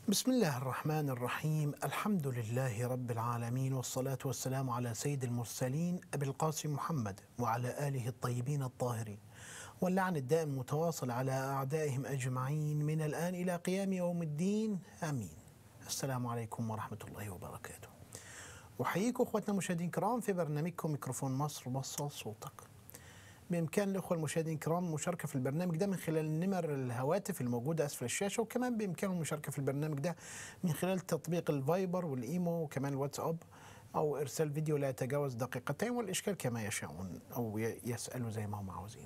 بسم الله الرحمن الرحيم الحمد لله رب العالمين والصلاة والسلام على سيد المرسلين أبي القاسم محمد وعلى آله الطيبين الطاهرين واللعن الدائم المتواصل على أعدائهم أجمعين من الآن إلى قيام يوم الدين آمين السلام عليكم ورحمة الله وبركاته أحييكم أخواتنا المشاهدين الكرام في برنامجكم ميكروفون مصر وصل صوتك بإمكان الأخوة المشاهدين الكرام المشاركة في البرنامج ده من خلال نمر الهواتف الموجودة أسفل الشاشة وكمان بإمكانهم المشاركة في البرنامج ده من خلال تطبيق الفايبر والإيمو وكمان الواتساب أو إرسال فيديو لا يتجاوز دقيقتين والإشكال كما يشاءون أو ي- يسألوا زي ما هم عاوزين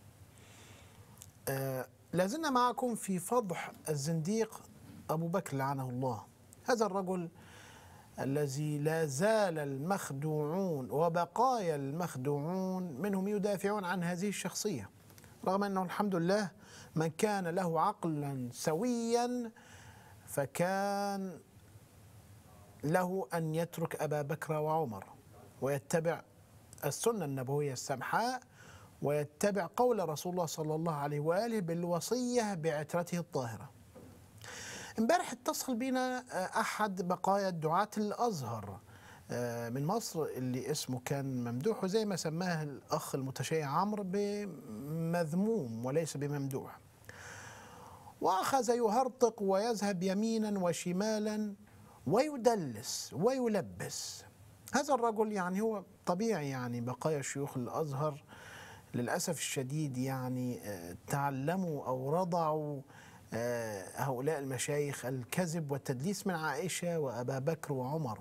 آه لازلنا معكم في فضح الزنديق أبو بكر لعنه الله هذا الرجل الذي لا زال المخدوعون وبقايا المخدوعون منهم يدافعون عن هذه الشخصية رغم أنه الحمد لله من كان له عقلا سويا فكان له أن يترك أبا بكر وعمر ويتبع السنة النبوية السمحاء ويتبع قول رسول الله صلى الله عليه وآله بالوصية بعترته الطاهرة امبارح اتصل بينا آه، احد بقايا الدعاة الازهر آه، من مصر اللي اسمه كان ممدوح وزي ما سماه الاخ المتشيع عمرو بمذموم وليس بممدوح واخذ يهرطق ويذهب يمينا وشمالا ويدلس ويلبس هذا الرجل يعني هو طبيعي يعني بقايا شيوخ الازهر للاسف الشديد يعني آه، تعلموا او رضعوا آه، هؤلاء المشايخ الكذب والتدليس من عائشه وابا بكر وعمر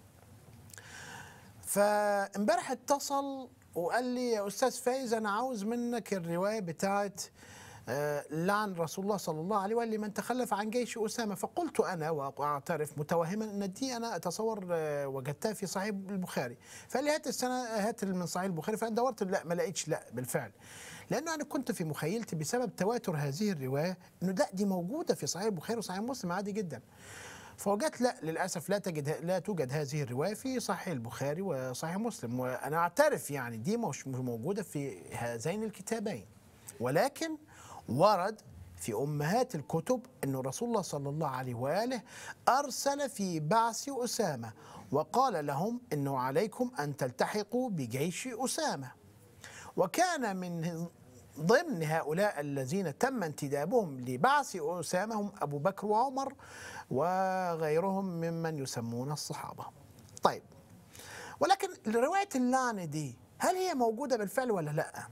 فامبارح اتصل وقال لي يا استاذ فايز انا عاوز منك الروايه بتاعت آه، لعن رسول الله صلى الله عليه وآله من تخلف عن جيش أسامة فقلت أنا وأعترف متوهما أن دي أنا أتصور آه، وجدتها في صحيح البخاري فقال لي هات السنة هات من صحيح البخاري فأنا دورت لا ما لقيتش لا بالفعل لأنه أنا كنت في مخيلتي بسبب تواتر هذه الرواية أنه لا دي موجودة في صحيح البخاري وصحيح مسلم عادي جدا فوجدت لا للاسف لا تجد لا توجد هذه الروايه في صحيح البخاري وصحيح مسلم وانا اعترف يعني دي مش موجوده في هذين الكتابين ولكن ورد في امهات الكتب ان رسول الله صلى الله عليه واله ارسل في بعث اسامه وقال لهم انه عليكم ان تلتحقوا بجيش اسامه وكان من ضمن هؤلاء الذين تم انتدابهم لبعث أسامة هم أبو بكر وعمر وغيرهم ممن يسمون الصحابة طيب ولكن رواية اللعنة دي هل هي موجودة بالفعل ولا لا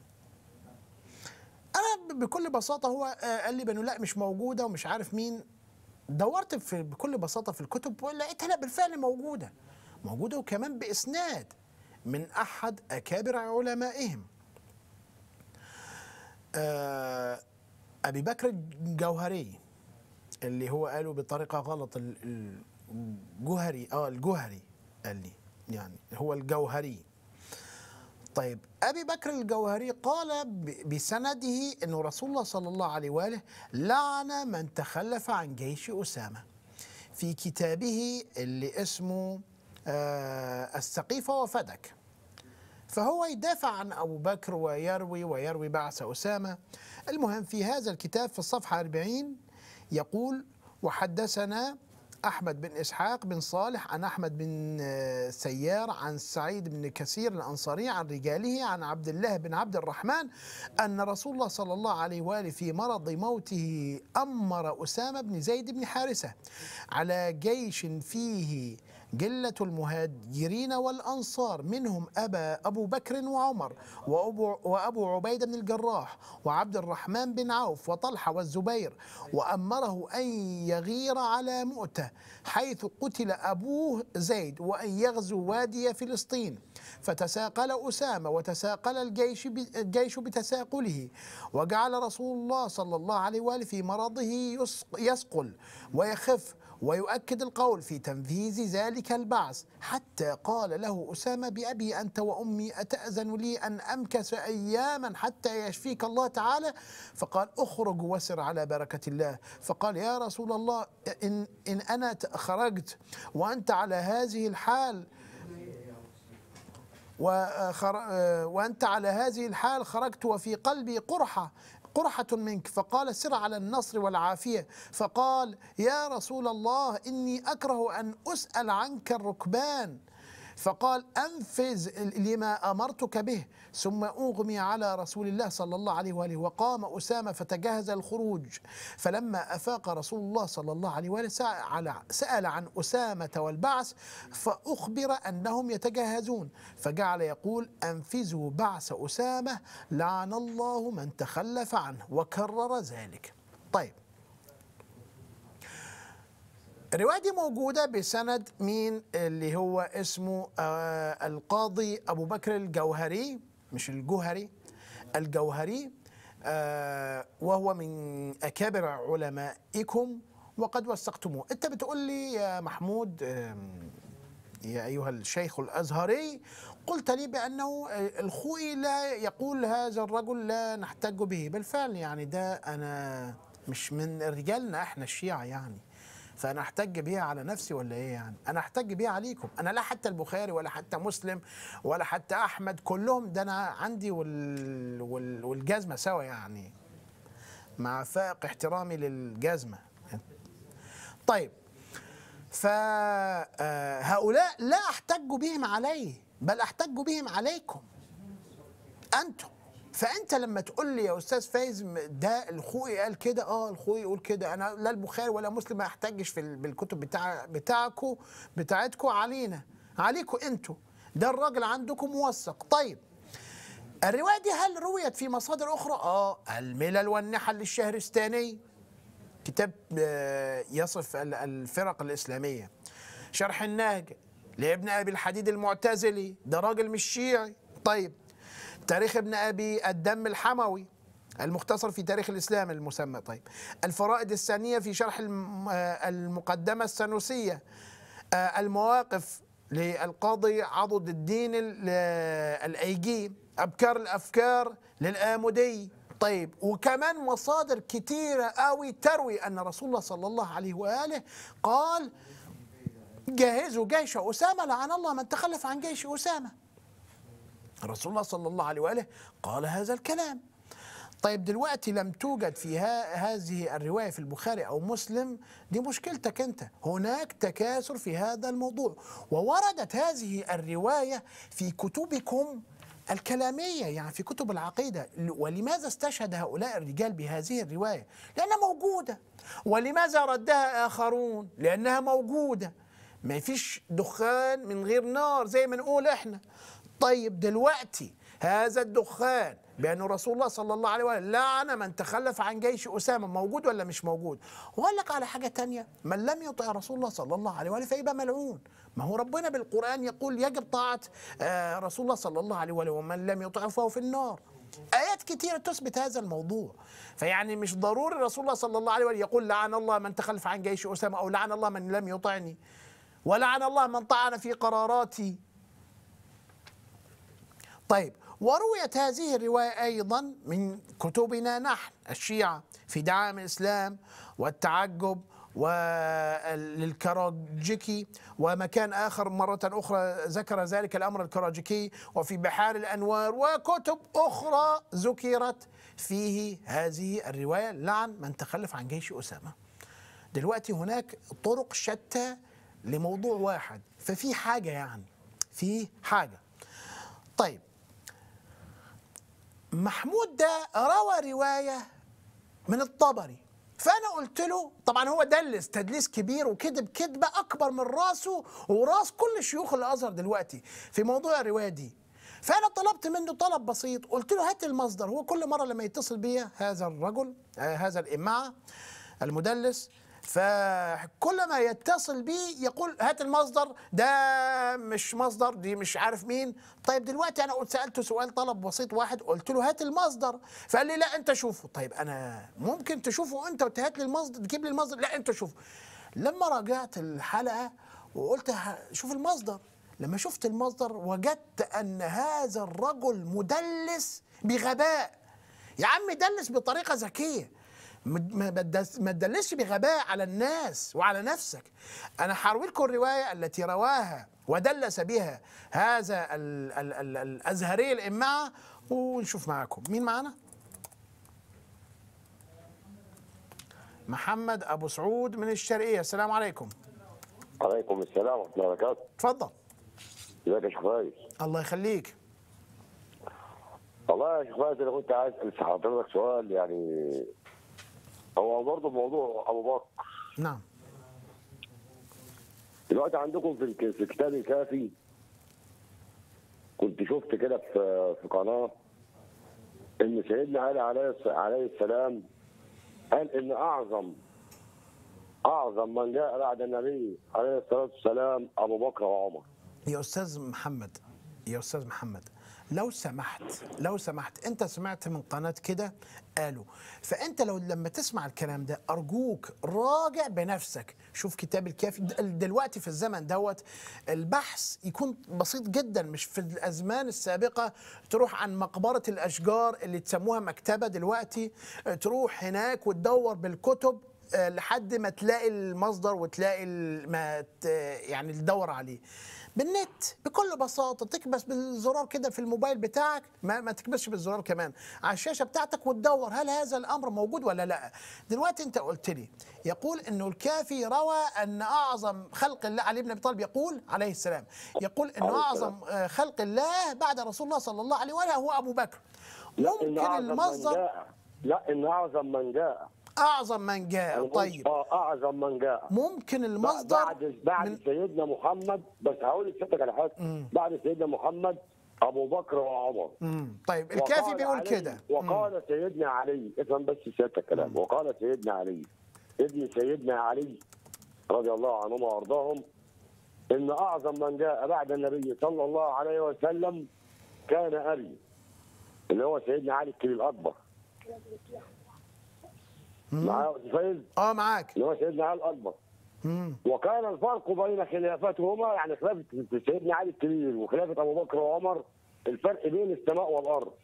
أنا بكل بساطة هو آه، قال لي بأنه لا مش موجودة ومش عارف مين دورت في بكل بساطة في الكتب ولقيتها لا بالفعل موجودة موجودة وكمان بإسناد من أحد أكابر علمائهم آه، ابي بكر الجوهري اللي هو قالوا بطريقه غلط ال- ال- الجوهري اه الجوهري قال لي يعني هو الجوهري طيب ابي بكر الجوهري قال ب- بسنده انه رسول الله صلى الله عليه واله لعن من تخلف عن جيش اسامه في كتابه اللي اسمه آه السقيفه وفدك فهو يدافع عن أبو بكر ويروي ويروي بعث أسامة المهم في هذا الكتاب في الصفحة 40 يقول وحدثنا أحمد بن إسحاق بن صالح عن أحمد بن آه، سيار عن سعيد بن كثير الأنصاري عن رجاله عن عبد الله بن عبد الرحمن أن رسول الله صلى الله عليه وآله في مرض موته أمر أسامة بن زيد بن حارثة على جيش فيه جلة المهاجرين والأنصار منهم أبا أبو بكر وعمر وأبو, وأبو عبيدة بن الجراح وعبد الرحمن بن عوف وطلحة والزبير وأمره أن يغير على مؤتة حيث قتل أبوه زيد وأن يغزو وادي فلسطين فتساقل أسامة وتساقل الجيش الجيش بتساقله وجعل رسول الله صلى الله عليه وآله في مرضه يسق- يسقل ويخف ويؤكد القول في تنفيذ ذلك البعث حتى قال له أسامة بأبي أنت وأمي أتأذن لي أن أمكث أياما حتى يشفيك الله تعالى فقال أخرج وسر على بركة الله فقال يا رسول الله إن, إن أنا خرجت وأنت على هذه الحال وخر... آه، وأنت على هذه الحال خرجت وفي قلبي قرحة قرحة منك فقال سر على النصر والعافية فقال يا رسول الله إني أكره أن أسأل عنك الركبان فقال أنفذ لما أمرتك به ثم أغمي على رسول الله صلى الله عليه وآله وقام أسامة فتجهز الخروج فلما أفاق رسول الله صلى الله عليه وآله سأل, سأل عن أسامة والبعث فأخبر أنهم يتجهزون فجعل يقول أنفذوا بعث أسامة لعن الله من تخلف عنه وكرر ذلك طيب الرواية دي موجودة بسند مين اللي هو اسمه آه القاضي أبو بكر الجوهري مش الجوهري الجوهري آه وهو من أكابر علمائكم وقد وثقتموه أنت بتقول لي يا محمود آه يا أيها الشيخ الأزهري قلت لي بأنه الخوئي لا يقول هذا الرجل لا نحتج به بالفعل يعني ده أنا مش من رجالنا احنا الشيعة يعني فانا احتج بيها على نفسي ولا ايه يعني انا احتج بيها عليكم انا لا حتى البخاري ولا حتى مسلم ولا حتى احمد كلهم ده انا عندي وال وال والجزمه سوا يعني مع فائق احترامي للجزمه طيب فهؤلاء لا احتج بهم عليه بل احتج بهم عليكم انتم فانت لما تقول لي يا استاذ فايز ده الخوئي قال كده اه الخوئي يقول كده انا لا البخاري ولا مسلم ما يحتجش في بالكتب بتاع بتاعكم بتاعتكم علينا عليكم انتوا ده الراجل عندكم موثق طيب الروايه دي هل رويت في مصادر اخرى اه الملل والنحل للشهرستاني كتاب يصف الفرق الاسلاميه شرح النهج لابن ابي الحديد المعتزلي ده راجل مش شيعي طيب تاريخ ابن ابي الدم الحموي المختصر في تاريخ الاسلام المسمى طيب الفرائد الثانيه في شرح المقدمه السنوسيه المواقف للقاضي عضد الدين الايجي ابكار الافكار للامودي طيب وكمان مصادر كتيرة قوي تروي أن رسول الله صلى الله عليه وآله قال جهزوا جيش أسامة لعن الله من تخلف عن جيش أسامة رسول الله صلى الله عليه واله قال هذا الكلام طيب دلوقتي لم توجد في هذه الروايه في البخاري او مسلم دي مشكلتك انت هناك تكاثر في هذا الموضوع ووردت هذه الروايه في كتبكم الكلامية يعني في كتب العقيدة ولماذا استشهد هؤلاء الرجال بهذه الرواية لأنها موجودة ولماذا ردها آخرون لأنها موجودة ما فيش دخان من غير نار زي ما نقول احنا طيب دلوقتي هذا الدخان بأن رسول الله صلى الله عليه وسلم لعن من تخلف عن جيش أسامة موجود ولا مش موجود وقال لك على حاجة تانية من لم يطع رسول الله صلى الله عليه وسلم فيبقى ملعون ما هو ربنا بالقرآن يقول يجب طاعة رسول الله صلى الله عليه وسلم ومن لم يطع فهو في النار آيات كثيرة تثبت هذا الموضوع فيعني مش ضروري رسول الله صلى الله عليه وسلم يقول لعن الله من تخلف عن جيش أسامة أو لعن الله من لم يطعني ولعن الله من طعن في قراراتي طيب ورويت هذه الرواية أيضا من كتبنا نحن الشيعة في دعام الإسلام والتعجب وللكراجكي ومكان آخر مرة أخرى ذكر ذلك الأمر الكراجكي وفي بحار الأنوار وكتب أخرى ذكرت فيه هذه الرواية لعن من تخلف عن جيش أسامة دلوقتي هناك طرق شتى لموضوع واحد ففي حاجة يعني في حاجة طيب محمود ده روى رواية من الطبري فأنا قلت له طبعا هو دلس تدليس كبير وكذب كذبة أكبر من راسه وراس كل شيوخ الأزهر دلوقتي في موضوع الرواية دي فأنا طلبت منه طلب بسيط قلت له هات المصدر هو كل مرة لما يتصل بيا هذا الرجل آه هذا الإمعة المدلس فكل ما يتصل بي يقول هات المصدر ده مش مصدر دي مش عارف مين طيب دلوقتي انا قلت سالته سؤال طلب بسيط واحد قلت له هات المصدر فقال لي لا انت شوفه طيب انا ممكن تشوفه انت وتهات لي المصدر تجيب لي المصدر لا انت شوفه لما راجعت الحلقه وقلت شوف المصدر لما شفت المصدر وجدت ان هذا الرجل مدلس بغباء يا عم دلس بطريقه ذكيه ما ما تدس- ما تدلسش بغباء على الناس وعلى نفسك انا هروي لكم الروايه التي رواها ودلس بها هذا ال ال ال الازهري الامعه ونشوف معاكم مين معانا محمد ابو سعود من الشرقيه السلام عليكم عليكم السلام ورحمة الله وبركاته اتفضل ازيك يا شيخ فايز الله يخليك والله يا شيخ فايز انا كنت عايز اسال حضرتك سؤال يعني هو برضه موضوع ابو بكر نعم دلوقتي عندكم في الك- في كتاب الكافي كنت شفت كده في في قناه ان سيدنا علي عليه الس- عليه السلام قال ان اعظم اعظم من جاء بعد النبي عليه الصلاه والسلام ابو بكر وعمر يا استاذ محمد يا استاذ محمد لو سمحت لو سمحت انت سمعت من قناه كده قالوا فانت لو لما تسمع الكلام ده ارجوك راجع بنفسك شوف كتاب الكافي د- دلوقتي في الزمن دوت البحث يكون بسيط جدا مش في الازمان السابقه تروح عن مقبره الاشجار اللي تسموها مكتبه دلوقتي اه، تروح هناك وتدور بالكتب آه، لحد ما تلاقي المصدر وتلاقي ال- ما ت- يعني تدور عليه بالنت بكل بساطه تكبس بالزرار كده في الموبايل بتاعك ما, ما تكبسش بالزرار كمان على الشاشه بتاعتك وتدور هل هذا الامر موجود ولا لا دلوقتي انت قلت لي يقول انه الكافي روى ان اعظم خلق الله علي بن ابي طالب يقول عليه السلام يقول انه عليه اعظم آه، خلق الله بعد رسول الله صلى الله عليه واله هو ابو بكر لا إن ممكن أعظم من المصدر جاء لا ان اعظم من جاء اعظم من جاء أنا قلت طيب اه اعظم من جاء ممكن المصدر بعد بعد من سيدنا محمد بس هقول لسيادتك على حاجه بعد سيدنا محمد ابو بكر وعمر مم. طيب الكافي وقال بيقول علي- كده وقال سيدنا علي افهم بس سيادتك الكلام وقال سيدنا علي ابن سيدنا علي رضي الله عنهما وارضاهم ان اعظم من جاء بعد النبي صلى الله عليه وسلم كان ابي اللي هو سيدنا علي الكبير الاكبر معاه يا أستاذ فايز اه معاك اللي هو سيدنا علي الاكبر مم. وكان الفرق بين خلافتهما يعني خلافه سيدنا علي الكبير وخلافه ابو بكر وعمر الفرق بين السماء والارض.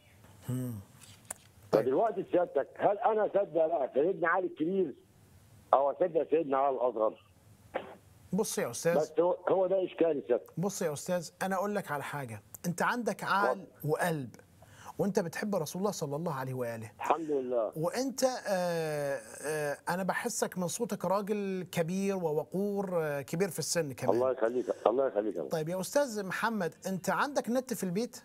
فدلوقتي سيادتك هل انا اصدق بقى سيدنا علي الكبير او اصدق سيدنا علي الاصغر؟ بص يا استاذ بس هو, هو ده اشكالي سيادتك. بص يا استاذ انا اقول لك على حاجه انت عندك عقل وقلب وانت بتحب رسول الله صلى الله عليه واله الحمد لله وانت آه آه انا بحسك من صوتك راجل كبير ووقور آه كبير في السن كمان الله يخليك الله يخليك يا رب. طيب يا استاذ محمد انت عندك نت في البيت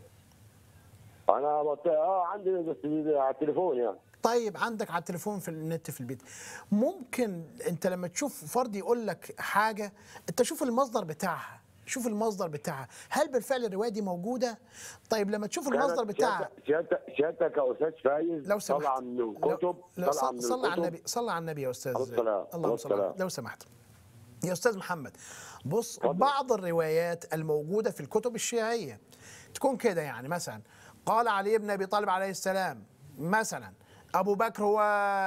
انا بط... اه عندي بس على التليفون يعني طيب عندك على التليفون في النت في البيت ممكن انت لما تشوف فرد يقول لك حاجه انت شوف المصدر بتاعها شوف المصدر بتاعها هل بالفعل الروايه دي موجوده طيب لما تشوف المصدر كانت بتاعها سيادتك- سيادتك سيادتك يا استاذ فايز لو سمحت طالعه من لو- الكتب لو طالعه من صل- صلى على الكتب. النبي صلى على النبي يا استاذ عليه السلام. اللهم عليه صل على السلام. لو سمحت يا استاذ محمد بص اتفضل. بعض الروايات الموجوده في الكتب الشيعيه تكون كده يعني مثلا قال علي بن ابي طالب عليه السلام مثلا ابو بكر هو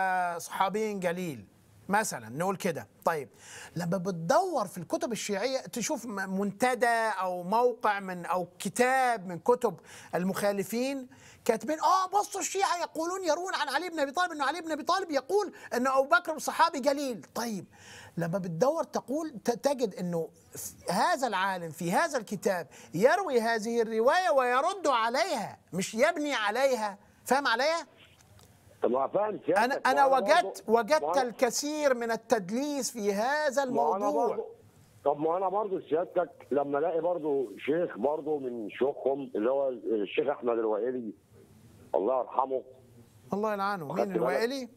صحابي جليل مثلا نقول كده طيب لما بتدور في الكتب الشيعيه تشوف م- منتدى او موقع من او كتاب من كتب المخالفين كاتبين اه بصوا الشيعه يقولون يرون عن علي بن ابي طالب انه علي بن ابي طالب يقول ان ابو بكر صحابي جليل طيب لما بتدور تقول ت- تجد انه ف- هذا العالم في هذا الكتاب يروي هذه الروايه ويرد عليها مش يبني عليها فاهم عليا؟ طب ما فاهم سيادتك انا انا ما وجدت برضه- وجدت ما أنا- الكثير من التدليس في هذا ما انا الموضوع برضه طب ما انا برضه سيادتك لما الاقي برضه شيخ برضه من شيوخهم اللي هو الشيخ احمد الوائلي الله يرحمه الله يلعنه مين واخدت بالك؟ الوائلي؟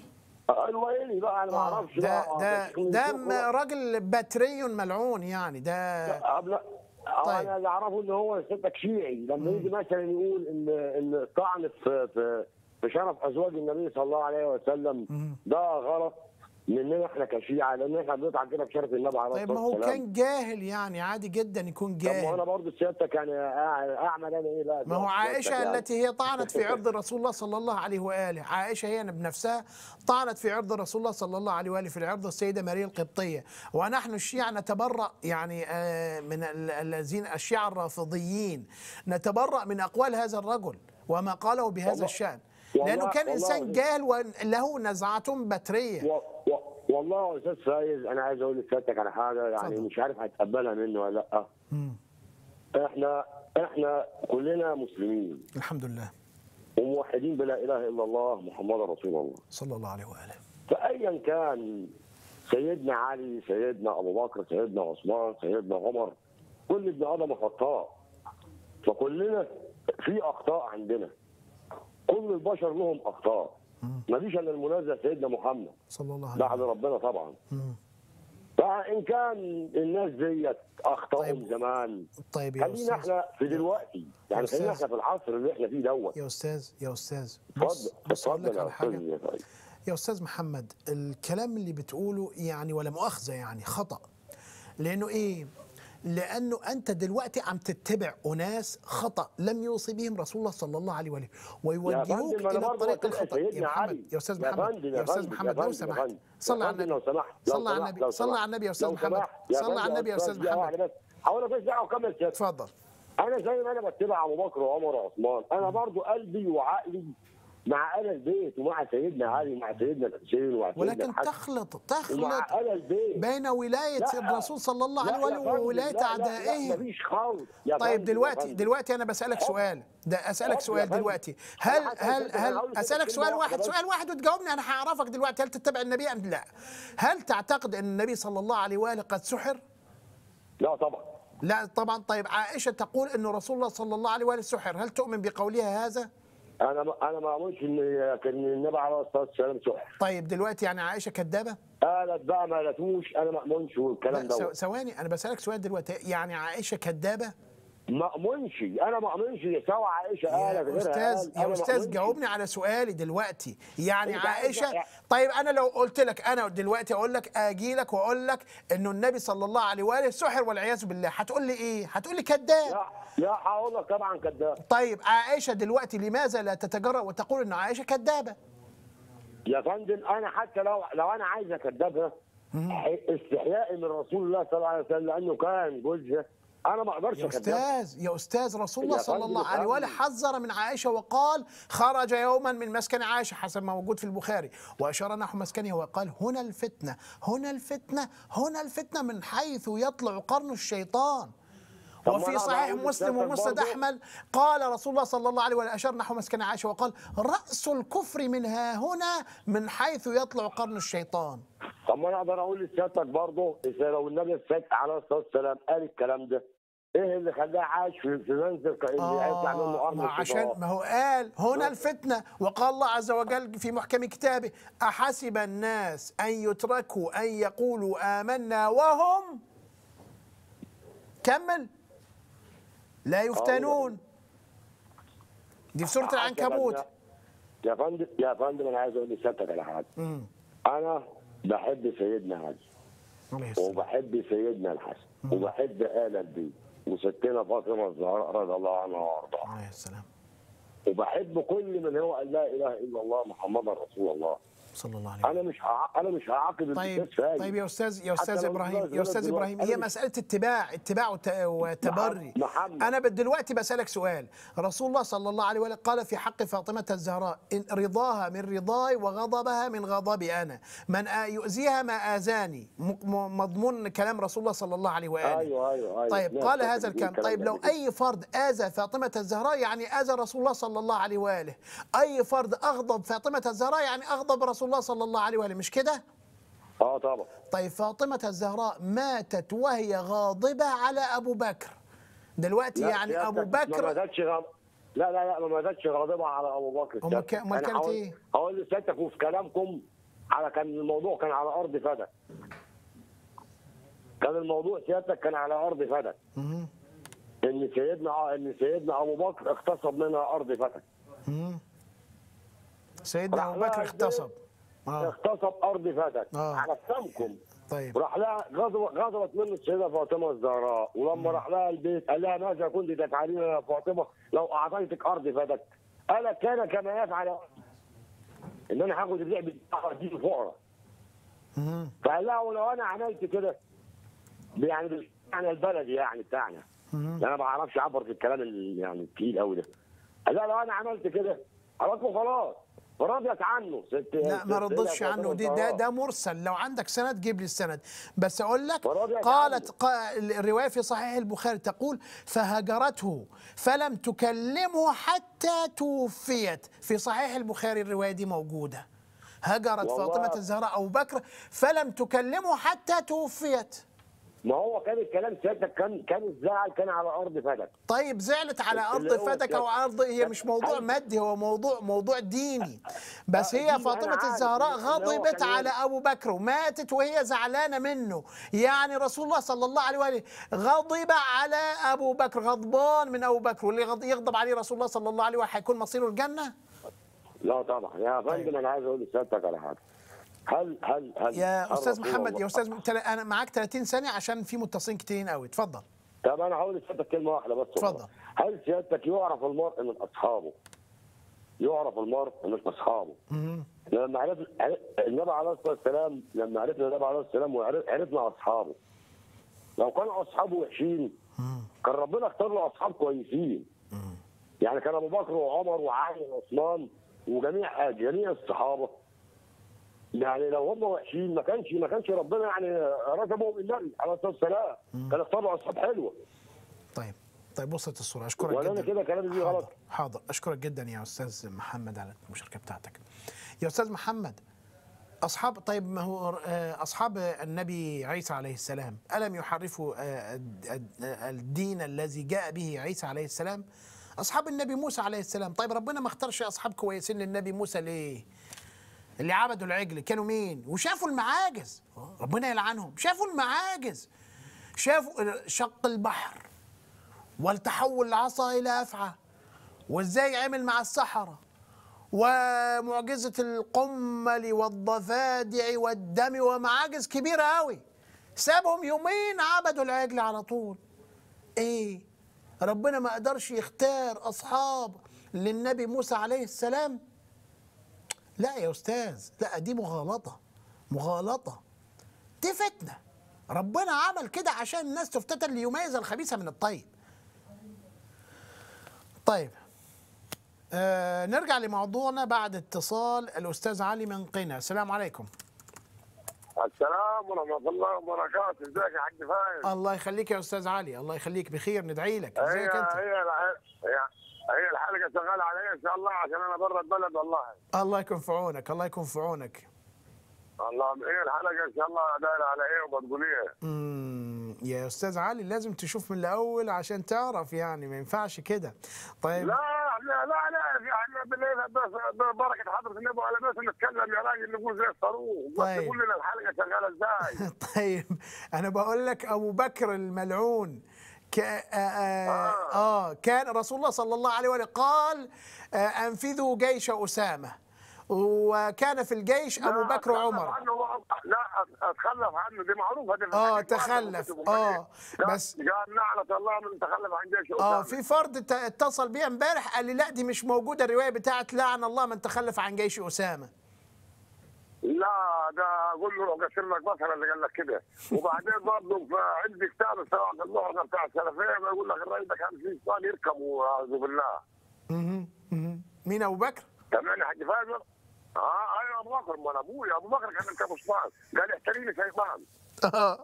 آه، الوائلي بقى انا ما آه اعرفش ده بقى ده شيخ من ده شيوخه. م- راجل باتري ملعون يعني ده قبل آه، طيب. انا اللي اعرفه ان هو سيادتك شيعي لما يجي مثلا يقول ان ان الطعن في في في شرف ازواج النبي صلى الله عليه وسلم ده غلط مننا احنا كشيعه لان احنا بنطعن كده في شرف النبي عليه طيب الصلاه ما هو والسلام كان جاهل يعني عادي جدا يكون طب ما انا جاهل برضه سيادتك يعني أع- اعمل انا ايه بقى ما هو سيادتك عائشة يعني؟ التي هي طعنت في عرض رسول الله صلى الله عليه وآله عائشة هي بنفسها طعنت في عرض رسول الله صلى الله عليه وآله في العرض السيدة ماريا القبطية ونحن الشيعة نتبرأ يعني آه، من ال- الذين الشيعة الرافضيين نتبرأ من أقوال هذا الرجل وما قاله بهذا والله. الشأن لانه والله- كان والله انسان العظيم. جاهل وله نزعات بتريه و... و... والله يا استاذ فايز انا عايز اقول لسيادتك على حاجه يعني اتفضل. مش عارف هتقبلها مني ولا لا مم. احنا احنا كلنا مسلمين الحمد لله وموحدين بلا اله الا الله محمد رسول الله صلى الله عليه واله فايا كان سيدنا علي سيدنا ابو بكر سيدنا عثمان سيدنا عمر كل ابن ادم خطاء فكلنا في اخطاء عندنا كل البشر لهم اخطاء ما فيش الا المنزه سيدنا محمد صلى الله عليه بعد وسلم ربنا طبعا مم. فان كان الناس ديت اخطاهم طيب. زمان طيب يا خلينا استاذ احنا في دلوقتي يعني أستاذ. خلينا احنا في العصر اللي احنا فيه دوت يا استاذ يا استاذ اتفضل بص بص اقول لك اتفضل يا على حاجه استاذ يا فايز. يا استاذ محمد الكلام اللي بتقوله يعني ولا مؤاخذه يعني خطا لانه ايه لانه انت دلوقتي عم تتبع اناس خطا لم يوصي بهم رسول الله صلى الله عليه واله ويوجهوك فندم، أنا الى برضه الطريق بتبع الخطا يا سيدنا علي. محمد يا استاذ يا محمد فندم، يا يا استاذ فندم، محمد يا لو فندم، يا سمحت فندم. صلى يا على فندم، النبي لو سمحت، لو صلى على سمحت، النبي لو صلى على سمحت. النبي يا استاذ لو محمد سمحت، يا صلى على فندم، النبي يا استاذ دقيقة محمد واحدة بس. هقول لك بس دعوه كمل سيادتك. اتفضل انا زي ما انا بتبع ابو بكر وعمر وعثمان انا برضو قلبي وعقلي مع ال البيت ومع سيدنا علي ومع سيدنا الحسين ومع سيدنا ولكن الحسن تخلط ومع تخلط ال البيت بين ولايه لا. الرسول صلى الله لا عليه يا واله فندم، وولايه لا، لا، لا، اعدائهم مفيش خالص يا طيب فندم، يا دلوقتي فندم. دلوقتي انا بسالك حاضر. سؤال ده اسالك حاضر يا سؤال فندم. دلوقتي هل أنا حتى هل كنت هقول هل لك اسالك كلمة سؤال واحدة واحد بس. سؤال واحد وتجاوبني انا هعرفك دلوقتي هل تتبع النبي ام لا هل تعتقد ان النبي صلى الله عليه واله قد سحر لا طبعا لا طبعا طيب عائشه تقول انه رسول الله صلى الله عليه واله سحر هل تؤمن بقولها هذا انا ما انا ما اقولش ان كان النبي عليه الصلاه والسلام سحر طيب دلوقتي يعني عائشه كذابه قالت بقى ما قالتوش انا ما اؤمنش والكلام لا ده سو- ثواني انا بسالك سؤال دلوقتي يعني عائشه كذابه ما اؤمنش انا ما اؤمنش سوا عائشه قالت يا غيرها استاذ قال، أنا يا ما استاذ أؤمنش. جاوبني على سؤالي دلوقتي يعني أنت عائشه عايز- طيب انا لو قلت لك انا دلوقتي اقول لك اجي لك واقول لك انه النبي صلى الله عليه واله سحر والعياذ بالله هتقول لي ايه هتقول لي كذاب لا لا هقول لك طبعا كذاب طيب عائشه دلوقتي لماذا لا تتجرأ وتقول ان عائشه كذابه يا فندم انا حتى لو لو انا عايز اكذبها استحيائي من رسول الله صلى الله عليه وسلم لانه كان جوزها انا ما اقدرش يا اكذبها استاذ يا استاذ رسول الله يا صلى فندم، الله عليه واله فندم. حذر من عائشه وقال خرج يوما من مسكن عائشه حسب ما موجود في البخاري واشار نحو مسكنه وقال هنا الفتنه هنا الفتنه هنا الفتنه من حيث يطلع قرن الشيطان طب ما وفي أنا صحيح بقول مسلم لسيادتك ومسند برضه- احمد قال رسول الله صلى الله عليه وسلم اشار نحو مسكن عائشه وقال راس الكفر من ها هنا من حيث يطلع قرن الشيطان طب ما انا اقدر اقول لسيادتك برضه اذا لو النبي الفاتح عليه الصلاه والسلام قال الكلام ده ايه اللي خلاه عايش في في منزل ك- اللي هيطلع منه آه قرن ما عشان الشيطان ما هو قال هنا الفتنة وقال الله عز وجل في محكم كتابه أحسب الناس أن يتركوا أن يقولوا آمنا وهم كمل لا يفتنون دي في سورة حسب العنكبوت الناس- يا فندم يا فندم انا عايز اقول لسيادتك على حاجه مم. انا بحب سيدنا علي عليه السلام. وبحب سيدنا الحسن وبحب آل البيت وستنا فاطمه الزهراء رضي الله عنها وارضاها عليه السلام وبحب كل من هو قال لا اله الا الله محمد رسول الله صلى الله عليه وسلم انا مش هع... انا مش هعاقب طيب الأستاذ فايز. طيب يا استاذ يا حتى استاذ لو ابراهيم دلوقتي- يا استاذ دلوقتي ابراهيم أنا هي مش- مساله اتباع اتباع وت- وتبري محمد. انا دلوقتي بسالك سؤال رسول الله صلى الله عليه وسلم قال في حق فاطمه الزهراء إن رضاها من رضاي وغضبها من غضبي انا من آ- يؤذيها ما اذاني م- م- مضمون كلام رسول الله صلى الله عليه واله ايوه ايوه ايوه طيب ناس قال كانت هذا بتقول الكلام طيب ده لو قبل كده. اي فرد اذى فاطمه الزهراء يعني اذى رسول الله صلى الله عليه واله اي فرد اغضب فاطمه الزهراء يعني اغضب رسول الله صلى الله عليه واله مش كده اه طبعا طيب فاطمة الزهراء ماتت وهي غاضبة على أبو بكر دلوقتي لا، يعني سيادتك أبو ما بكر ماتتش غض... لا لا لا ما ماتتش غاضبه على ابو بكر أمال كا- أمال أنا كانت هقول- إيه؟ هقول لسيادتك وفي كلامكم على كان الموضوع كان على ارض فدك كان الموضوع سيادتك كان على ارض فدك مم. ان سيدنا ان سيدنا ابو بكر اغتصب منها ارض فدك مم. سيدنا راح أبو لها بكر البيت. اغتصب آه. اغتصب ارض فدك آه. على فمكم طيب راح لها غضب غضبت منه السيده فاطمه الزهراء ولما راح لها البيت قال لها ماذا كنت تفعلين يا فاطمه لو اعطيتك ارض فدك قالت كان كما يفعل ان انا هاخد اللعب بتاعها دي الفقراء مم. فقال لها ولو انا عملت كده يعني بالمعنى البلدي يعني بتاعنا مم. انا ما بعرفش اعبر في الكلام اللي يعني التقيل قوي ده قال لها لو انا عملت كده قالت له خلاص رضيت عنه ست لا ما ست- رضتش ست- عنه دي ده الزهراء. ده مرسل لو عندك سند جيب لي السند بس اقول لك ورضيت قالت قا الروايه في صحيح البخاري تقول فهجرته فلم تكلمه حتى توفيت في صحيح البخاري الروايه دي موجوده هجرت والله. فاطمه الزهراء ابو بكر فلم تكلمه حتى توفيت ما هو كان الكلام سيادتك كان كان الزعل كان على ارض فلك طيب زعلت على ارض اللي هو فدك او كان- ارض هي مش موضوع كان- مادي هو موضوع موضوع ديني بس هي ديني، أنا فاطمه عارف الزهراء إن هو غضبت كان على ابو بكر وماتت وهي زعلانه منه يعني رسول الله صلى الله عليه واله غضب على ابو بكر غضبان من ابو بكر واللي يغض- يغضب عليه رسول الله صلى الله عليه واله هيكون مصيره الجنه لا طبعا يا طيب. فندم انا عايز اقول لسيادتك على حاجه هل هل هل يا هل استاذ رسول محمد الله- يا استاذ تل- انا معاك 30 ثانيه عشان في متصلين كتيرين قوي اتفضل طب انا هقول لسيادتك كلمه واحده بس اتفضل. هل سيادتك يعرف المرء من اصحابه يعرف المرء من اصحابه لما عرف عرف- النبي عليه الصلاه والسلام لما عرفنا النبي عليه الصلاه والسلام وعرفنا اصحابه لو كانوا اصحابه وحشين كان ربنا اختار له اصحاب كويسين يعني كان ابو بكر وعمر وعلي وعثمان وجميع جميع الصحابه يعني لو هم وحشين ما كانش ما كانش ربنا يعني رزقهم النبي عليه الصلاه والسلام كان اختار له اصحاب حلوه طيب طيب وصلت الصوره اشكرك ولا جدا انا كده كلامي دي حاضر غلط حاضر اشكرك جدا يا استاذ محمد على المشاركه بتاعتك يا استاذ محمد اصحاب طيب ما هو آه، اصحاب النبي عيسى عليه السلام الم يحرفوا آه، الد- الد- الدين الذي جاء به عيسى عليه السلام اصحاب النبي موسى عليه السلام طيب ربنا ما اختارش اصحاب كويسين للنبي موسى ليه اللي عبدوا العجل كانوا مين وشافوا المعاجز ربنا يلعنهم شافوا المعاجز شافوا شق البحر والتحول العصا إلى أفعى وإزاي عمل مع السحرة ومعجزة القمل والضفادع والدم ومعاجز كبيرة أوي سابهم يومين عبدوا العجل على طول إيه ربنا ما قدرش يختار أصحاب للنبي موسى عليه السلام لا يا أستاذ لا دي مغالطة مغالطة دي فتنة ربنا عمل كده عشان الناس تفتتن ليميز الخبيث من الطيب طيب آه نرجع لموضوعنا بعد اتصال الأستاذ علي من قنا السلام عليكم السلام ورحمه الله وبركاته ازيك يا حاج فايز الله يخليك يا أستاذ علي الله يخليك بخير ندعي لك هي ازيك أنت هي الح- هي هي الحلقه شغاله علي ان شاء الله عشان انا برا البلد والله الله يكون في عونك الله يكون في عونك والله هي الحلقه ان شاء الله دايره على ايه وبتقول ايه مم، يا أستاذ علي لازم تشوف من الأول عشان تعرف يعني ما ينفعش كده طيب لا لا لا لا احنا بالليل بس بركه حضره النبي على بس نتكلم يا راجل نقول زي الصاروخ بس طيب. تقول لنا الحلقه شغاله ازاي طيب انا بقول لك ابو بكر الملعون ك... آه, آه, اه كان رسول الله صلى الله عليه وسلم قال آه انفذوا جيش اسامه وكان في الجيش ابو لا، بكر أتخلف وعمر عنه لا اتخلف عنه دي معروفه دي آه، الحديث. تخلف، قال- آه، قال- بس- قال نعلة الله من تخلف عن جيش اه أسامة. في فرد ت- اتصل بيا امبارح قال لي لا دي مش موجوده الروايه بتاعت لعن الله من تخلف عن جيش اسامه لا ده اقول له قسم لك بصره اللي قال لك كده وبعدين برضه في عندي كتاب سواء اللغه بتاع السلفيه بيقول لك الراجل ده كان في شيطان يركب واعوذ بالله مهم، مهم. مين ابو بكر؟ تمام يا حاج فايز اه ايوه ابو بكر ما انا ابويا ابو بكر كان يركب شيطان قال احتريني شيطان اه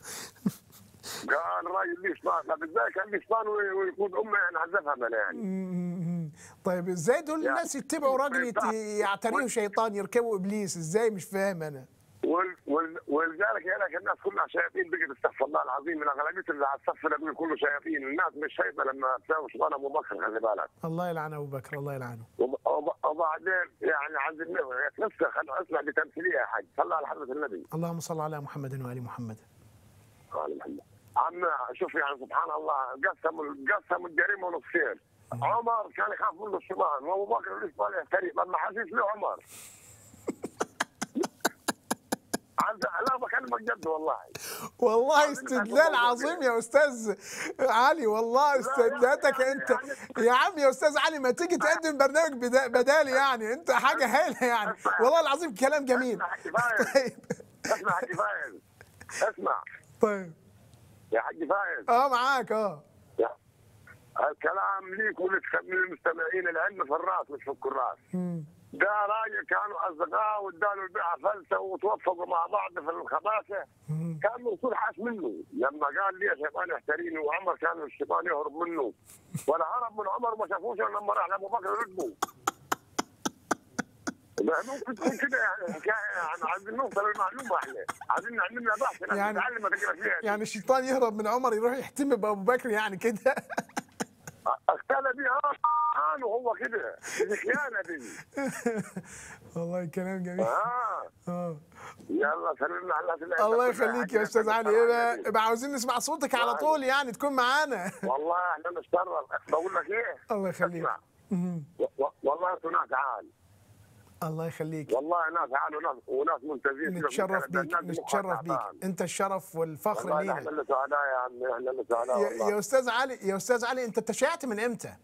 قال الراجل ليه شيطان طب ازاي كان ليه شيطان وي- ويكون امه يعني عزفها انا يعني مم. طيب ازاي دول يعني الناس يتبعوا راجل يت- يعتريه شيطان يركبوا ابليس ازاي مش فاهم انا وال- وال- ولذلك يا لك الناس كلها شياطين بقت استغفر الله العظيم من اغلبيه اللي على الصف ده بيقول كله شياطين الناس مش شايفه لما تساوي شيطان ابو بكر خلي بالك الله يلعن ابو بكر الله يلعنه وب- وب- وبعدين يعني عند النبي نفسه خلوا اسمع بتمثيليه يا حاج صلى على حضره النبي اللهم صل على محمد وال محمد قال محمد عم شوف يعني سبحان الله قسموا قسموا الجريمه نصين عمر كان يخاف منه الشيطان وابو بكر ليش ما يحتري لما حسيت له عمر عند لا بكلمك جد والله والله استدلال عظيم يا استاذ علي والله استدلالاتك يعني- انت يعني- يا عم يا استاذ علي ما تيجي تقدم برنامج بدا- بدالي يعني انت حاجه هايله يعني والله العظيم كلام جميل اسمع حاج فايز طيب اسمع حاج فايز اسمع طيب يا حاج فايز اه معاك اه يا- الكلام ليك وللمستمعين العلم في الراس مش في الكراس مم. ده راجل كانوا اصدقاء واداله البيعه فلسه وتوفقوا مع بعض في الخباثه كان الرسول حاس منه لما قال لي الشيطان يحتريني وعمر كان الشيطان يهرب منه ولا هرب من عمر ما شافوش إلا لما راح لابو بكر ركبه ما ممكن تكون كده يعني حكايه يعني عايزين نوصل للمعلومه احنا عايزين نعلم لها بحث يعني- يعني نتعلم ما تقرا فيها يعني الشيطان يهرب من عمر يروح يحتم بابو بكر يعني كده اختلى بيها اه وهو كده دي خيانه دي والله كلام جميل اه اه يلا سلمنا على الله الله يخليك يا استاذ علي يبقى يبقى عاوزين نسمع صوتك على طول يعني تكون معانا والله احنا نشترف بقول لك ايه الله يخليك اسمع مهم. و- و- والله انتوا ناس عال الله يخليك والله ناس عال وناس وناس ممتازين سيبك من نتشرف الكلام ده، بيك الناس نتشرف بيك مقاطعة. انت الشرف والفخر والله احنا لينا اللي سعداء يا عمي احنا اللي سعداء يا, يا والله استاذ علي يا استاذ علي انت تشيعت من امتى؟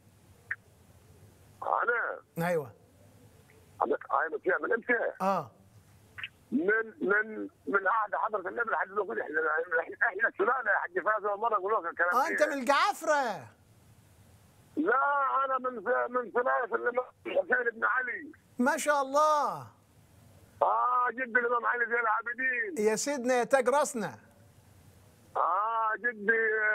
انا ايوه انا انا فيها من امتى؟ اه من من من قعده حضره النبي لحد دلوقتي احنا احنا احنا السلاله يا حاج فاز مره اقول لك الكلام اه انت ده. من الجعفره لا انا من من سلاله الامام الحسين بن علي ما شاء الله اه جد الامام علي زين العابدين يا سيدنا يا تاج راسنا اه جدي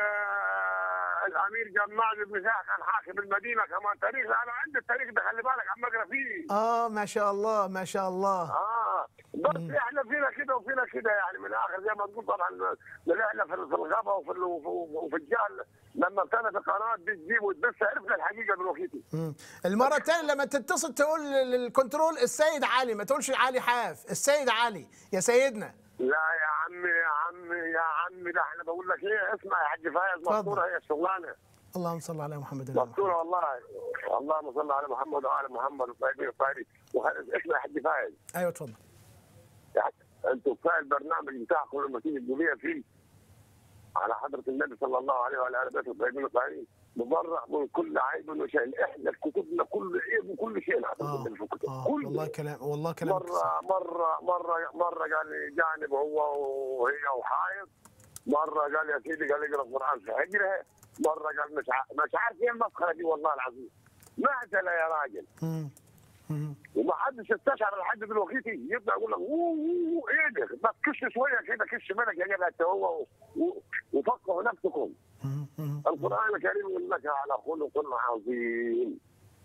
آه الامير جمال بن ساعه كان حاكم المدينه كمان تاريخ انا عندي التاريخ ده خلي بالك عم اقرا فيه اه ما شاء الله ما شاء الله اه بس احنا فينا كده وفينا كده يعني من الاخر زي ما تقول طبعا طلعنا في في الغابه وفي ال- وفي وفي الجهل لما ابتدت القناه دي تجيب وتبث عرفنا الحقيقه دلوقتي مم. المره الثانيه لما تتصل تقول للكنترول السيد علي ما تقولش علي حاف السيد علي يا سيدنا لا يا عمي يا عمي يا عمي ده احنا بقول لك ايه اسمع يا حاج فايز اتفضل. مستوره هي الشغلانه اللهم صل على محمد وعلى محمد. مستوره والله اللهم صل على محمد وعلى محمد وطيبين الطاهرين اسمع يا حاج فايز ايوه اتفضل يعني انتوا كفايه البرنامج بتاعكم لما تيجي تقوليها فيه على حضره النبي صلى الله عليه وعلى اله وصحبه الطيبين الطاهرين مبرأ من كل عيب وشيء احنا في كتبنا كل عيب وكل شيء حضره اه النبي في الكتب اه كل والله كلام والله كلامك مره صح. مره مره مره قال لي جانب هو وهي وحايض مره قال يا سيدي قال اقرا القران في هجره مره قال مش ع- مش عارف ايه المسخره دي والله العظيم معزله يا راجل مم. مم. وما حدش استشعر لحد دلوقتي يبدا يقول لك وو وو ايه ده بس كش شويه كده كش منك يا جدع انت هو و- و- وفقهوا نفسكم مم. مم. القران الكريم يقول لك على خلق عظيم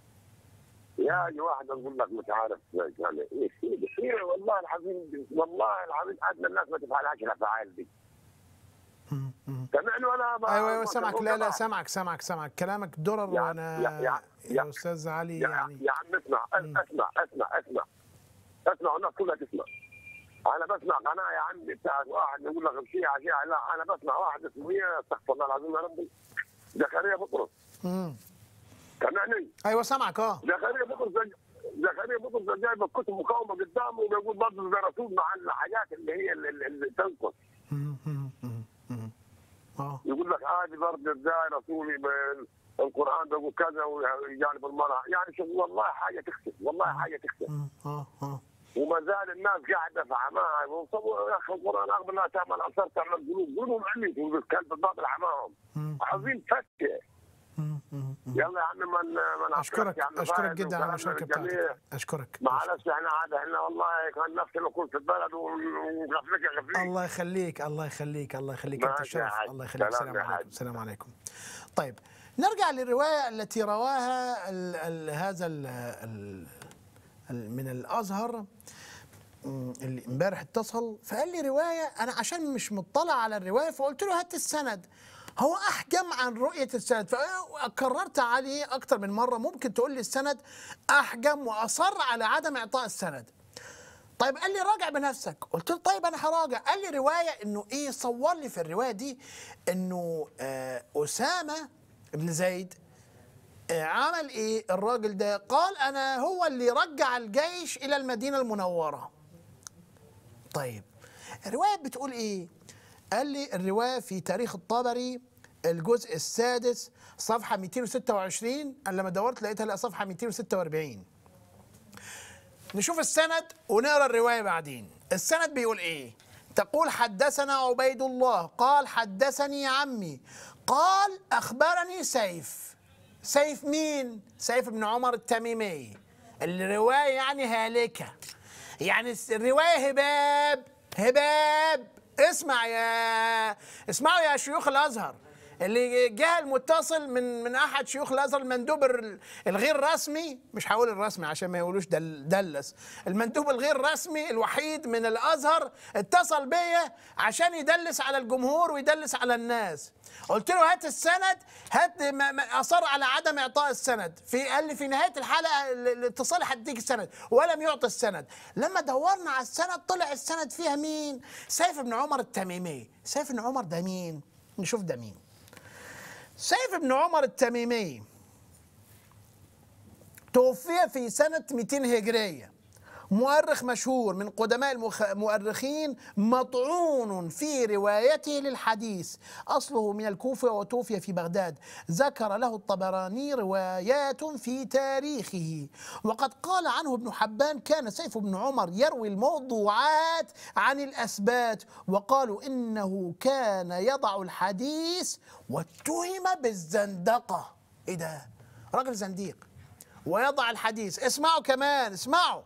يا اي واحد يقول لك مش عارف يعني ايه ايه ايه والله العظيم والله العظيم ادنى الناس ما تفعلهاش الافعال دي مم. مم. سامعني ولا ما- ايوه ايوه ما سامعك تقول لا لا طبعا. سامعك سامعك سامعك كلامك درر يا- وانا يا- يا- يا يا- استاذ علي يا, يعني يا عم اسمع اسمع اسمع اسمع اسمع والناس كلها تسمع انا بسمع قناه يا عمي بتاعت واحد يقول لك الشيعه شيعه لا انا بسمع واحد اسمه ايه استغفر الله العظيم يا ربي زكريا بطرس مم. سامعني ايوه سامعك اه زكريا بطرس ده- زكريا بطرس ده جايب الكتب مقاومه قدامه وبيقول برضه ده رسول مع الحاجات اللي هي اللي, اللي- اللي تنقص مم. مم. مم. مم. اه يقول لك عادي برضه ازاي رسولي بال- القران بيقول كذا وجانب المراه يعني شوف والله حاجه تكسب والله حاجه تكسب مم. اه اه وما زال الناس قاعده في عماها وصبوا يا اخي القران اغضب لا تعمل ابصار تعمل قلوب قلوبهم عميت والكلب الباطل عماهم مم. عظيم فكه مم. مم. مم. يلا يا عم من من اشكرك يا عم اشكرك فايز جدا على وكلامنا المشاركه الجميل. بتاعتك اشكرك معلش احنا عاد احنا والله كان نفسنا نكون في البلد وغفلك غفلك الله يخليك الله يخليك الله يخليك انت ماشي يا الشرف حاج. الله يخليك سلام السلام يا عليكم حاج. السلام عليكم طيب نرجع للروايه التي رواها ال ال هذا ال ال ال من الازهر م، اللي امبارح اتصل فقال لي روايه انا عشان مش مطلع على الروايه فقلت له هات السند هو احجم عن رؤيه السند فكررت عليه اكتر من مره ممكن تقول لي السند احجم واصر على عدم اعطاء السند طيب قال لي راجع بنفسك قلت له طيب انا هراجع قال لي روايه انه ايه صور لي في الروايه دي انه آه اسامه بن زيد آه عمل ايه الراجل ده قال انا هو اللي رجع الجيش الى المدينه المنوره طيب الروايه بتقول ايه قال لي الروايه في تاريخ الطبري الجزء السادس صفحه 226 انا لما دورت لقيتها لا صفحه 246 نشوف السند ونقرا الروايه بعدين السند بيقول ايه تقول حدثنا عبيد الله قال حدثني عمي قال اخبرني سيف سيف مين سيف بن عمر التميمي الروايه يعني هالكه يعني الس- الروايه هباب هباب اسمع يا اسمعوا يا شيوخ الازهر اللي جاء المتصل من من احد شيوخ الازهر المندوب ال- الغير رسمي مش هقول الرسمي عشان ما يقولوش دل دلس المندوب الغير رسمي الوحيد من الازهر اتصل بيا عشان يدلس على الجمهور ويدلس على الناس قلت له هات السند هات ما- ما- اصر على عدم اعطاء السند في قال لي في نهايه الحلقه ال- الاتصال هديك السند ولم يعطي السند لما دورنا على السند طلع السند فيها مين سيف بن عمر التميمي سيف بن عمر ده مين نشوف ده مين سيف بن عمر التميمي توفي في سنة 200 هجرية مؤرخ مشهور من قدماء المخ- المؤرخين مطعون في روايته للحديث أصله من الكوفة وتوفي في بغداد ذكر له الطبراني روايات في تاريخه وقد قال عنه ابن حبان كان سيف بن عمر يروي الموضوعات عن الأثبات وقالوا إنه كان يضع الحديث واتهم بالزندقة إيه ده؟ راجل زنديق ويضع الحديث اسمعوا كمان اسمعوا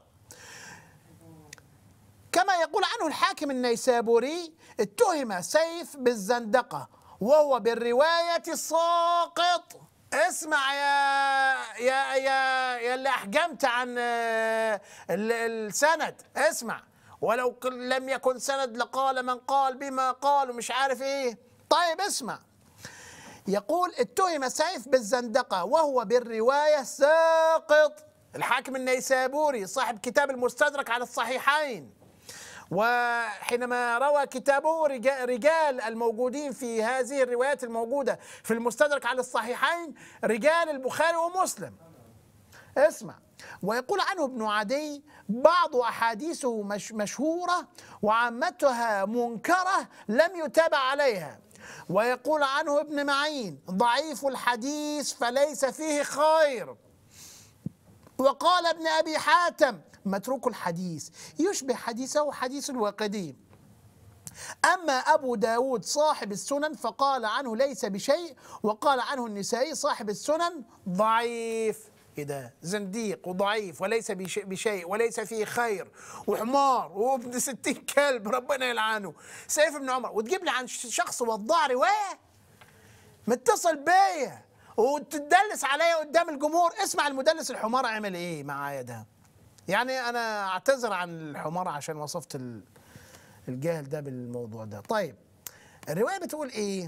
كما يقول عنه الحاكم النيسابوري اتهم سيف بالزندقة وهو بالرواية ساقط اسمع يا يا يا يا اللي احجمت عن آه، ال- السند اسمع ولو ك- لم يكن سند لقال من قال بما قال ومش عارف ايه طيب اسمع يقول اتهم سيف بالزندقة وهو بالرواية ساقط الحاكم النيسابوري صاحب كتاب المستدرك على الصحيحين وحينما روى كتابه رجا- رجال الموجودين في هذه الروايات الموجودة في المستدرك على الصحيحين رجال البخاري ومسلم اسمع ويقول عنه ابن عدي بعض أحاديثه مش مشهورة وعامتها منكرة لم يتابع عليها ويقول عنه ابن معين ضعيف الحديث فليس فيه خير وقال ابن أبي حاتم متروك الحديث يشبه حديثه حديث الواقدي أما أبو داود صاحب السنن فقال عنه ليس بشيء وقال عنه النسائي صاحب السنن ضعيف إيه ده زنديق وضعيف وليس بشيء, بشيء وليس فيه خير وحمار وابن ستين كلب ربنا يلعنه سيف بن عمر وتجيب لي عن شخص وضاع رواية متصل بيا وتدلس عليا قدام الجمهور اسمع المدلس الحمار عمل ايه معايا ده يعني انا اعتذر عن الحمار عشان وصفت ال- الجاهل ده بالموضوع ده طيب الروايه بتقول ايه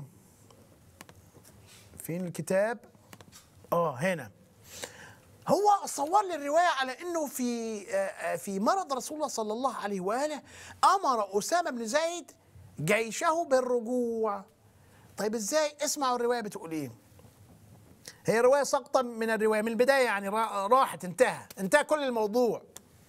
فين الكتاب اه هنا هو صور لي الروايه على انه في آه، آه، في مرض رسول الله صلى الله عليه واله امر اسامه بن زيد جيشه بالرجوع طيب ازاي اسمعوا الروايه بتقول ايه هي روايه سقطه من الروايه من البدايه يعني را- راحت انتهى انتهى كل الموضوع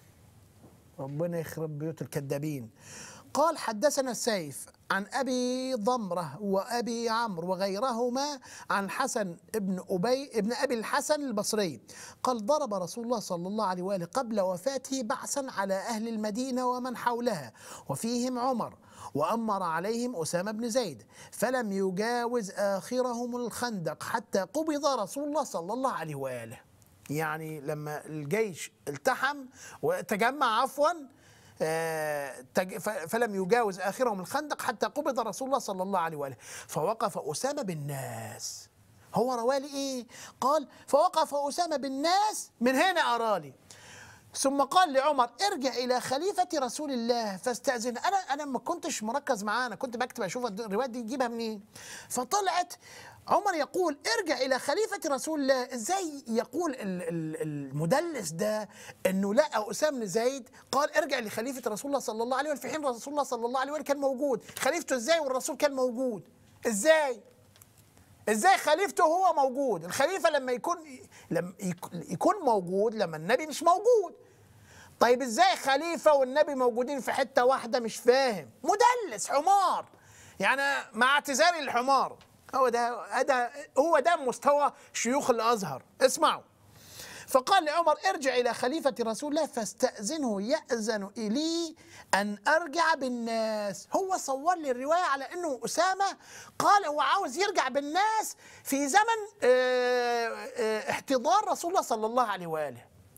ربنا يخرب بيوت الكذابين قال حدثنا السيف عن ابي ضمره وابي عمرو وغيرهما عن حسن ابن ابي ابن ابي الحسن البصري قال ضرب رسول الله صلى الله عليه واله قبل وفاته بعثا على اهل المدينه ومن حولها وفيهم عمر وامر عليهم اسامه بن زيد فلم يجاوز اخرهم الخندق حتى قبض رسول الله صلى الله عليه واله يعني لما الجيش التحم وتجمع عفوا آه، تج- ف- فلم يجاوز اخرهم الخندق حتى قبض رسول الله صلى الله عليه واله فوقف اسامه بالناس هو روالي ايه؟ قال فوقف اسامه بالناس من هنا اراني ثم قال لعمر ارجع الى خليفه رسول الله فاستاذن انا انا ما كنتش مركز معاه انا كنت بكتب اشوف الروايات دي تجيبها منين فطلعت عمر يقول ارجع الى خليفه رسول الله ازاي يقول ال- ال- المدلس ده انه لقى اسامه بن زيد قال ارجع لخليفه رسول الله صلى الله عليه وسلم في حين رسول الله صلى الله عليه وسلم كان موجود خليفته ازاي والرسول كان موجود ازاي ازاي خليفته هو موجود الخليفه لما يكون لما يك- يكون موجود لما النبي مش موجود طيب ازاي خليفه والنبي موجودين في حته واحده مش فاهم مدلس حمار يعني مع اعتذاري للحمار هو ده ده هو ده مستوى شيوخ الازهر اسمعوا فقال لعمر ارجع الى خليفه رسول الله فاستاذنه ياذن لي ان ارجع بالناس هو صور لي الروايه على انه اسامه قال هو عاوز يرجع بالناس في زمن آه، آه، احتضار رسول الله صلى الله عليه واله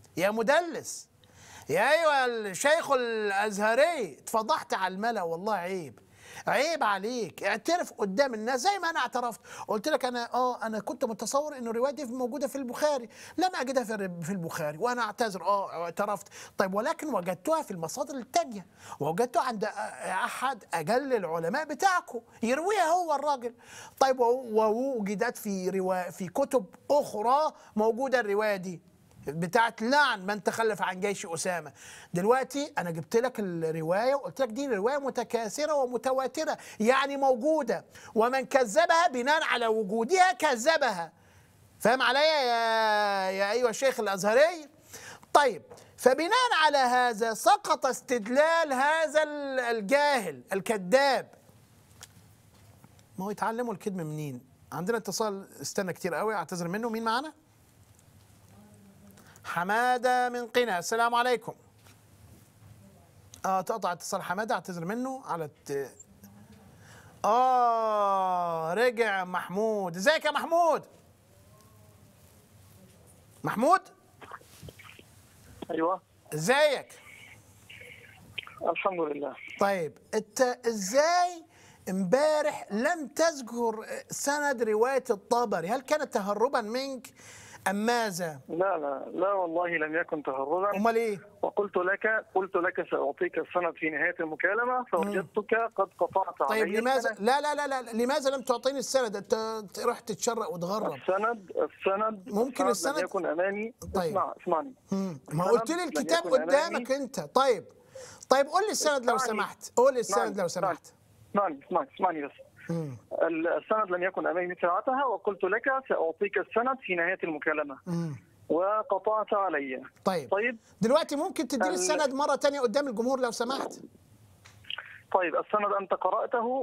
يا مدلس يا ايها الشيخ الازهري اتفضحت على الملا والله عيب عيب عليك اعترف قدام الناس زي ما انا اعترفت قلت لك انا اه انا كنت متصور ان الروايه دي موجوده في البخاري لم اجدها في في البخاري وانا اعتذر اه اعترفت طيب ولكن وجدتها في المصادر التانية وجدتها عند احد اجل العلماء بتاعكم يرويها هو الراجل طيب ووجدت في روا في كتب اخرى موجوده الروايه دي بتاعت لعن من تخلف عن جيش أسامة دلوقتي أنا جبت لك الرواية وقلت لك دي رواية متكاثرة ومتواترة يعني موجودة ومن كذبها بناء على وجودها كذبها فاهم عليا يا, يا أيها الشيخ الأزهري طيب فبناء على هذا سقط استدلال هذا الجاهل الكذاب ما هو يتعلموا الكذب منين عندنا اتصال استنى كتير قوي اعتذر منه مين معانا حماده من قنا السلام عليكم اه تقطع اتصال حماده اعتذر منه على الت... اه رجع محمود ازيك يا محمود محمود ايوه ازيك الحمد لله طيب انت ازاي امبارح لم تذكر سند روايه الطبري هل كان تهربا منك ام ماذا لا لا لا والله لم يكن تهربا امال ايه وقلت لك قلت لك ساعطيك السند في نهايه المكالمه فوجدتك قد قطعت طيب علي لماذا السند. لا لا لا لا لماذا لم تعطيني السند انت رحت تتشرق وتغرب السند السند ممكن السند؟ لم يكن امامي طيب. اسمع اسمعني مم. ما السند قلت لي لم الكتاب يكن قدامك أمامي. انت طيب طيب قول لي السند لو اسمعني. سمحت قول لي السند اسمعني. لو سمحت اسمعني اسمعني اسمعني بس مم. السند لم يكن امامي ساعتها وقلت لك ساعطيك السند في نهايه المكالمه مم. وقطعت علي طيب طيب دلوقتي ممكن تديني ال- السند مره تانية قدام الجمهور لو سمحت طيب السند انت قراته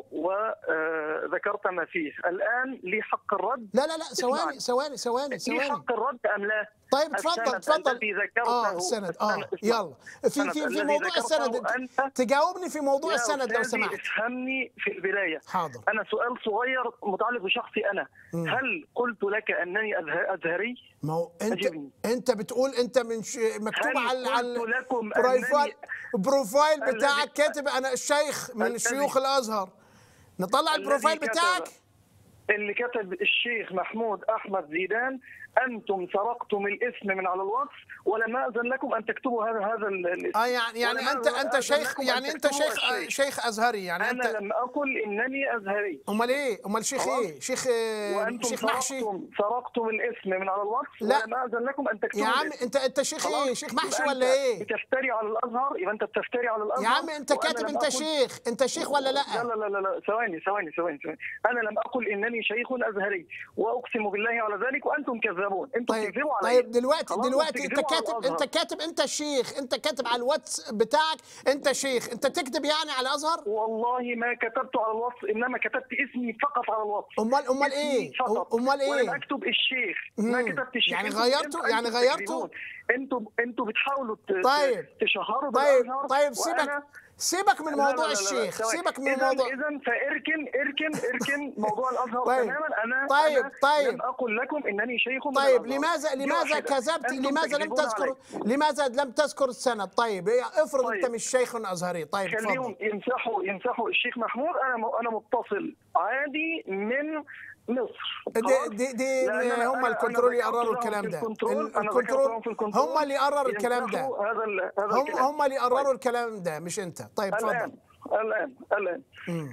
وذكرت ما فيه الان لي حق الرد لا لا لا ثواني اسمعني. ثواني ثواني لي ثواني حق الرد ام لا؟ طيب اتفضل السند اتفضل الذي ذكرته اه السند اه السند- اسمع. يلا في السند في في الذي موضوع ذكرته السند أنت- تجاوبني في موضوع يا السند لو أستاذي سمحت افهمني في البدايه حاضر انا سؤال صغير متعلق بشخصي انا مم. هل قلت لك انني أزه- ازهري؟ ما هو انت أجبني. انت بتقول انت من ش... مكتوب هل على على قلت لكم بروفايل أنني- بروفايل الذي- بتاعك كاتب انا الشيخ من الذي- شيوخ الازهر نطلع الذي البروفايل كتب- بتاعك اللي كتب الشيخ محمود احمد زيدان انتم سرقتم الاسم من على الوصف ولم اذن لكم ان تكتبوا هذا هذا ال- الاسم اه يعني يعني ولم انت أذن- انت أذن شيخ لكم أن يعني انت تكتبوا شيخ الشيخ. شيخ ازهري يعني انا انت لم اقل انني ازهري امال ايه امال شيخ خلاص. ايه شيخ آه، وانتم شيخ محشي سرقتم سرقتم الاسم من على الوصف لا. ولم اذن لكم ان تكتبوا يا عم الاسم. انت انت شيخ خلاص؟ ايه شيخ محشي يبقى ولا أنت ايه بتفتري على الازهر يبقى انت بتفتري على الازهر يا عم انت وأنا كاتب لم انت أقل- شيخ انت شيخ ولا لا لا لا لا لا لا ثواني ثواني ثواني ثواني انا لم اقل انني شيخ ازهري واقسم بالله على ذلك وانتم كذابون انتم طيب بتكذبوا علي طيب دلوقتي خلاص، دلوقتي انت بتكذبوا على كاتب الأزهر. انت كاتب انت شيخ انت كاتب على الواتس بتاعك انت شيخ انت تكتب يعني على الازهر والله ما كتبت على الوصف انما كتبت اسمي فقط على الوصف امال امال اسمي ايه فقط. امال ولم ايه اكتب الشيخ ما مم. كتبت الشيخ يعني انتم- غيرتوا- انتم- يعني انتم غيرتوا؟ بتكذبون. انتم انتم بتحاولوا ت- طيب. تشهروا طيب بالازهر طيب سيبك وأنا- سيبك من لا، لا، موضوع لا، لا، الشيخ ثواني. سيبك من إذن- موضوع اذا فاركن اركن اركن موضوع الازهر طيب. تماما انا طيب، أنا طيب. لم اقل لكم انني شيخ من طيب الأزهر. لماذا دي لماذا واحدة. كذبت أنتم لماذا لم تكذبون تذكر علي. لماذا لم تذكر السند طيب إيه، افرض طيب. انت مش شيخ ازهري طيب خليهم اتفضل يمسحوا يمسحوا الشيخ محمود انا م- انا متصل عادي من مصر دي خلاص؟ دي, دي لأن أنا- هم أنا- الكنترول أنا ذكرت يقرروا لهم الكلام في ده الكنترول، ال- أنا ذكرت لهم في الكنترول هم اللي يقرروا الكلام ده يمسحوا هذا ال- هذا هم الكلام. هم اللي يقرروا الكلام ده مش انت طيب الان اتفضل الان الان مم.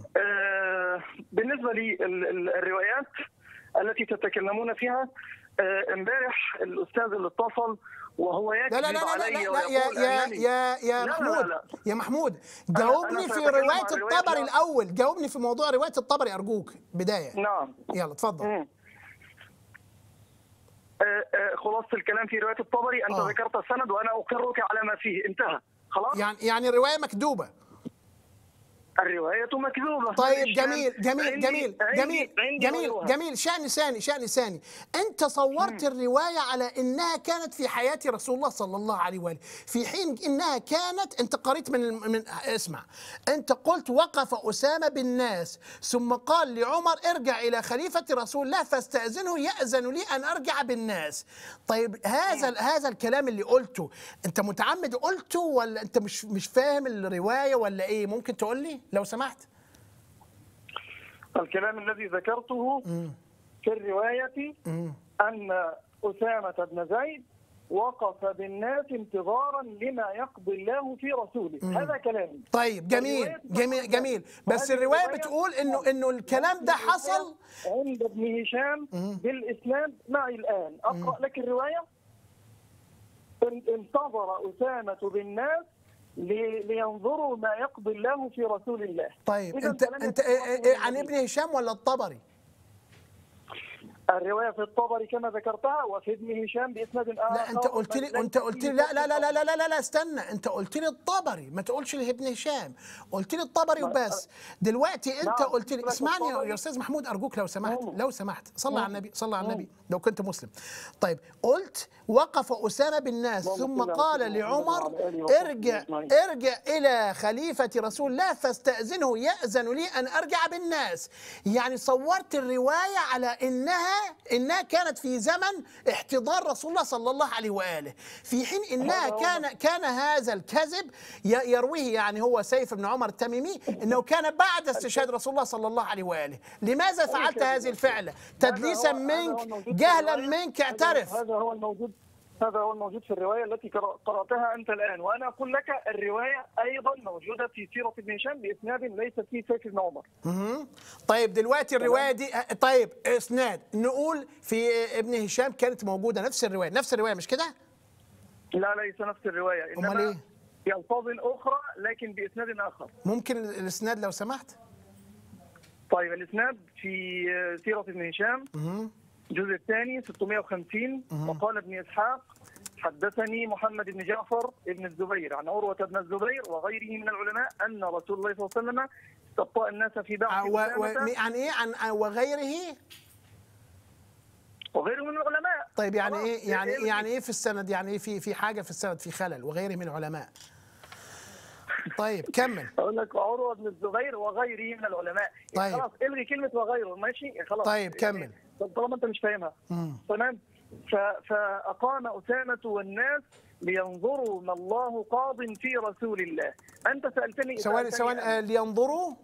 آه بالنسبه للروايات التي تتكلمون فيها آه، امبارح الاستاذ اللي اتصل وهو يكذب لا لا لا لا لا, علي لا, لا ويقول يا يا أنني- يا يا لا، لا، محمود لا. يا محمود أنا- جاوبني أنا في سأتكلم روايه عن رواية الطبري لا. الاول جاوبني في موضوع روايه الطبري ارجوك بدايه نعم يلا اتفضل مم. آه، آه، خلاصة الكلام في رواية الطبري أنت آه. ذكرت السند وأنا أقرك على ما فيه انتهى خلاص يعني يعني الروايه مكذوبه أنا أنا لم أقل إنني شيخ أزهري. أنا لم أقل إنني شيخ أزهري. مكذوبه أنا لم أقل إنني شيخ أزهري. الرواية مكذوبة طيب الشام جميل جميل عندي- جميل عندي- جميل عندي جميل غيرها. جميل شأن ثاني شأن ثاني انت صورت الروايه على انها كانت في حياه رسول الله صلى الله عليه واله في حين انها كانت انت قريت من الم- من اسمع انت قلت وقف اسامه بالناس ثم قال لعمر ارجع الى خليفه رسول الله فاستاذنه ياذن لي ان ارجع بالناس طيب هذا هذا الكلام اللي قلته انت متعمد قلته ولا انت مش مش فاهم الروايه ولا ايه ممكن تقول لي لو سمحت الكلام الذي ذكرته في الرواية أن أسامة بن زيد وقف بالناس انتظارا لما يقضي الله في رسوله هذا كلامي طيب جميل الرواية جميل جميل بس وهذه الروايه الرواية بتقول انه انه الكلام ده حصل عند ابن هشام بالإسلام معي الآن أقرأ لك الرواية ان- انتظر أسامة بالناس لي- لينظروا ما يقضي الله في رسول الله طيب إذا انت فلم انت يتوقفوا إيه- إيه عن النبي. ابن هشام ولا الطبري الرواية في الطبري كما ذكرتها وفي ابن هشام بإسناد آخر لا انت قلت لي بل انت ليس قلت فيه لي لا لا لا لا توقف. لا لا لا, لا استنى انت قلت لي الطبري ما تقولش لي ابن هشام قلت لي الطبري وبس دلوقتي انت نعم، قلت لي لك اسمعني يا- الطبري. يا استاذ محمود ارجوك لو سمحت مم. لو سمحت صلى على مم. النبي صلى على مم. النبي لو كنت مسلم طيب قلت وقف اسامه بالناس اللهم ثم صل على قال سيدنا محمد لعمر وعلى آله وصحبه ارجع أجمعين. ارجع الى خليفه رسول الله فاستاذنه ياذن لي ان ارجع بالناس يعني صورت الروايه على انها انها كانت في زمن احتضار رسول الله صلى الله عليه واله في حين انها هذا هو كان كان هذا الكذب ي- يرويه يعني هو سيف بن عمر التميمي انه كان بعد استشهاد رسول الله صلى الله عليه واله لماذا فعلت هذه الفعله تدليسا هذا هو- هذا هو منك الموجود في جهلا الرواية. منك هذا- اعترف هذا هو الموجود هذا هو الموجود في الرواية التي قرأ- قرأتها أنت الآن وأنا أقول لك الرواية أيضا موجودة في سيرة ابن هشام بإسناد ليس فيه سيف بن عمر مهم. طيب دلوقتي الروايه دي طيب اسناد نقول في ابن هشام كانت موجوده نفس الروايه نفس الروايه مش كده لا ليس نفس الرواية أمال إنما إيه؟ بألفاظ أخرى لكن بإسناد آخر ممكن الاسناد لو سمحت طيب الإسناد في سيرة ابن هشام مهم. الجزء الثاني 650 وقال ابن إسحاق حدثني محمد بن جعفر بن الزبير عن عروة بن الزبير وغيره من العلماء أن رسول الله صلى الله عليه وسلم استبطأ الناس في ع- بعض و- و- أسامة عن ايه عن عن- وغيره وغيره من العلماء طيب يعني خلاص، ايه يعني إيه- يعني ايه في السند يعني ايه في في حاجه في السند في خلل وغيره من العلماء طيب كمل اقول لك عروه بن الزبير وغيره من العلماء طيب. خلاص الغي كلمه وغيره ماشي خلاص طيب، كمل. يعني طالما انت مش فاهمها مم. تمام ف- فاقام اسامه والناس لينظروا ما الله قاض في رسول الله انت سالتني ثواني سألتني ثواني أنا. آه، لينظروا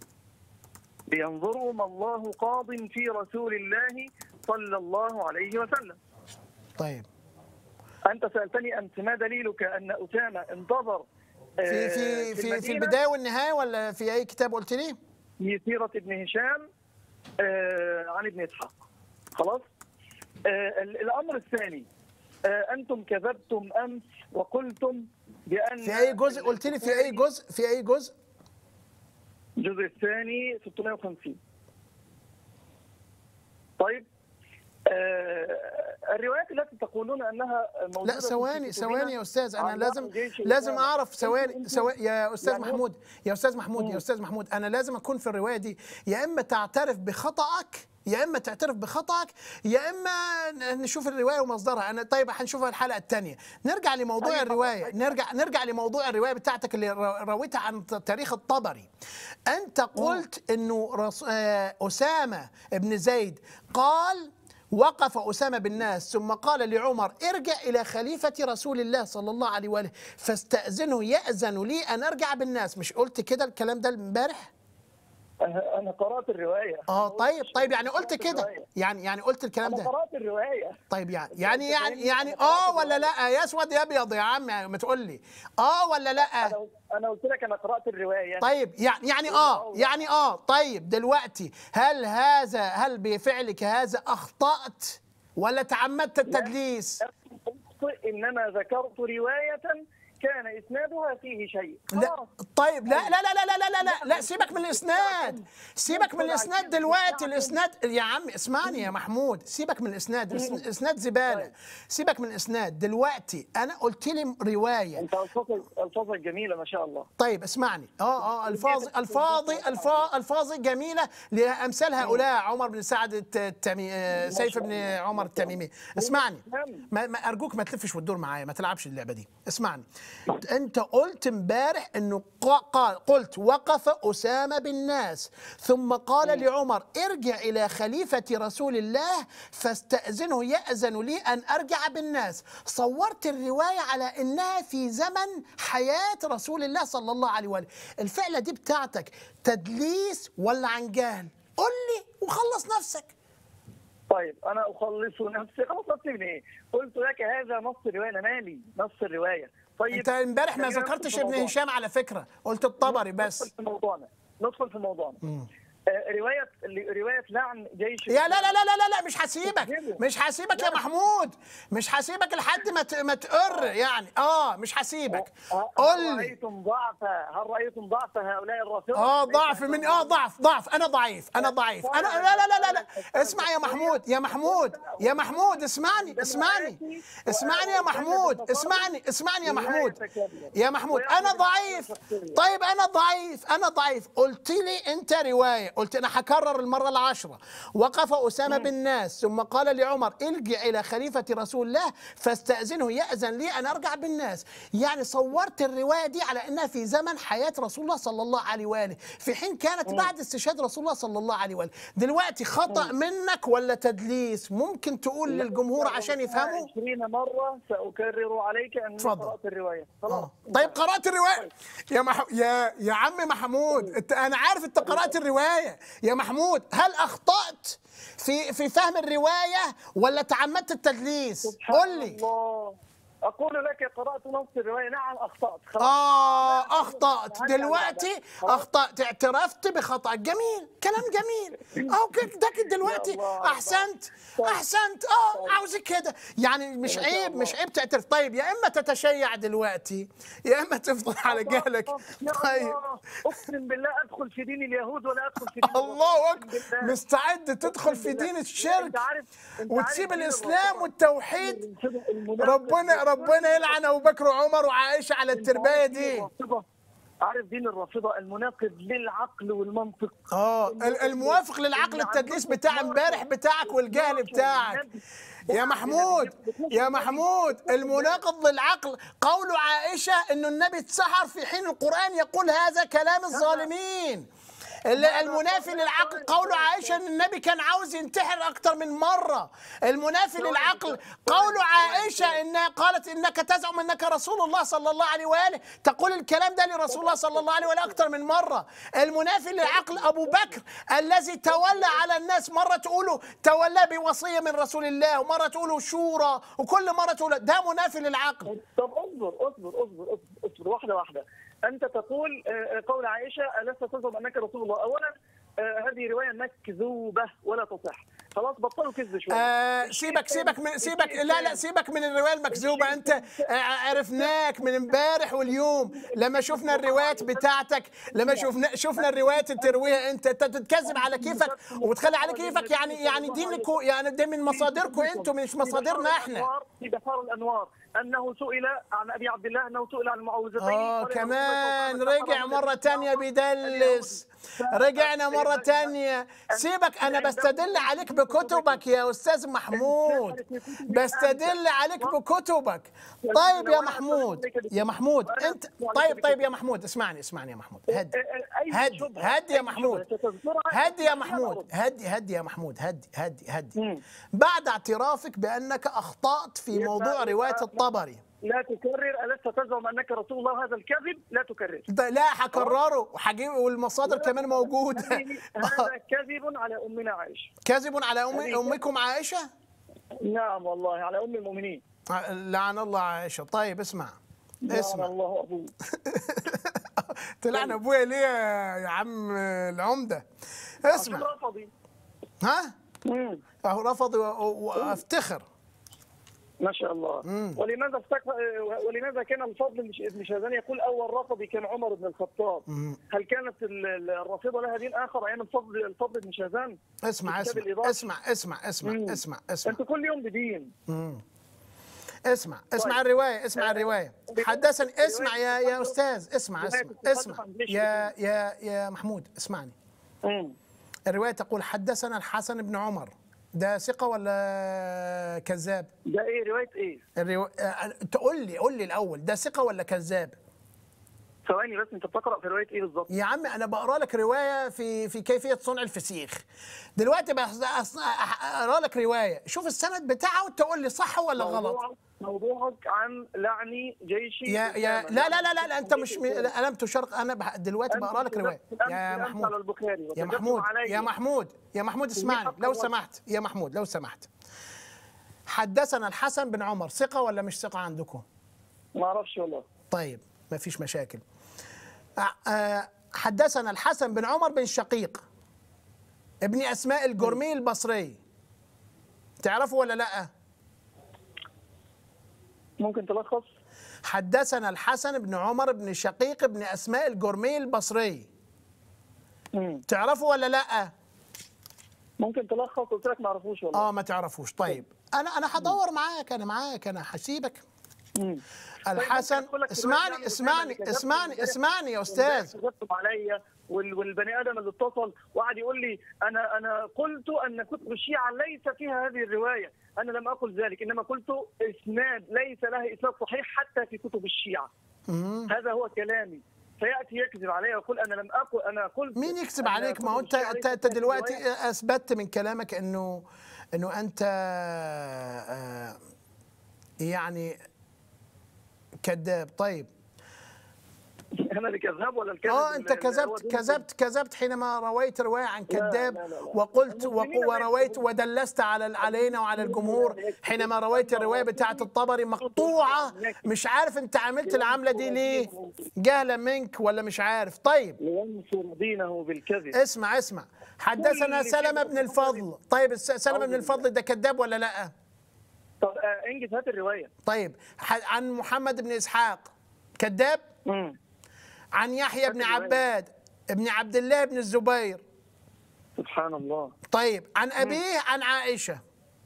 لينظروا ما الله قاض في رسول الله صلى الله عليه وسلم طيب انت سالتني انت ما دليلك ان اسامه انتظر آه، في في في في المدينة البدايه والنهايه ولا في اي كتاب قلت لي في سيرة ابن هشام آه، عن ابن إسحاق خلاص آه، ال- الأمر الثاني آه، أنتم كذبتم أمس وقلتم بأن في اي جزء قلت لي في اي جزء في اي جزء الجزء الثاني 650 طيب آه، الروايات التي تقولون انها موجوده لا في ثواني كتبنا ثواني يا استاذ انا عن لازم جيش لازم الإسلام. اعرف ثواني أنتم- ثواني يا استاذ يعني هو- محمود يا استاذ محمود يا استاذ محمود انا لازم اكون في الروايه دي يا اما تعترف بخطأك يا اما تعترف بخطأك يا اما ن- نشوف الروايه ومصدرها انا طيب هنشوفها الحلقه الثانيه نرجع لموضوع أيوة. الروايه نرجع نرجع لموضوع الروايه بتاعتك اللي رو- رويتها عن ت- تاريخ الطبري انت قلت انه رس... آه، اسامه بن زيد قال وقف أسامة بالناس ثم قال لعمر ارجع إلى خليفة رسول الله صلى الله عليه وآله فاستأذنه يأذن لي أن أرجع بالناس مش قلت كده الكلام ده امبارح؟ أنا أنا قرأت الرواية اه أنا طيب قلت- طيب يعني قلت قرأت كده الرواية. يعني يعني قلت الكلام أنا ده قرأت الرواية طيب يعني أنت يعني يعني فاهمني؟ يعني أنا اه قرأت ولا الرواية. لا يا اسود يا ابيض يا عم يعني ما تقول لي اه ولا لا أنا أنا قلت لك أنا قرأت الرواية طيب يعني يعني اه يعني اه طيب دلوقتي هل هذا هل بفعلك هذا اخطأت ولا تعمدت التدليس؟ أخطئ إنما ذكرت رواية كان اسنادها فيه شيء لا خلاص طيب لا لا لا لا لا لا لا لا سيبك من الاسناد سيبك من الاسناد دلوقتي الاسناد يا عم اسمعني يا محمود سيبك من الاسناد الإس- الاسناد زباله سيبك من الاسناد دلوقتي انا قلت لي روايه انت الفاظك الفاظك جميله ما شاء الله طيب اسمعني اه اه الفاظي الفاظي الفا- الفاظي جميله لامثال هؤلاء عمر بن سعد الت- التمي آه، سيف بن عمر التميمي اسمعني ما ما ارجوك ما تلفش وتدور معايا ما تلعبش اللعبه دي اسمعني انت قلت امبارح انه قا- قال قلت وقف اسامه بالناس ثم قال لعمر ارجع الى خليفه رسول الله فاستاذنه ياذن لي ان ارجع بالناس صورت الروايه على انها في زمن حياه رسول الله صلى الله عليه واله الفعله دي بتاعتك تدليس ولا عن جهل قول لي وخلص نفسك طيب انا اخلص نفسي خلاص نفسي من ايه؟ قلت لك هذا نص الروايه انا مالي نص الروايه طيب انت امبارح ما خلينا ندخل ذكرتش في ابن موضوعنا. هشام على فكره قلت الطبري ندخل بس في موضوعنا ندخل في موضوعنا آه، روايه روايه لعن جيش يا لا لا لا لا لا, لا مش هسيبك مش هسيبك يا محمود مش هسيبك لحد ما ت- ما تقر يعني اه مش هسيبك هل قول لي رايتم ضعف هل رايتم ضعف هؤلاء الرافضه؟ اه ضعف من اه ضعف ضعف انا ضعيف انا ضعيف انا لا لا لا لا, لا. اسمع يا محمود يا محمود يا محمود اسمعني اسمعني اسمعني يا محمود اسمعني اسمعني يا محمود يا محمود انا ضعيف طيب انا ضعيف انا ضعيف قلت لي انت روايه قلت انا هكرر المره العاشره وقف اسامه بالناس ثم قال لعمر ارجع الى خليفه رسول الله فاستاذنه ياذن لي ان ارجع بالناس يعني صورت الروايه دي على انها في زمن حياه رسول الله صلى الله عليه واله في حين كانت بعد استشهاد رسول الله صلى الله عليه واله دلوقتي خطا منك ولا تدليس ممكن تقول للجمهور عشان يفهموا 20 مره ساكرر عليك اني اتفضل. قرات الروايه خلاص آه. طيب قرات الروايه يا مح... يا يا عم محمود انت انا عارف انت قرات الروايه يا محمود هل اخطات في في فهم الروايه ولا تعمدت التدليس سبحان قول لي الله اقول لك قرات نص الروايه نعم اخطات خلاص اه اخطات دلوقتي اخطات اعترفت بخطأ جميل كلام جميل اهو كده ده كده دلوقتي يا الله. احسنت احسنت اه عاوزك كده يعني مش شاء عيب الله. مش عيب تعترف طيب يا اما تتشيع دلوقتي يا اما تفضل على جهلك يا طيب الله اقسم بالله ادخل في دين اليهود ولا ادخل في دين الله الرسول. اكبر بالله. مستعد تدخل أقسم في بالله. دين الشرك أنت عارف- أنت وتسيب عارف دين الاسلام الرسول. والتوحيد المنافق ربنا ربنا يلعن ابو بكر وعمر وعائشه على التربايه دي الرافضة. عارف دين الرافضه المناقض للعقل والمنطق اه ال- الموافق للعقل التدليس بتاع امبارح بتاعك والجهل بتاعك يا محمود يا محمود المناقض للعقل قول عائشة انه النبي اتسحر في حين القرآن يقول هذا كلام الظالمين ال- المنافي للعقل قول عائشة ان النبي كان عاوز ينتحر اكتر من مرة المنافي للعقل قول عائشة انها قالت انك تزعم انك رسول الله صلى الله عليه واله تقول الكلام ده لرسول الله صلى الله عليه واله اكتر من مرة المنافي للعقل ابو بكر الذي تولى على الناس مرة تقوله تولى بوصية من رسول الله ومرة تقوله شورى وكل مرة تقوله ده منافي للعقل طب اصبر اصبر اصبر اصبر, أصبر واحده واحده انت تقول آه، قول عائشه الست تزعم انك رسول الله اولا آه، هذه روايه مكذوبه ولا تصح خلاص بطلوا كذب شويه آه سيبك سيبك من سيبك لا لا سيبك من الروايه المكذوبه انت آه عرفناك من امبارح واليوم لما شفنا الروايات بتاعتك لما شفنا شفنا الروايات اللي ترويها انت انت بتتكذب على كيفك وبتخلي على كيفك يعني يعني دينكم يعني ده من مصادركم انتم مش مصادرنا احنا في بحار الانوار انه سئل عن ابي عبد الله انه سئل عن المعوذتين اه قال يا كمان رسول الله رجع صلى الله مرة عليه تانية وسلم بيدلس رجعنا مرة تانية سيبك أنا بستدل عليك بكتبك يا أستاذ محمود بستدل عليك بكتبك طيب يا محمود يا محمود أنت طيب طيب يا محمود اسمعني اسمعني يا محمود هدي أي هدي شبهة- هدي يا أي محمود شبهة ستذكرها هدي يا أنا محمود أرد. هدي هدي يا محمود هدي هدي هدي مم. بعد اعترافك بأنك أخطأت في يبقى- موضوع رواية يبقى- الطبري لا تكرر ألست تزعم أنك رسول الله هذا الكذب لا تكرر ده لا هكرره وهجيب والمصادر كمان موجودة هذه- هذا كذب على أمنا عائشة كذب على أم هذه- أمكم عائشة نعم والله على أم المؤمنين لعن الله عائشة طيب اسمع لعن اسمع الله أبوه تلعن ابويا ليه يا يا عم العمدة اسمع رفضي ها مم. اهو رفض و- و- وافتخر ما شاء الله مم. ولماذا افتك... ولماذا كان الفضل بن شاذان يقول اول رافضي كان عمر بن الخطاب مم. هل كانت ال- ال- الرافضه لها دين اخر ايام الفضل الفضل بن شاذان اسمع كتاب اسمع الإضافة. اسمع اسمع اسمع مم. اسمع اسمع انتوا كل يوم بدين مم. اسمع اسمع طيب. الرواية اسمع الرواية رواية- حدثني رواية اسمع يا يا التقدم- أستاذ اسمع رواية اسمع التقدم اسمع عن جيش يا يا يا محمود اسمعني مم. الرواية تقول حدثنا الحسن بن عمر ده ثقة ولا كذاب؟ ده ايه روايه ايه؟ الرو... آه، تقول لي قول لي الأول ده ثقة ولا كذاب؟ ثواني بس انت بتقرا في روايه ايه بالظبط؟ يا عم انا بقرا لك روايه في في كيفيه صنع الفسيخ دلوقتي بقى أص- اقرا لك روايه شوف السند بتاعها وتقول لي صح ولا غلط موضوعك موضوعك عن لعن جيش يا يا أسامة. لا لا لا لا, لا انت مش م... أنت لا، لم تشرق انا بح... دلوقتي بقرا لك روايه كتبت الأمس- يا الأمس محمود على البخاري يا وكتبتم محمود علي. يا محمود يا محمود اسمعني حق لو الله. سمحت يا محمود لو سمحت حدثنا الحسن بن عمر ثقه ولا مش ثقه عندكم ما اعرفش والله طيب ما فيش مشاكل آه، آه، حدثنا الحسن بن عمر بن شقيق ابن اسماء الجرمي البصري تعرفوا ولا لا ممكن تلخص؟ حدثنا الحسن بن عمر بن شقيق ابن اسماء الجرمي البصري مم. تعرفوا ولا لا ممكن تلخص قلت لك ما اعرفوش والله اه ما تعرفوش طيب انا انا هدور معاك انا معاك انا هسيبك مم. الحسن ممكن أقول لك اسمعني دلوقتي اسمعني يعني اسمعني كتبت اسمعني يا امبارح استاذ كتبتم عليا وال- والبني ادم اللي اتصل وقعد يقول لي انا انا قلت ان كتب الشيعه ليس فيها هذه الروايه انا لم اقل ذلك انما قلت اسناد ليس لها اسناد صحيح حتى في كتب الشيعه مم. هذا هو كلامي فياتي يكذب علي ويقول انا لم اقل انا قلت مين يكذب أن عليك ما هو كتب انت الشيعة انت, ليس انت فيها دلوقتي رواية. اثبتت من كلامك انه انه انت آه، يعني كذاب طيب انا اللي كذاب ولا الكذب اه انت اللي- اللي هو كذبت دون- كذبت كذبت حينما رويت روايه عن لا، كذاب لا، لا، لا. وقلت المسلمين وق- لا ورويت يكذبون. ودلست على علينا وعلى الجمهور حينما رويت الروايه بتاعه الطبري مقطوعه مش عارف انت عملت العمله دي ليه جهلا منك ولا مش عارف طيب لينصر دينه بالكذب اسمع اسمع حدثنا كل سلمة شيء بن الفضل طيب الس- سلمة بن أعوذ الفضل ده كذاب ولا لا طب آه، انجز هات الروايه طيب ح- عن محمد بن اسحاق كذاب مم. عن يحيى بن الرواية. عباد ابن عبد الله بن الزبير سبحان الله طيب عن أبيه عن عائشة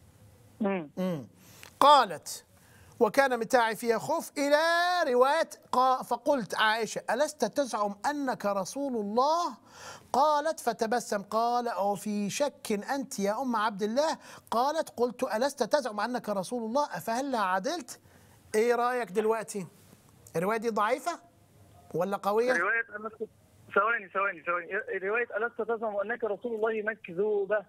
مم. مم. قالت وكان متاعي فيها خوف إلى رواية قا- فقلت عائشة ألست تزعم أنك رسول الله قالت فتبسم قال أو في شك أنت يا أم عبد الله قالت قلت ألست تزعم أنك رسول الله أفهلا عدلت إيه رأيك دلوقتي الرواية دي ضعيفة ولا قوية رواية ألست ثواني ثواني ثواني رواية ألست تزعم أنك رسول الله مكذوبة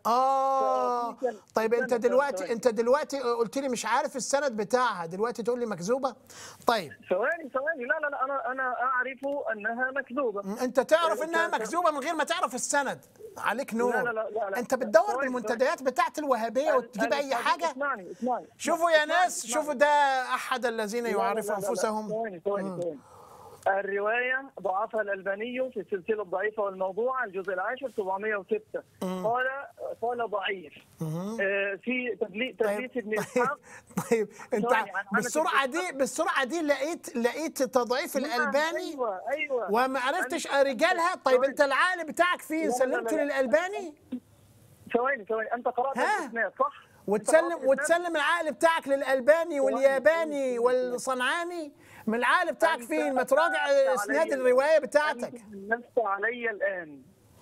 آه فأعطيك طيب أنت السند دلوقتي ثواني. أنت دلوقتي قلت لي مش عارف السند بتاعها دلوقتي تقول لي مكذوبة طيب ثواني ثواني لا لا لا أنا أنا أعرف أنها مكذوبة انت تعرف أنت- انها أنت- مكذوبه من غير ما تعرف السند عليك نور لا لا لا لا لا. انت بتدور ثواني، بالمنتديات بتاعت الوهابيه وتجيب اي أنا- حاجه اسمعني اسمعني شوفوا يا اسمعني، ناس اسمعني. شوفوا ده احد الذين لا، لا، لا، يعرفوا لا، لا. انفسهم ثواني ثواني ثواني الرواية ضعفها الألباني في السلسلة الضعيفة والموضوعة الجزء العاشر 706 قال قال ضعيف آه، في تدليس تدليس ابن طيب إسحاق طيب انت ثواني، أنا- أنا بالسرعه كنت- دي بالسرعه دي لقيت لقيت تضعيف الالباني أيوة أيوة وما عرفتش أنا- رجالها طيب ثواني. انت العقل بتاعك فين لا، لا، لا، سلمته لا. للالباني ثواني ثواني أنت قرأت ها؟ الإسناد صح؟ أنت وتسلم قرأت الإسناد؟ وتسلم العقل بتاعك للالباني والياباني ثواني. والصنعاني من العقل بتاعك أنت فين ما تراجع أنت اسناد علي- الروايه بتاعتك أنت دلست علي الآن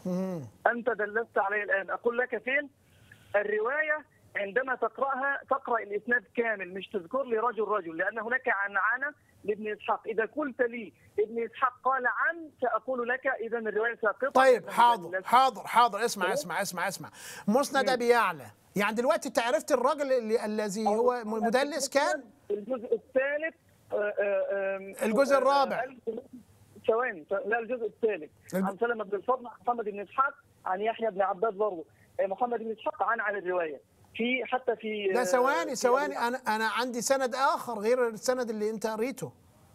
أنت دلست علي الآن أقول لك فين الرواية عندما تقرأها تقرأ الإسناد كامل مش تذكر لي رجل رجل لأن هناك عنعنة لابن إسحاق إذا قلت لي ابن إسحاق قال عن سأقول لك إذا الرواية ساقطة طيب لأنه حاضر دلست. حاضر حاضر اسمع اسمع اسمع اسمع مسند ابي يعلى يعني دلوقتي انت عرفت الراجل اللي الذي هو مدلس كان الجزء الثالث آه، آه، آم، الجزء آه، الرابع. آه، ثواني لا الجزء الثالث الج- عن سلمة بن الفضل عن محمد بن اسحاق عن يحيى بن عباس برضه آه، محمد بن اسحاق عن عن الروايه في حتى في لا آه، ثواني في- ثواني انا انا عندي سند اخر غير السند اللي انت قريته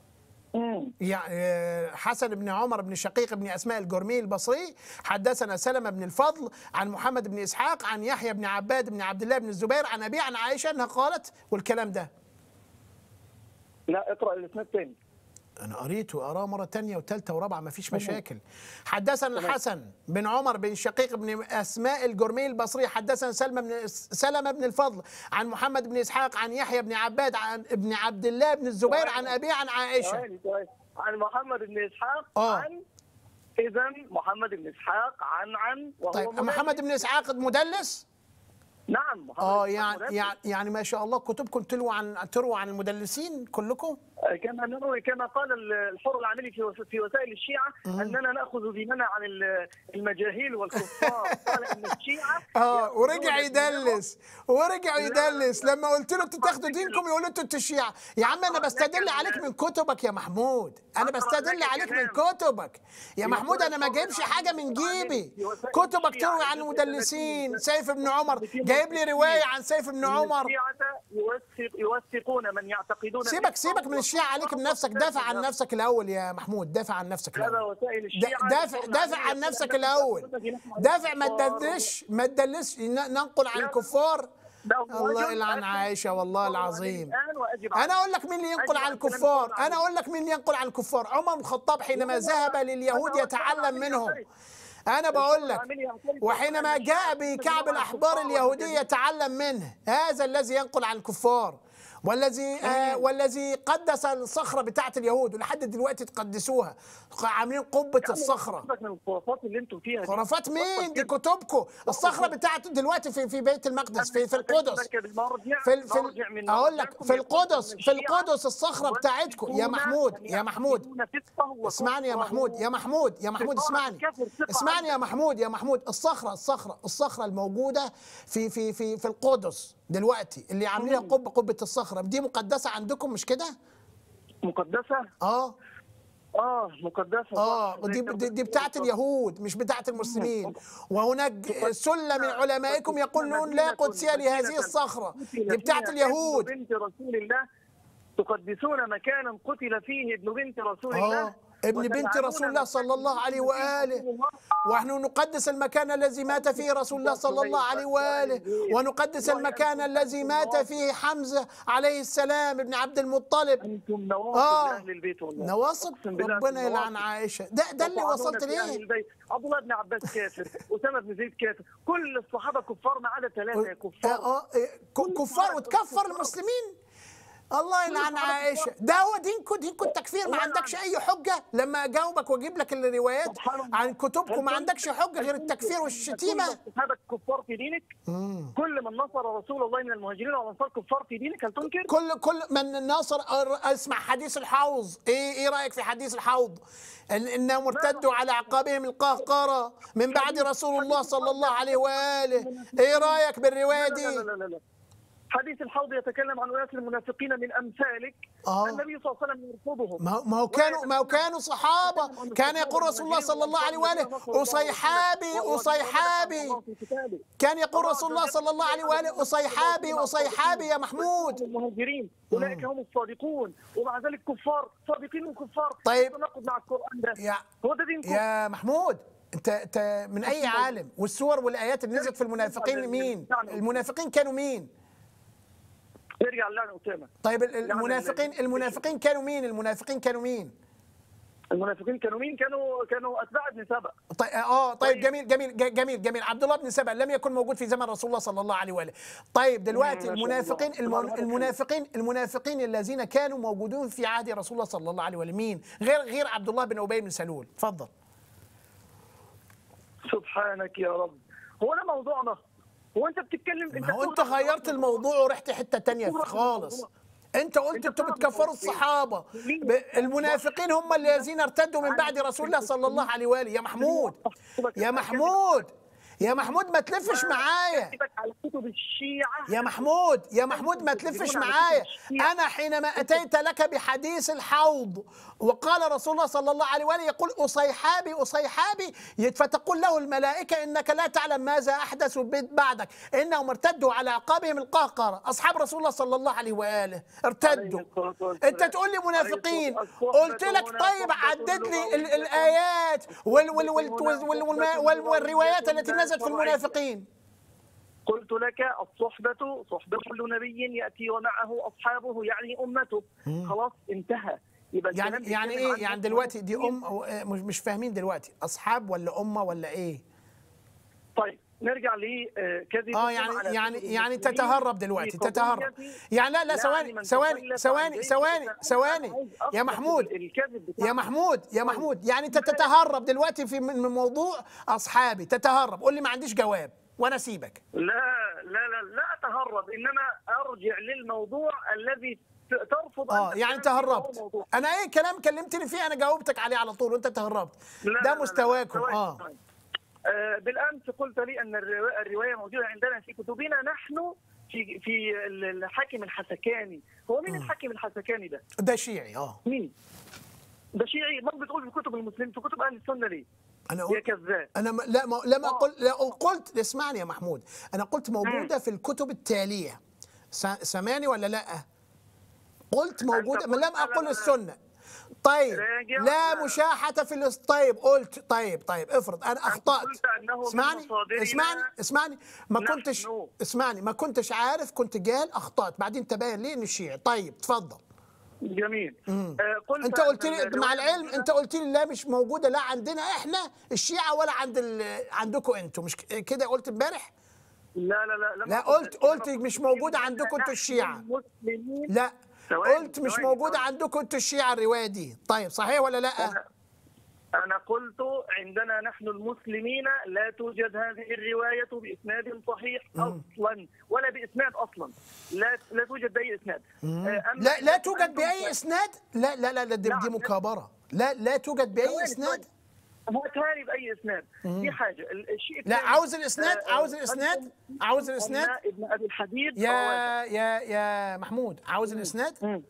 مم. يعني آه، حسن بن عمر بن شقيق بن اسماء الجرمي البصري حدثنا سلمة بن الفضل عن محمد بن اسحاق عن يحيى بن عباد بن عبد الله بن الزبير عن ابي عن عائشه انها قالت والكلام ده لا اقرا الاسناد تاني انا قريته واراه مره تانية وثالثه ورابعه ما فيش مشاكل حدثنا الحسن بن عمر بن شقيق بن اسماء الجرمي البصري حدثنا سلمى بن سلمة بن الفضل عن محمد بن اسحاق عن يحيى بن عباد عن ابن عبد الله بن الزبير عن ابيه عن عائشه ثواني ثواني عن محمد بن اسحاق آه. عن اذا محمد بن اسحاق عن عن وهو طيب مدلس. محمد بن اسحاق مدلس نعم محمد اه بن إسحاق يعني مدلس. يعني يعني ما شاء الله كتبكم تلوى عن تروى عن المدلسين كلكم كما نروي كما قال الحر العاملي في وس- في وسائل الشيعه اننا ناخذ ديننا عن ال- المجاهيل والكفار قال ان الشيعه اه يأخذون ورجع دينهم يدلس ورجع لا، يدلس لا. لما قلت له انتوا تاخدوا دينكم يقولوا انتوا انتوا الشيعة يا عم انا بستدل لكن- عليك من كتبك يا محمود انا أقرأ بستدل لك عليك من كلام. كتبك يا في محمود وسائل انا ما الشغل جايبش العام حاجه من العاملي جيبي في وسائل كتبك الشيعة تروي عن التي المدلسين تثبت سيف بن عمر في جايب لي مدلسين. روايه عن سيف بن إن عمر الشيعة يوثق يوثقون من يعتقدون سيبك سيبك من الشيعة عليك بنفسك دافع عن نفسك الاول يا محمود دافع عن نفسك هذا الاول وسائل دا- الشيعة دافع يقولون دافع عليه عن يقول نفسك أنكم الاول تأخذون دينكم عن دافع ما الكفار. تدلش ما تدلش ن- ننقل عن لا. الكفار ده الله رجل يلعن أتى عائشه والله يقول عليه العظيم الآن وأجب انا عنه. اقول لك مين اللي ينقل أجب عن عن كلام الكفار يقول انا عليه. اقول لك مين اللي ينقل عن الكفار عمر بن الخطاب حينما لا، ذهب لا، لليهود هذا يتعلم العملي منهم يعترف. انا بقول لك العملي يعترف وحينما بأن جاء الشيعة بكعب ينقلون عن الاحبار الكفار اليهودي والكذب. يتعلم منه هذا الذي ينقل عن الكفار والذي آه والذي قدس الصخره بتاعت اليهود ولحد دلوقتي تقدسوها عاملين قبه الصخره سيبك من الخرافات اللي انتوا فيها دي. خرافات مين دي كده. كتبكم الصخره بتاعته دلوقتي في في بيت المقدس في في القدس أتذكر المرجع- في ال- في مرجع ال- من اقول لك مرجعكم في يقول القدس أن في الشيعة القدس الصخره بتاعتكم يا يوثقون محمود من يا محمود يعتقدون فسقه اسمعني يا وكفره. محمود يا محمود يا محمود ثقة اسمعني الكفر، ثقة اسمعني يا عندك. محمود يا محمود الصخره الصخره الصخره الموجوده في في في في القدس دلوقتي اللي عاملينها قبه قبه الصخره دي مقدسه عندكم مش كده؟ مقدسة؟ اه اه مقدسة اه صح. دي زي دي, دي كده. بتاعت اليهود مش بتاعت المسلمين وهناك سله من علمائكم يقولون لا قدسيه لهذه الصخره دي بتاعت اليهود ابن بنت رسول الله تقدسون مكانا قتل فيه ابن بنت رسول آه، الله ابن بنت وتجعلون رسول الله صلى الله عليه مكانا وآله. رسول الله. ونحن نقدس المكان الذي مات فيه رسول الله صلى الله عليه واله ونقدس المكان الذي مات فيه حمزه عليه السلام ابن عبد المطلب انتم نواصب آه. لاهل البيت والله نواصب أقسم بالله ربنا أنتم يلعن نواصب. عائشه ده ده اللي تطعنون وصلت في أهل ليه البيت. عبد الله بن عباس كافر اسامه بن زيد كافر كل الصحابه كفار ما عدا ثلاثه كفار آه، آه، ك- كفار وتكفر المسلمين الله يلعن عائشه ده هو دينكم دينكم التكفير ما عندكش اي حجه لما اجاوبك واجيب لك الروايات سبحان الله. عن كتبكم ما هل عندكش كنت- حجه هل غير كنت- التكفير هل والشتيمه كل الصحابه كفار في دينك كل من نصر رسول الله من المهاجرين والانصار كفار في دينك هل تنكر؟ كل كل من ناصر أر- اسمع حديث الحوض ايه ايه رايك في حديث الحوض إن انهم ارتدوا على اعقابهم القهقره من بعد رسول الله صلى الله عليه واله ايه رايك بالروايه لا لا دي لا لا لا حديث الحوض يتكلم عن اناس المنافقين من امثالك آه. النبي صلى الله عليه وسلم يرفضهم ما هو- ما هو كانوا ما هو كانوا صحابه كان يقول رسول الله صلى الله عليه واله اصيحابي اصيحابي كان يقول رسول الله صلى الله عليه واله اصيحابي اصيحابي يا محمود المهاجرين اولئك هم الصادقون ومع ذلك كفار صادقين وكفار طيب. تناقض مع القران ده يا هو ده دينكم يا محمود انت انت من اي عالم والسور والايات اللي نزلت في المنافقين مين المنافقين كانوا مين نرجع لنا اسامه طيب ال- المنافقين المنافقين كانوا مين المنافقين كانوا مين المنافقين كانوا مين؟ كانوا كانوا اتباع ابن سبأ طيب اه طيب طيب. جميل جميل ج- جميل جميل عبد الله بن سبأ لم يكن موجود في زمن رسول الله صلى الله عليه واله طيب دلوقتي ما شاء المنافقين الله. المن- المنافقين المنافقين الذين كانوا موجودون في عهد رسول الله صلى الله عليه واله مين غير غير عبد الله بن ابي بن سلول اتفضل سبحانك يا رب هو ده موضوعنا هو انت بتتكلم ما هو انت غيرت الموضوع ورحت حته تانية خالص انت قلت انتوا بتكفروا الصحابه ب- المنافقين هم الذين ارتدوا من بعد رسول الله صلى الله عليه واله يا محمود يا محمود يا محمود ما تلفش معايا كتبك على كتب الشيعه يا محمود يا محمود ما تلفش معايا انا حينما اتيت لك بحديث الحوض وقال رسول الله صلى الله عليه واله يقول اصيحابي اصيحابي فتقول له الملائكه انك لا تعلم ماذا احدث بيت بعدك انهم ارتدوا على اعقابهم القهقره اصحاب رسول الله صلى الله عليه واله ارتدوا انت تقول لي منافقين قلت لك طيب عدد لي ال- الايات وال وال وال وال وال وال والروايات التي نزلت في المنافقين قلت لك الصحبة صحبة كل نبي يأتي ومعه أصحابه يعني أمته خلاص انتهى يبقى الكلام يعني يعني بيتكلم عن ايه يعني ناس دلوقتي دي مسلمين. ام أو آه، مش مش فاهمين دلوقتي اصحاب ولا امه ولا ايه طيب نرجع لكذب اه يعني يعني يعني تتهرب دلوقتي تتهرب يعني لا لا ثواني ثواني ثواني ثواني ثواني يا محمود يا محمود يا محمود يعني انت تتهرب دلوقتي في من من موضوع اصحابي تتهرب قول لي ما عنديش جواب وانا اسيبك لا لا لا لا اتهرب انما ارجع للموضوع الذي ت- ترفض أن اه يعني تتكلم فيه وهو تهربت موضوع. انا ايه كلام كلمتني فيه انا جاوبتك عليه على طول وانت تهربت لا، لا، ده لا، لا، مستواكم ثواني، اه ثواني. آه، بالامس قلت لي ان الروا- الروايه موجوده عندنا في كتبنا نحن في في ال- الحاكم الحسكاني هو مين الحاكم الحسكاني ده؟ ده شيعي اه مين؟ ده شيعي ما بتقول في كتب المسلمين في كتب اهل السنه ليه؟ انا يا قلت كذاب انا ما لا ما لما آه. قلت لا قلت اسمعني يا محمود انا قلت موجوده في الكتب التاليه س- سامعني ولا لا قلت موجوده ما قلت لم لا، لا، اقل لا. السنه طيب راجع. لا لا. مشاحة في الاس طيب قلت طيب طيب افرض انا اخطأت قلت أنه من اسمعني مصادرنا اسمعني اسمعني ما نحن. كنتش اسمعني ما كنتش عارف كنت جاهل اخطأت بعدين تبين لي اني شيعي طيب تفضل جميل آه، قلت انت أن قلت لي الرواية مع العلم موجودة- انت قلت لي لا مش موجوده لا عندنا احنا الشيعه ولا عند ال- عندكم انتوا مش ك- كده قلت امبارح لا لا لا لم لا أقل قلت ذلك. قلت إنما مش قلت موجوده إن عندكم انتوا نحن الشيعه المسلمين لا ثواني، قلت مش ثواني، موجوده ثواني. عندكم انتوا الشيعه الروايه دي طيب صحيح ولا لا أنا- أنا قلت عندنا نحن المسلمين لا توجد هذه الرواية بإسناد صحيح أصلا ولا بإسناد أصلا لا لا توجد بأي إسناد آه، أما لا لا إذا توجد أنتم باي ف- اسناد لا لا لا, لا دي, نعم، دي لا. مكابره لا لا توجد باي ثواني، اسناد ثواني. هاتها بأي إسناد دي حاجة ال- الشيء لا الثاني، عاوز الاسناد آه، عاوز آه، الاسناد أنتم- عاوز أن الاسناد ابن أبي الحديد يا رواية. يا يا محمود عاوز الاسناد مم.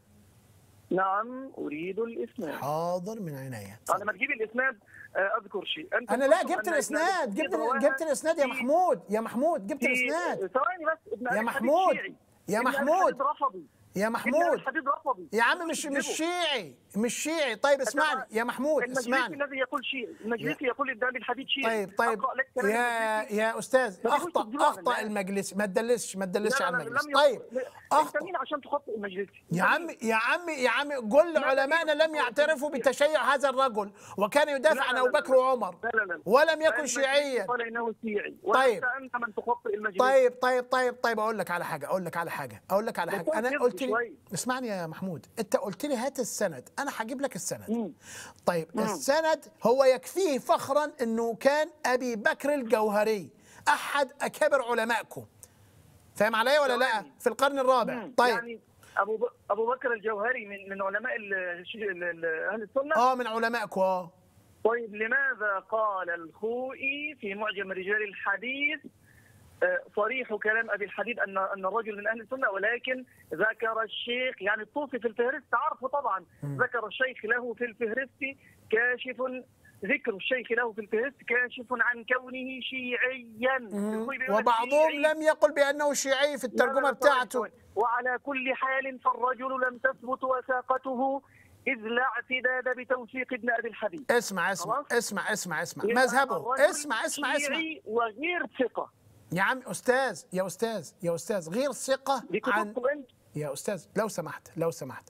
نعم أريد الإسناد حاضر من عناية أنا ما تجيب الإسناد آه، أذكر شيء أنتم انا لا قلتم جبت أن الاسناد ابن جبت أبي الحديد جبت الاسناد يا في- محمود يا محمود جبت في- الاسناد ثواني بس ابن يا أبي الحديد محمود، شيعي. يا ابن أبي محمود، الحديد رفضي يا ابن أبي محمود الحديد رفضي يا عم مش مش شيعي مش شيعي طيب اسمعني يا محمود المجلسي اسمعني الذي يقول شيعي المجلسي يقول ابن أبي الحديد شيعي طيب طيب أقرأ لك كلام يا المجلسي. يا استاذ ما تقولش اخطا الديوان، اخطا لا. المجلس ما تدلسش ما تدلسش لا، على لا، لا، المجلس لم طيب يقل- لا، اخطا أنت مين عشان تخطئ المجلسي يا عم يا عم يا عم كل علمائنا لم يعترفوا بتشيع هذا الرجل وكان يدافع لا، عن لا، ابو لا، بكر وعمر لا لا لا ولم يكن المجلسي شيعيا قال انه شيعي طيب. وانت انت من تخطئ المجلس طيب طيب طيب طيب اقول لك على حاجه اقول لك على حاجه اقول لك على حاجه بكون انا كذب قلت لي شوي. اسمعني يا محمود انت قلت لي هات السند انا هجيب لك السند مم. طيب السند هو يكفيه فخرا انه كان ابي بكر الجوهري احد اكابر علمائكم فاهم عليا ولا لا ثواني. في القرن الرابع مم. طيب يعني ابو ب... ابو بكر الجوهري من من علماء ال... ال... ال... اهل السنه اه من علمائكم اه طيب لماذا قال الخوئي في معجم رجال الحديث آه، صريح كلام ابي الحديد ان ان الرجل من اهل السنه ولكن ذكر الشيخ يعني الطوسي في الفهرست تعرفه طبعا ذكر الشيخ له في الفهرست كاشف ذكر الشيخ له في الفهرست كاشف عن كونه شيعيا الخوئي بيقول لك وبعضهم شيعي. لم يقل بانه شيعي في لا، لا، الترجمه لا، بتاعته ثواني، ثواني. وعلى كل حال فالرجل لم تثبت وثاقته إذ لا اعتداد بتوثيق ابن أبي الحديد اسمع اسمع خلاص؟ اسمع اسمع اسمع يبقى مذهبه الرجل اسمع اسمع اسمع شيعي وغير ثقة يا عم استاذ يا استاذ يا استاذ غير ثقه دي عن كتبكم أنت يا استاذ لو سمحت لو سمحت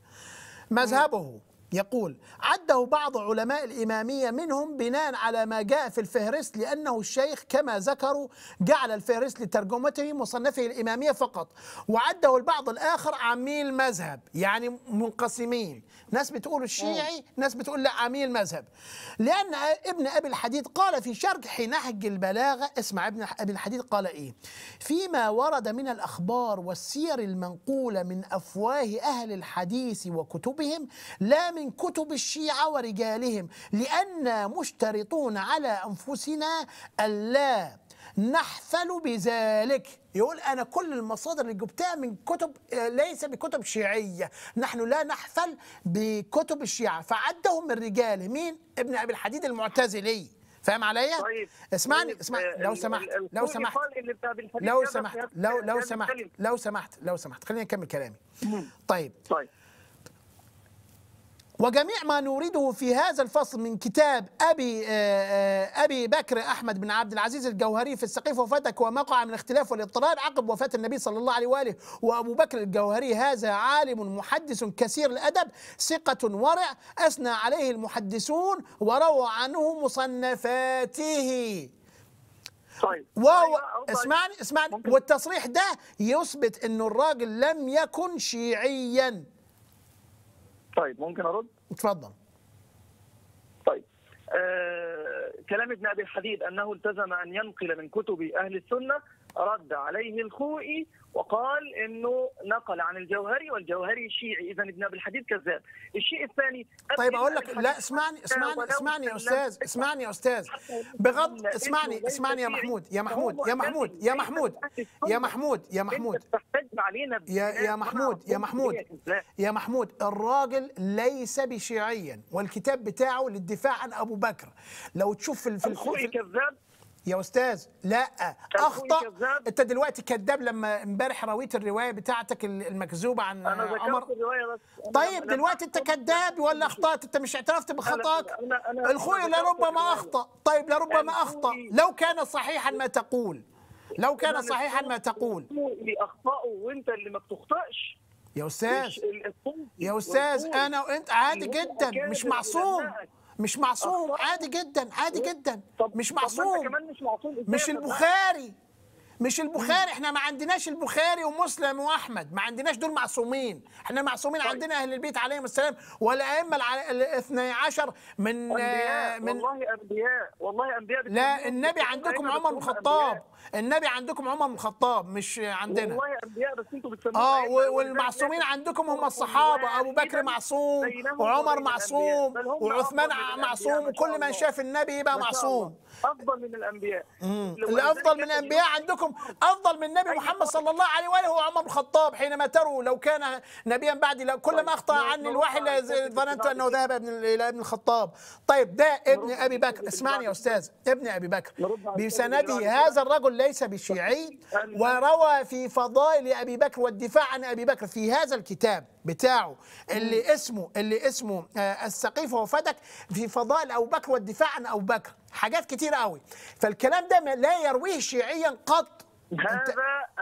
مذهبه يقول عده بعض علماء الإمامية منهم بناء على ما جاء في الفهرست لأنه الشيخ كما ذكروا جعل الفهرست لترجمته مصنفه الإمامية فقط وعده البعض الآخر عميل مذهب يعني منقسمين ناس بتقول الشيعي ناس بتقول لا عميل مذهب لأن ابن أبي الحديد قال في شرح نهج البلاغة اسمع ابن أبي الحديد قال إيه فيما ورد من الأخبار والسير المنقولة من أفواه أهل الحديث وكتبهم لا من كتب الشيعة ورجالهم لأن مشترطون على أنفسنا ألا نحفل بذلك يقول أنا كل المصادر اللي جبتها من كتب آه، ليس بكتب شيعية نحن لا نحفل بكتب الشيعة فعدهم من رجاله مين ابن أبي الحديد المعتزلي فاهم عليا طيب اسمعني طيب، اسمعني آه، لو ال- سمحت ال- لو الخوئي سمحت قال إن ابن أبي الحديد لو كذب في سمحت هذا- لو في لو هذه سمحت الكلمة. لو سمحت لو سمحت خليني اكمل كلامي طيب طيب وجميع ما نورده في هذا الفصل من كتاب ابي آه، آه، ابي بكر احمد بن عبد العزيز الجوهري في السقيف وفتك وما وقع من الاختلاف والاضطراب عقب وفاه النبي صلى الله عليه واله وابو بكر الجوهري هذا عالم محدث كثير الادب ثقه ورع اثنى عليه المحدثون وروى عنه مصنفاته طيب وهو أيوة، أوضح- اسمعني اسمعني ممكن. والتصريح ده يثبت انه الراجل لم يكن شيعيا طيب ممكن ارد اتفضل طيب آه كلام ابن ابي الحديد انه التزم ان ينقل من كتب اهل السنه رد عليه الخوئي وقال انه نقل عن الجوهري والجوهري شيعي اذا ابن ابي الحديد كذاب الشيء الثاني طيب ابن اقول أبي لك الحديد لا اسمعني اسمعني ولو اسمعني يا سلمت- استاذ اسمعني يا استاذ بغض اسمعني اسمعني يا محمود يا محمود يا محمود يا محمود يا محمود يا محمود انت بتحتج علينا يا يا محمود يا محمود يا محمود الراجل ليس بشيعيا والكتاب بتاعه للدفاع عن ابو بكر لو تشوف في ال- في ال- الخوئي في كذاب يا استاذ لا اخطا كذاب. انت دلوقتي كذاب لما امبارح رويت الروايه بتاعتك ال- المكذوبه عن انا عمر ذكرت الروايه بس أنا طيب لما- دلوقتي انت كذاب ولا اخطات انت مش اعترفت بخطاك أنا- أنا- الخوي أنا لربما ذكرت اخطا طيب لربما اخطا الخوي- لو كان صحيحا ما تقول لو كان أنا صحيحا ما تقول اللي اخطاه وانت اللي ما بتخطئش يا استاذ مش ال- الصوفي يا استاذ والخوي انا وانت عادي اللي هو جدا أكابر مش معصوم علمائك. مش معصوم أخطأ. عادي جدا عادي جدا طب مش طب ما معصوم انت كمان مش معصوم إزاي مش يا فندم؟ البخاري مش البخاري احنا ما عندناش البخاري ومسلم واحمد ما عندناش دول معصومين احنا معصومين عندنا اهل البيت عليهم السلام والائمه الع- الاثني عشر من آه، انبياء من والله انبياء والله انبياء لا بتسميهم- النبي عندكم أئمة عمر بن بتسموهم الخطاب أنبياء. النبي عندكم عمر بن الخطاب مش عندنا والله انبياء بس انتوا بتسموهم اه أئمة. و- والمعصومين عندكم هم الصحابه ابو بكر إذن معصوم بينهم وعمر وبين معصوم الأنبياء. بل هم وعثمان أفضل من الأنبياء معصوم ما شاء وكل من الله. شاف النبي يبقى ما شاء معصوم الله. افضل من الانبياء اللي افضل من الانبياء عندكم افضل من النبي محمد صلى الله عليه واله هو عمر بن الخطاب حينما تروا لو كان نبيا بعدي لو كل ما اخطا عني الواحد لا- ظننت انه ذهب ابن الى ابن الخطاب طيب ده ابن ابي بكر اسمعني يا استاذ ابن ابي بكر بسنده هذا الرجل ليس بشيعي وروى في فضائل ابي بكر والدفاع عن ابي بكر في هذا الكتاب بتاعه اللي اسمه اللي اسمه آه، السقيفه وفتك في فضائل ابو بكر والدفاع عن ابو بكر حاجات كتير قوي فالكلام ده ما- لا يرويه شيعيا قط هذا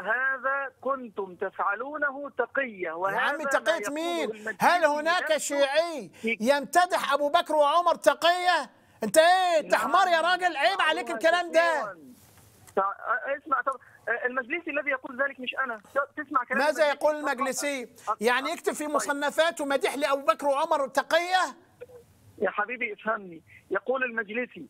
هذا كنتم تفعلونه تقية يا وهذا عم ما تقية يقوله مين؟ المجلس هل هناك نفسه شيعي في- يمتدح ابو بكر وعمر تقية؟ انت ايه انت حمار يا راجل عيب عليك الكلام ده تع- اسمع طب المجلسي الذي يقول ذلك مش انا تسمع كلام ماذا المجلسي يقول فقط. المجلسي؟ أ- يعني يكتب في طيب. مصنفاته مديح لابو بكر وعمر تقية؟ يا حبيبي افهمني يقول المجلسي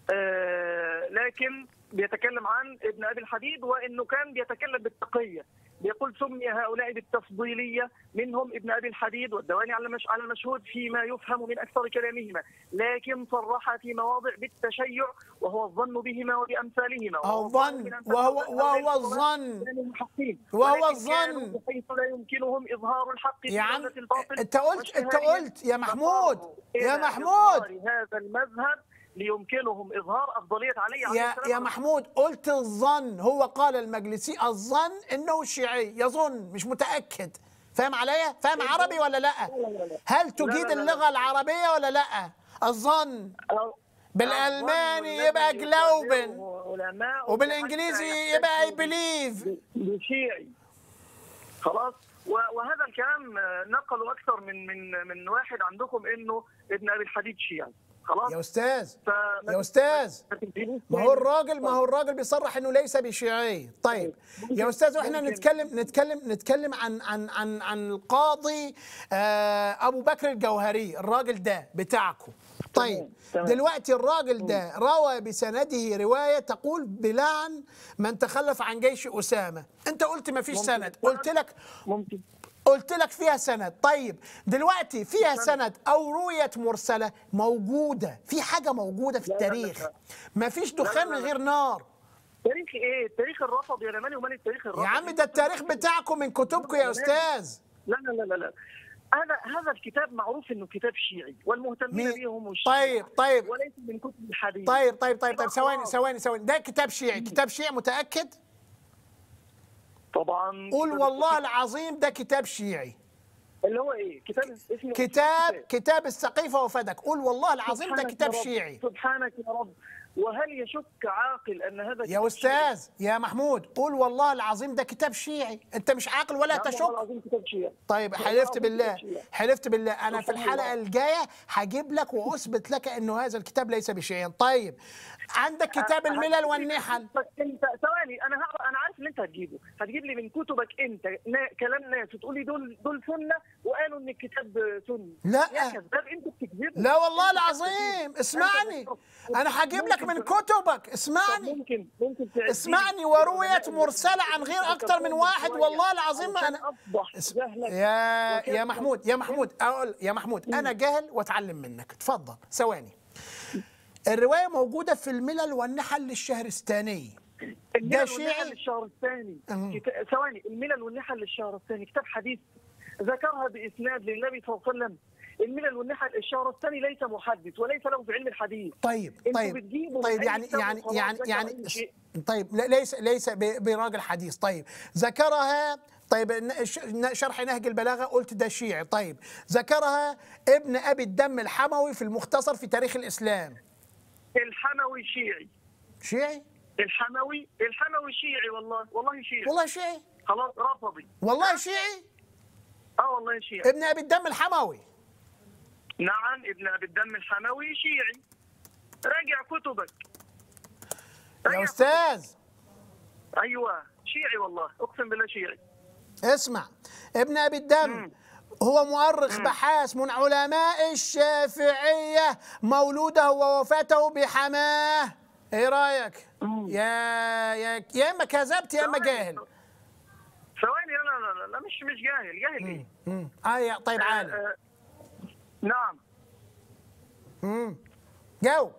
آه لكن بيتكلم عن ابن ابي الحديد وانه كان بيتكلم بالتقيه بيقول سمي هؤلاء بالتفضيليه منهم ابن ابي الحديد والدواني على مش على المشهود فيما يفهم من اكثر كلامهما لكن صرح في مواضع بالتشيع وهو الظن بهما وبامثالهما أو وهو ظن من أن وهو تكون وهو هؤلاء الظن كانوا محقين. وهو ولكن الظن. كانوا بحيث لا يمكنهم اظهار الحق في يا عم دولة الباطل انت قلت انت والشهادة. قلت يا محمود فصاروا يا إلى محمود إظهار هذا المذهب ليمكنهم اظهار افضليه علي عليه يا السلام يا محمود قلت الظن هو قال المجلسي الظن انه شيعي يظن مش متاكد فاهم عليا فاهم عربي ولا لا هل تجيد لا، لا، لا. اللغه العربيه ولا لا الظن أو- بالالماني الظن يبقى الذي جلوبن يقرره علماء وبالانجليزي حتى يبقى اي يحتجوا بليف بشيعي خلاص و- وهذا الكلام آه، نقلوا اكثر من من من واحد عندكم انه ابن ابي الحديد شيعي خلاص يا استاذ فما- يا استاذ ما تدينيش ما هو الراجل ما هو الراجل بيصرح انه ليس بشيعي طيب يا استاذ واحنا ممكن. نتكلم نتكلم نتكلم عن عن عن عن القاضي آه ابو بكر الجوهري الراجل ده بتاعكم طيب تمام. دلوقتي الراجل ده روى بسنده روايه تقول بلعن من تخلف عن جيش اسامه انت قلت ما فيش سند قلت لك ممكن قلت لك فيها سند طيب دلوقتي فيها سند او رويت مرسله موجوده في حاجه موجوده في لا، لا، لا، التاريخ لا. ما فيش لا، دخان لا، من لا. غير نار تاريخ ايه؟ التاريخ الرفض يا لماني ومال التاريخ الرفض يا عم ده التاريخ بتاعكم من كتبكم يا استاذ لا لا لا لا لا هذا هذا الكتاب معروف انه كتاب شيعي والمهتمين مين؟ به هم الشيعة طيب طيب وليس من كتب الحديث طيب طيب طيب طيب ثواني خلاص. ثواني ثواني ده كتاب شيعي كتاب شيعي متاكد طبعا قول والله العظيم ده كتاب شيعي اللي هو ايه كتاب اسمه كتاب كتاب السقيفه وفدك قول والله العظيم ده سبحانك كتاب يا رب. شيعي سبحانك يا رب وهل يشك عاقل ان هذا يا كتاب شيعي؟ استاذ يا محمود قول والله العظيم ده كتاب شيعي انت مش عاقل ولا نعم والله تشك العظيم كتاب شيعي طيب والله حلفت العظيم بالله كتاب شيعي. حلفت بالله انا في سبحان الحلقه الله. الجايه هجيب لك واثبت لك انه هذا الكتاب ليس بشيء طيب عندك كتاب الملل والنحل انت ثواني انا هقرا انا عارف اللي انت هتجيبه هتجيب لي من كتبك انت نا... كلام ناس وتقول لي دول دول سنه وقالوا ان الكتاب سني لا. يا كذاب انت بتكذب لا والله العظيم اسمعني انا هجيب لك من كتبك اسمعني ممكن ممكن تعيد اسمعني ورويت مرسله عن غير اكتر من واحد والله العظيم انا انا اصبح اس- جهلك يا وكيف يا محمود يا محمود اقول يا محمود انا جاهل واتعلم منك اتفضل ثواني الروايه موجوده في الملل والنحل للشهرستاني ده الملل والنحل شيعي؟ للشهر الثاني أمم. كتا- ثواني الملل والنحل للشهر الثاني كتاب حديث ذكرها باسناد للنبي صلى الله عليه وسلم الملل والنحل الشهر الثاني ليس محدث وليس له في علم الحديث طيب انتوا طيب بتجيبوا من طيب أي يعني كتاب يعني وخلاص يعني ذكر يعني أي شيء. طيب لا- ليس ليس ب- براجل حديث طيب ذكرها طيب ن- ش- ن- شرح نهج البلاغه قلت ده شيعي طيب ذكرها ابن ابي الدم الحموي في المختصر في تاريخ الاسلام الحموي شيعي شيعي الحموي الحموي شيعي والله والله شيعي والله شيعي خلاص رفضي والله شيعي اه والله شيعي ابن ابي الدم الحموي نعم ابن ابي الدم الحموي شيعي راجع كتبك يا راجع استاذ كتبك. ايوه شيعي والله اقسم بالله شيعي اسمع ابن ابي الدم هو مؤرخ بحاث من علماء الشافعيه مولوده ووفاته بحماه ايه رايك يا يا يا اما كذبت يا اما جاهل ثواني لا لا لا, لا مش مش جاهل جاهل ايه مم. اه يا- طيب عالم آه، نعم مم. جاوب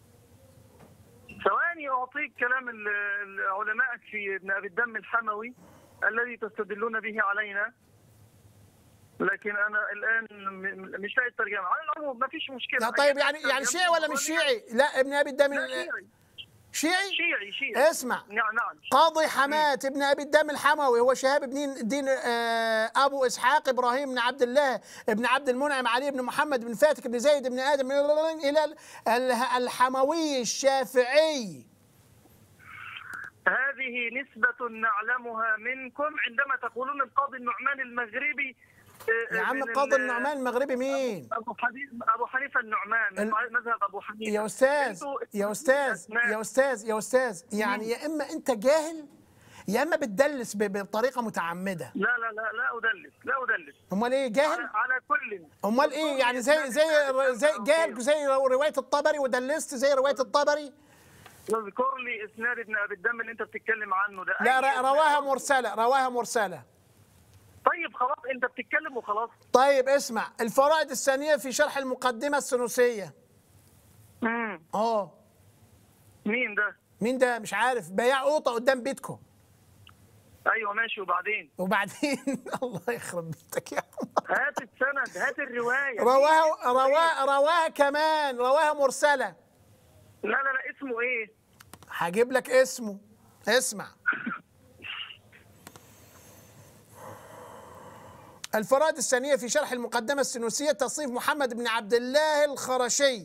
ثواني اعطيك كلام ال- ال- علمائك في ابن ابي الدم الحموي الذي تستدلون به علينا لكن انا الان م- م- مش لاقي الترجمه على العموم ما فيش مشكله لا طيب يعني يعني شيعي ولا مش شيعي لا ابن ابي الدم لا ال- شيعي شيعي شيعي شيعي اسمع. نعم نعم قاضي حماة ابن ابي الدم الحموي هو شهاب بن الدين آه، ابو اسحاق ابراهيم بن عبد الله ابن عبد المنعم علي بن محمد بن فاتك بن زيد بن ادم الى ال- ال- الحموي الشافعي هذه نسبة نعلمها منكم عندما تقولون القاضي النعمان المغربي آه، يا عم من القاضي ال- النعمان المغربي مين؟ ابو حنيفه ابو حنيفه النعمان من ال- مذهب ابو حنيفه يا استاذ انتوا يا استاذ أسماء. يا استاذ يا استاذ يعني يا اما انت جاهل يا اما بتدلس ب- بطريقه متعمده لا لا لا لا ادلس لا ادلس امال ايه جاهل على, على كل امال ايه يعني زي زي زي جاهل زي روايه الطبري ودلست زي روايه الطبري اذكر لي اسناد ابن ابي الدم اللي انت بتتكلم عنه ده لا أي ر- إسناد؟ رواها مرسله رواها مرسله طيب خلاص انت بتتكلم وخلاص طيب اسمع الفرائد الثانيه في شرح المقدمه السنوسيه امم اه مين ده مين ده مش عارف بياع قوطه قدام بيتكم ايوه ماشي وبعدين وبعدين الله يخرب بيتك يا عم هات السند هات الروايه رواها رواها رواها كمان رواها مرسله لا لا لا اسمه ايه هجيب لك اسمه اسمع الفرائد الثانية في شرح المقدمة السنوسية تصنيف محمد بن عبد الله الخرشي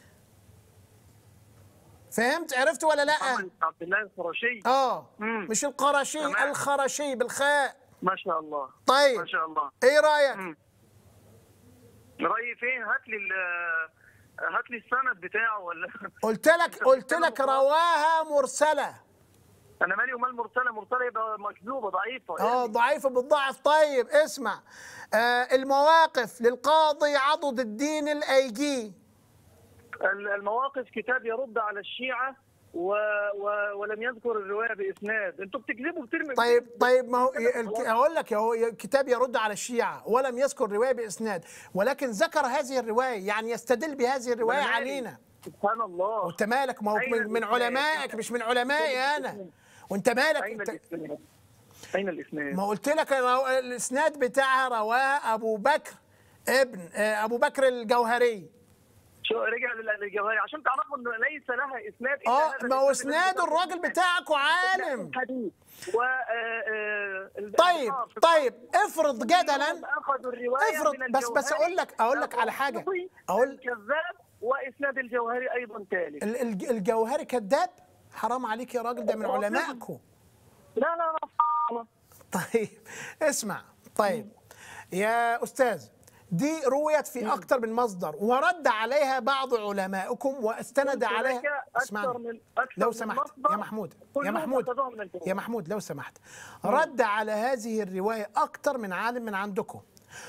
فهمت عرفت ولا لا محمد بن عبد الله الخرشي اه مم. مش القرشي تمام. الخرشي بالخاء ما شاء الله طيب ما شاء الله ايه رايك مم. رأيي فين هات لي ال- هات لي السند بتاعه ولا قلت لك قلت لك رواها مرسله انا مالي ومال مرسله مرسله يبقى مكذوبه ضعيفه اه يعني. ضعيفة بالضعف طيب اسمع آه المواقف للقاضي عضد الدين الايجي ال- المواقف كتاب يرد على الشيعه و... و... ولم يذكر الروايه باسناد انتوا بتكذبوا بترمي طيب طيب ما هو الك- اقول لك هو الكتاب يرد على الشيعة ولم يذكر رواية باسناد ولكن ذكر هذه الرواية يعني يستدل بهذه الرواية أنا مالي. علينا سبحان الله وانت مالك ما هو أين من, من الإسناد؟ علمائك مش من علمائي انا وانت مالك اين انت الاسناد اين الاسناد ما قلت لك الرو- الاسناد بتاعها رواه ابو بكر ابن آه، ابو بكر الجوهري شو رجع لل- للجواهري عشان تعرفوا انه ليس لها اسناد إلا اه هذا ما هو الإسناد اسناد الذي ذكره الراجل بتاعكوا عالم الحديث و آه، آه، ال- طيب الإنصاف. طيب افرض كلهم جدلا اخذوا الروايه افرض من بس بس الجوهري اقول لك اقول لك على حاجه القرطبي اقول الكذاب واسناد الجوهري ايضا تالي ال- ال- الجوهري كذاب حرام عليك يا راجل ده من علمائكم لا لا لا طيب اسمع طيب يا استاذ دي رويت في اكثر من مصدر ورد عليها بعض علمائكم واستند قلت عليها لك أكثر اسمعني من- أكثر لو من سمحت مصدر يا محمود يا كلهم محمود أخذوها من الجوهري. يا محمود لو سمحت رد على هذه الروايه اكثر من عالم من عندكم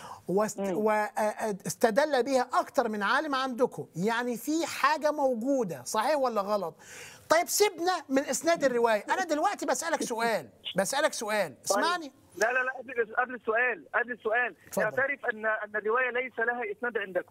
واستدل بها اكثر من عالم عندكم يعني في حاجه موجوده صحيح ولا غلط طيب سيبنا من اسناد الروايه انا دلوقتي بسالك سؤال بسالك سؤال اسمعني لا لا لا قبل قبل السؤال قبل السؤال اتفضل. يعترف ان ان الروايه ليس لها اسناد عندكم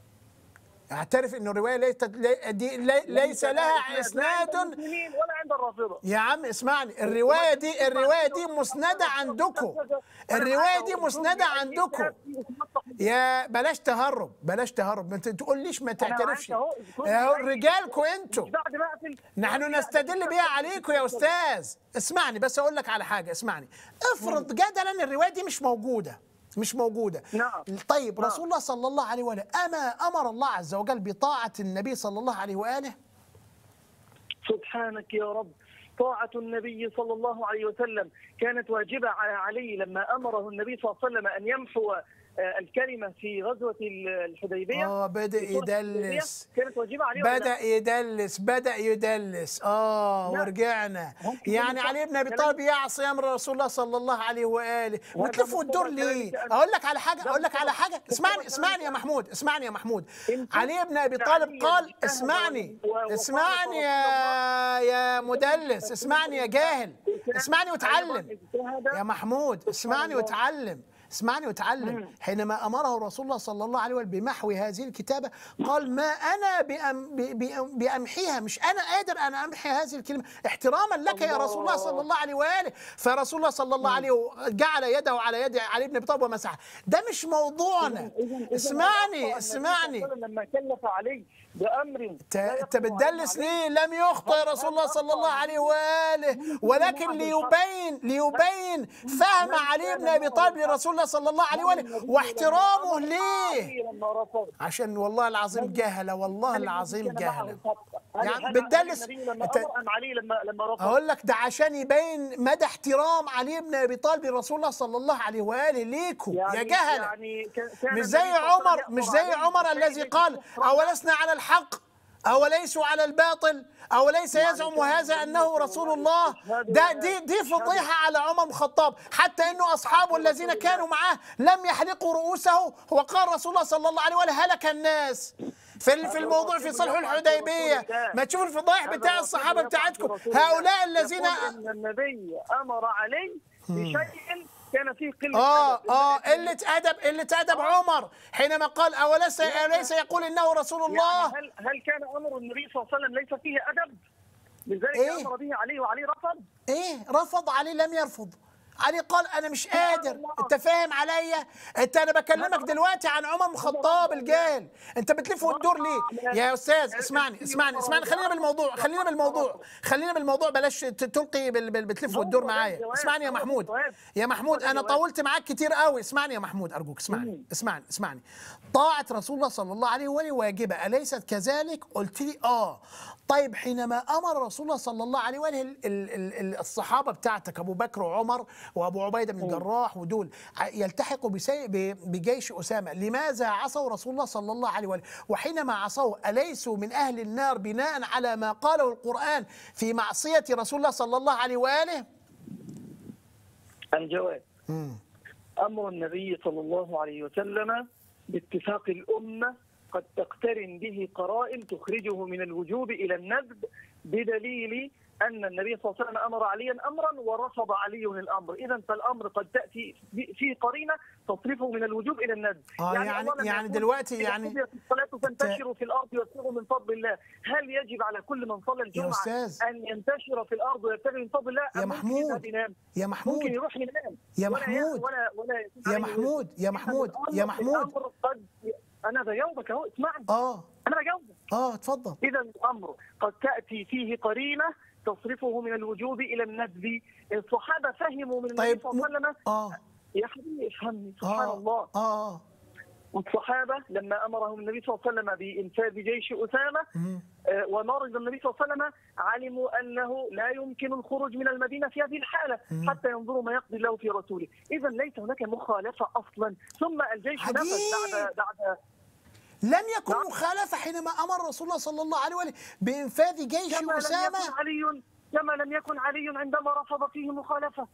اعترف ان الروايه ليست لي دي لي ليس لها اسناد لا عند المسلمين ولا عند الرافضه يا عم اسمعني الروايه دي الروايه دي مسنده عندكم الروايه دي مسنده عندكم يا بلاش تهرب بلاش تهرب ما انت تقوليش ما تعترفش معاك أهو. كل يا شوية. رجالكم انتوا بعد ما اقفل نحن نستدل بها عليكم يا استاذ اسمعني بس اقول لك على حاجه اسمعني افرض جدلا الروايه دي مش موجوده مش موجوده نعم. طيب نعم. رسول الله صلى الله عليه واله اما امر الله عز وجل بطاعه النبي صلى الله عليه واله سبحانك يا رب طاعة النبي صلى الله عليه وسلم كانت واجبة على علي لما أمره النبي صلى الله عليه وسلم أن يمحو آه، الكلمة في غزوة الحديبية اه بدا في صلح الحديبية، يدلس كانت واجبة عليه ولا بدا لا؟ يدلس بدا يدلس اه لا. ورجعنا ممكن يعني يكون علي بن ابي كلام- طالب يعصي امر رسول الله صلى الله عليه واله وتلف مقتضى وتدور كلامك ليه أنت. اقول لك على حاجه ده اقول لك مقتضى- على حاجه اسمعني مقتضى اسمعني يا كلامك. محمود اسمعني يا محمود أنت- علي بن ابي أنت طالب علي قال اجتهد اسمعني و- وقال اسمعني رسول يا يا مدلس اسمعني يا جاهل وكان اسمعني وتعلم أيضاً اجتهد يا محمود اسمعني الله. وتعلم اسمعني وتعلم حينما امره رسول الله صلى الله عليه وسلم بمحو هذه الكتابه قال ما انا بأم ب- ب- بامحيها مش انا قادر ان امحي هذه الكلمه احتراما لك يا رسول الله صلى الله عليه واله فرسول الله صلى الله عليه وسلم جعل يده على يد علي بن ابي طالب ومسحها ده مش موضوعنا إذن- إذن اسمعني النبي صلى الله عليه اسمعني وسلم لما كلف علي بأمر انت لا انت يقوى بتدلس عليه ليه لم يخطئ رسول الله صلى الله عليه واله ولكن ليبين ليبين فهم علي بن ابي طالب لرسول الله صلى الله عليه واله واحترامه ليه لما رفض عشان والله العظيم جهله والله العظيم كان معه جهله الخط. هل- يعني هل- بتدلس- هل النبي لما انت- أمر أم علي لما لما رفض اقول لك ده عشان يبين مدى احترام علي بن ابي طالب لرسول الله صلى الله عليه واله ليكم يا جهله يعني كان كان مش زي النبي صلى الله عليه عمر وسلم مش يأمر زي علي عمر بشيء الذي ليس قال كفرا. أولسنا على الحق أوليسوا على الباطل أوليس يزعم هذا أنه رسول الله ده دي دي فضيحة على عمر بن الخطاب حتى أنه أصحابه الذين كانوا معاه لم يحلقوا رؤوسه وقال رسول الله صلى الله عليه وسلم هلك الناس في ال- في الموضوع في صلح الحديبية ما تشوفوا الفضائح هذا بتاع هو الصحابة الذي بتاعتكم يفعل رسول الله. هؤلاء الذين يقول ان النبي امر علي بشيء كان فيه قله اه أدب. اه قلة أدب قلة أدب عمر حينما قال أوليس أوليس يقول إنه رسول الله يعني هل هل كان امر النبي صلى الله عليه وسلم ليس فيه ادب؟ لذلك إيه؟ امر به علي وعلي رفض ايه رفض علي لم يرفض علي قال انا مش قادر انت فاهم عليا انت انا بكلمك دلوقتي عن عمر بن الخطاب الجاهل انت بتلف وتدور ليه يا استاذ اسمعني اسمعني اسمعني خلينا بالموضوع خلينا بالموضوع خلينا بالموضوع بلاش ت- تلقي بال- بال- بتلف وتدور معايا اسمعني يا محمود يا محمود انا طولت معاك كتير قوي اسمعني يا محمود ارجوك اسمعني اسمعني اسمعني طاعه رسول الله صلى الله عليه وآله واجبه اليست كذلك قلت لي اه طيب حينما امر رسول الله صلى الله عليه واله ال- ال- ال- ال- الصحابه بتاعتك ابو بكر وعمر وابو عبيده بن الجراح ودول ع- يلتحقوا بسي- ب- بجيش اسامه لماذا عصوا رسول الله صلى الله عليه واله وحينما عصوا اليسوا من اهل النار بناء على ما قاله القران في معصيه رسول الله صلى الله عليه واله الجواب امر النبي صلى الله عليه وسلم باتفاق الامه قد تقترن به قرائن تخرجه من الوجوب الى الندب بدليل ان النبي صلى الله عليه وسلم امر عليا امرا ورفض علي الامر، اذا فالامر قد تاتي في قرينه تصرفه من الوجوب الى الندب. آه، يعني- الله لما يعني يقول دلوقتي إذا يعني قضيت الصلاه فانتشروا في الارض وابتغوا من فضل الله، هل يجب على كل من صلى الجمعه أستاذ. ان ينتشر في الارض ويبتغي من فضل الله؟ يا أم ممكن محمود. يذهب ينام؟ يا محمود ممكن يروح ينام يا ولا محمود. ولا ولا يكون يا عليه محمود، يا إذا محمود، الأمر- يا محمود. الأمر قد انا بجاوبك اهو اسمعني اه انا بجاوبك اه اتفضل اذا الامر قد تاتي فيه قرينه تصرفه من الوجوب الى الندب الصحابه فهموا من النبي طيب صلى الله عليه وسلم اه يا حبيبي افهمني سبحان اه الله اه والصحابه لما امرهم النبي صلى الله عليه وسلم بانفاذ جيش اسامه مم. آه، ومرض النبي صلى الله عليه وسلم علموا انه لا يمكن الخروج من المدينه في هذه الحاله مم. حتى ينظروا ما يقضي الله في رسوله، اذا ليس هناك مخالفه اصلا، ثم الجيش عجيب. نفذ بعد بعد لم يكن نعم. مخالفة حينما أمر رسول الله صلى الله عليه وآله بإنفاذ جيش كما لم أسامة يكن علي كما لم يكن علي عندما رفض فيه مخالفه،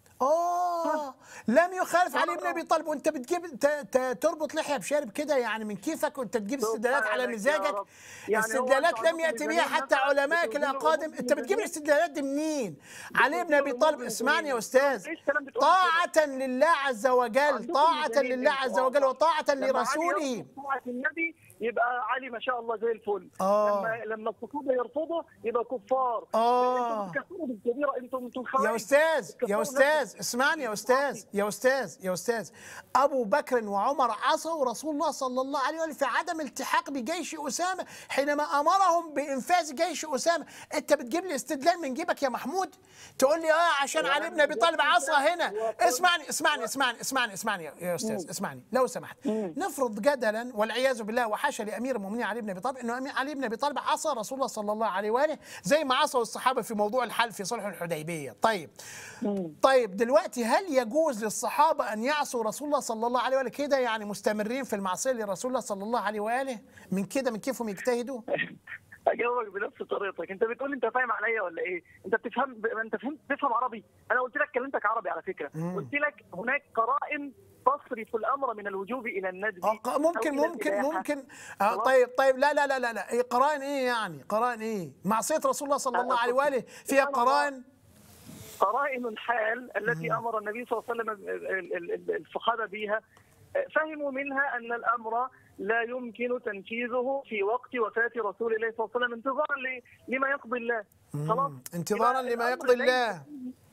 آه لم يخالف علي بن أبي طالب وأنت بتجيب ت- ت- تربط لحية بشارب كده يعني من كيفك وأنت تجيب استدلالات على سبحانك يا مزاجك رب. يعني هو استدلالات أنتوا لم يأتي عندكم بها ميزانية حتى مثلاً علمائك بتقولوا الأقادم أمور أنت بتجيب ميزانية؟ الاستدلالات دي منين علي بن أبي بتقولوا طالب أمور اسمعني يا ميزانية. أستاذ إيش كلام بتقول طاعة لله عز وجل عندكم طاعة ميزانية لله أنتوا. عز وجل وطاعة لما علي لرسوله يرفض طاعة النبي يبقى علي ما شاء الله زي الفل آه. لما لما الصحابه يرفضوا يبقى كفار آه. انتم بتكفروا بالكبيره انتم انتم خوارج يا استاذ بتكفروا يا نفسكم. استاذ اسمعني يا استاذ يا استاذ يا استاذ ابو بكر وعمر عصوا رسول الله صلى الله عليه وسلم في عدم التحاق بجيش اسامه حينما امرهم بانفاذ جيش اسامه انت بتجيب لي استدلال من جيبك يا محمود تقول لي اه عشان علي بن ابي طالب عصى هنا اسمعني اسمعني اسمعني اسمعني اسمعني يا- يا استاذ اسمعني لو سمحت نفرض جدلا والعياذ بالله وحاشا لامير المؤمنين علي بن ابي طالب انه أمير- علي بن ابي طالب عصى رسول الله صلى الله عليه واله زي ما عصوا الصحابه في موضوع الحل في صلح الحديبيه طيب طيب دلوقتي هل يجوز للصحابه ان يعصوا رسول الله صلى الله عليه واله كده يعني مستمرين في المعصيه لرسول الله صلى الله عليه واله من كده من كيفهم يجتهدوا اجاوبك بنفس طريقتك انت بتقول انت فاهم عليا ولا ايه انت بتفهم ب... انت فهمت تفهم عربي انا قلت لك كلمتك عربي على فكره قلت لك هناك قرائن تصرف الامر من الوجوب الى الندب آه، ق- ممكن أو إلى ممكن الإباحة. ممكن آه خلاص؟ طيب طيب لا لا لا لا لا إيه قرائن ايه يعني قرائن ايه معصيه رسول الله صلى الله عليه واله فيها سبحان الله. قرائن قرائن الحال التي امر النبي صلى الله عليه وسلم ال- ال- ال- الصحابه بها فهموا منها ان الامر لا يمكن تنفيذه في وقت وفاه رسول الله صلى الله عليه وسلم انتظارا ل- لما يقضي الله خلاص مم. انتظارا يبقى لما الأمر يقضي ليس- الله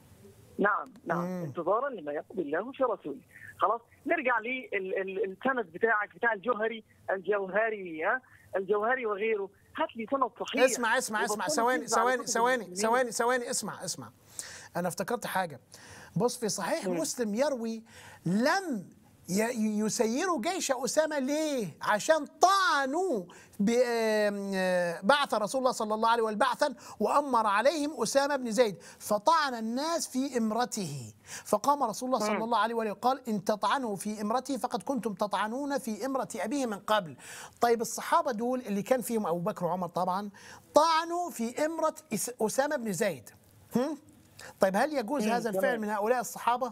نعم نعم مم. انتظارا لما يقضي الله في رسوله خلاص نرجع للسند بتاعك بتاع الجوهري الجوهري ها الجوهري وغيره هات لي سند صحيح اسمع اسمع اسمع وبطلوا ثواني تنزع على ثواني كتب ثواني المسلمين. ثواني ثواني اسمع اسمع انا افتكرت حاجه بص في صحيح مسلم يروي لم ي- يسيروا جيش اسامه ليه؟ عشان طعنوا ب- آم، آه، بعث رسول الله صلى الله عليه وسلم بعثا وامر عليهم اسامه بن زيد فطعن الناس في امرته فقام رسول الله صلى الله عليه وسلم وقال ان تطعنوا في امرته فقد كنتم تطعنون في امره ابيه من قبل. طيب الصحابه دول اللي كان فيهم ابو بكر وعمر طبعا طعنوا في امره إس- اسامه بن زيد. هم؟ طيب هل يجوز مم، هذا الفعل تمام. من هؤلاء الصحابه؟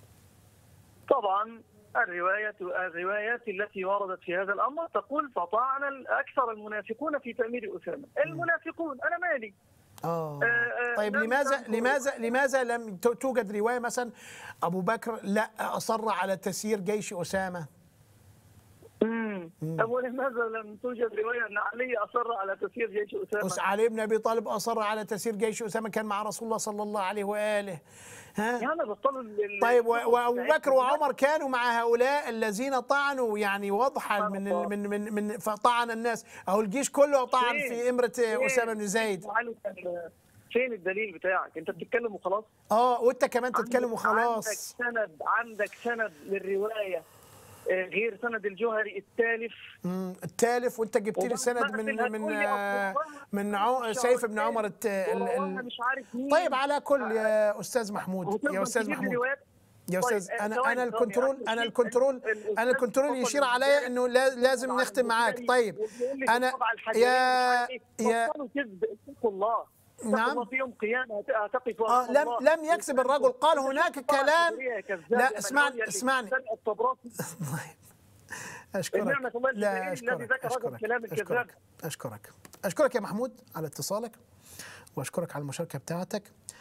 طبعا الرواية الروايات التي وردت في هذا الأمر تقول فطعن أكثر المنافقون في تأمير أسامة المنافقون أنا مالي آه. آه، آه، طيب لم لماذا تنظر- لماذا لماذا لم ت- توجد روايه مثلا ابو بكر لا اصر على تسيير جيش اسامه مم. ولماذا لم توجد رواية أن علي أصر على تسيير جيش أس- أسامة علي بن ابي طالب اصر على تسيير جيش اسامه كان مع رسول الله صلى الله عليه واله ها يعني بطلوا ال- ال- طيب و- الكتب وابو بتاعتهم. بكر وعمر كانوا مع هؤلاء الذين طعنوا يعني وضحا من ال- من من من فطعن الناس اهو الجيش كله طعن فين؟ في امره فين؟ اسامه بن زيد تعالوا كان- فين الدليل بتاعك انت بتتكلم وخلاص اه وانت كمان تتكلم عندك- وخلاص عندك سند عندك سند للرواية آه، غير سند الجوهري التالف مم، التالف وانت جبت لي وبعد سند ما من أقفل من هتقول لي آه، أصل من والله عو... مش سيف بن عارف عمر إيه، الت... ال... والله ال... مش عارف مين طيب على كل يا استاذ محمود يا وتفضل استاذ تجيب لي محمود روايات يا طيب، استاذ آه، انا ثواني، انا ثواني، الكنترول عشان انا في- الكنترول الأستاذ انا الكنترول فضل يشير عليا الجزائري انه لا- لازم طبعاً نختم معاك الجزائري طيب وبيقول لي انا طبعاً الحجرين مش يا عارف إيه. يا بطلوا كذب اتقوا الله اتقوا نعم. الله في يوم قيامة هت- هتقف آه أمام لم الله. لم يكسب الرجل قال هناك طبعاً كلام الحجرية يا كذاب لا يا اسمعني ملعون يا اللي اسمعني سمع الطبراسي اشكرك النعمة الله لا الجزائري الذي اشكرك ذكر هذا اشكرك الكلام الكذاب. اشكرك اشكرك اشكرك يا محمود على اتصالك واشكرك على المشاركه بتاعتك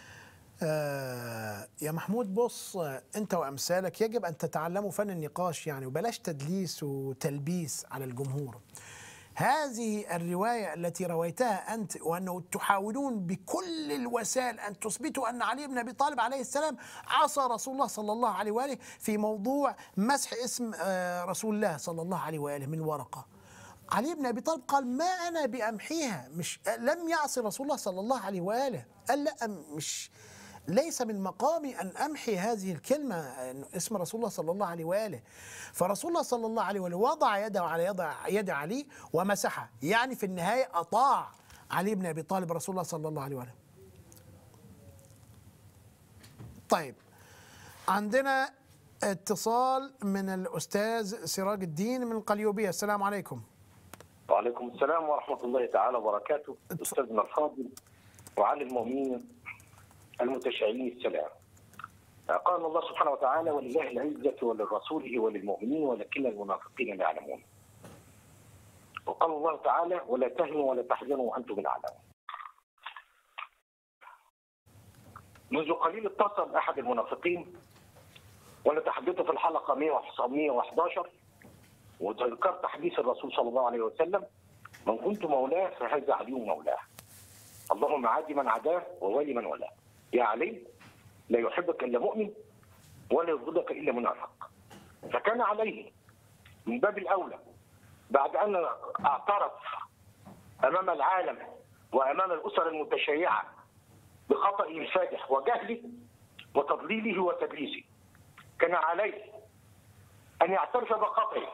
آه يا محمود بص آه، انت وامثالك يجب ان تتعلموا فن النقاش يعني وبلاش تدليس وتلبيس على الجمهور هذه الرواية التي رويتها أنت وأنه تحاولون بكل الوسائل أن تثبتوا أن علي بن أبي طالب عليه السلام عصى رسول الله صلى الله عليه وآله في موضوع مسح اسم آه، رسول الله صلى الله عليه وآله من ورقة علي بن ابي طالب قال ما انا بامحيها مش لم يعصي رسول الله صلى الله عليه واله قال لا مش ليس من مقامي ان امحي هذه الكلمه اسم رسول الله صلى الله عليه واله فرسول الله صلى الله عليه واله وضع يده على يد يد علي ومسحها يعني في النهايه اطاع علي بن ابي طالب رسول الله صلى الله عليه واله طيب عندنا اتصال من الاستاذ سراج الدين من القليوبيه السلام عليكم وعليكم السلام ورحمة الله تعالى وبركاته أستاذنا الفاضل وعلى المؤمنين المتشائمين السلام قال الله سبحانه وتعالى ولله العزة ولرسوله وللمؤمنين ولكن المنافقين لا يعلمون وقال الله تعالى ولا تهنوا ولا تحزنوا وأنتم الأعلون منذ قليل اتصل أحد المنافقين ونتحدث في الحلقة 111 وذكرت حديث الرسول صلى الله عليه وسلم من كنت مولاه فهذا علي مولاه اللهم عادي من عداه وولي من ولاه يا علي لا يحبك الا مؤمن ولا يبغضك الا منافق فكان عليه من باب الاولى بعد ان اعترف امام العالم وامام الاسر المتشيعه بخطئه الفادح وجهله وتضليله وتدليسه كان عليه ان يعترف بخطئه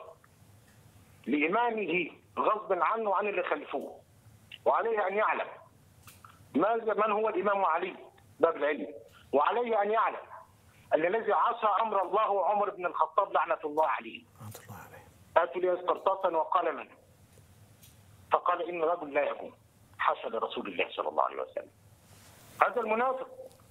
لإيمانه غصبا عنه وعن اللي خلفوه وعليه أن يعلم ماذا من هو الإمام علي باب العلم وعليه أن يعلم أن الذي عصى أمر الله هو عمر بن الخطاب لعنة الله عليه رحمه الله عليه آتوا لي قرطاسا وقلما فقال إن رجل لا يكون حاشا لرسول الله صلى الله عليه وسلم هذا المنافق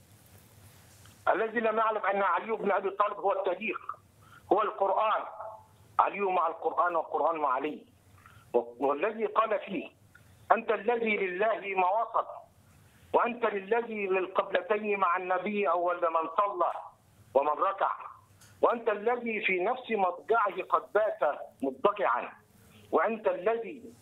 الذي لم يعلم أن علي بن أبي طالب هو التاريخ هو القرآن علي مع القرآن والقرآن مع علي والذي قال فيه أنت الذي لله ما وصل وأنت للذي للقبلتين مع النبي أول من صلى ومن ركع وأنت الذي في نفس مضجعه قد بات مضطجعا وأنت الذي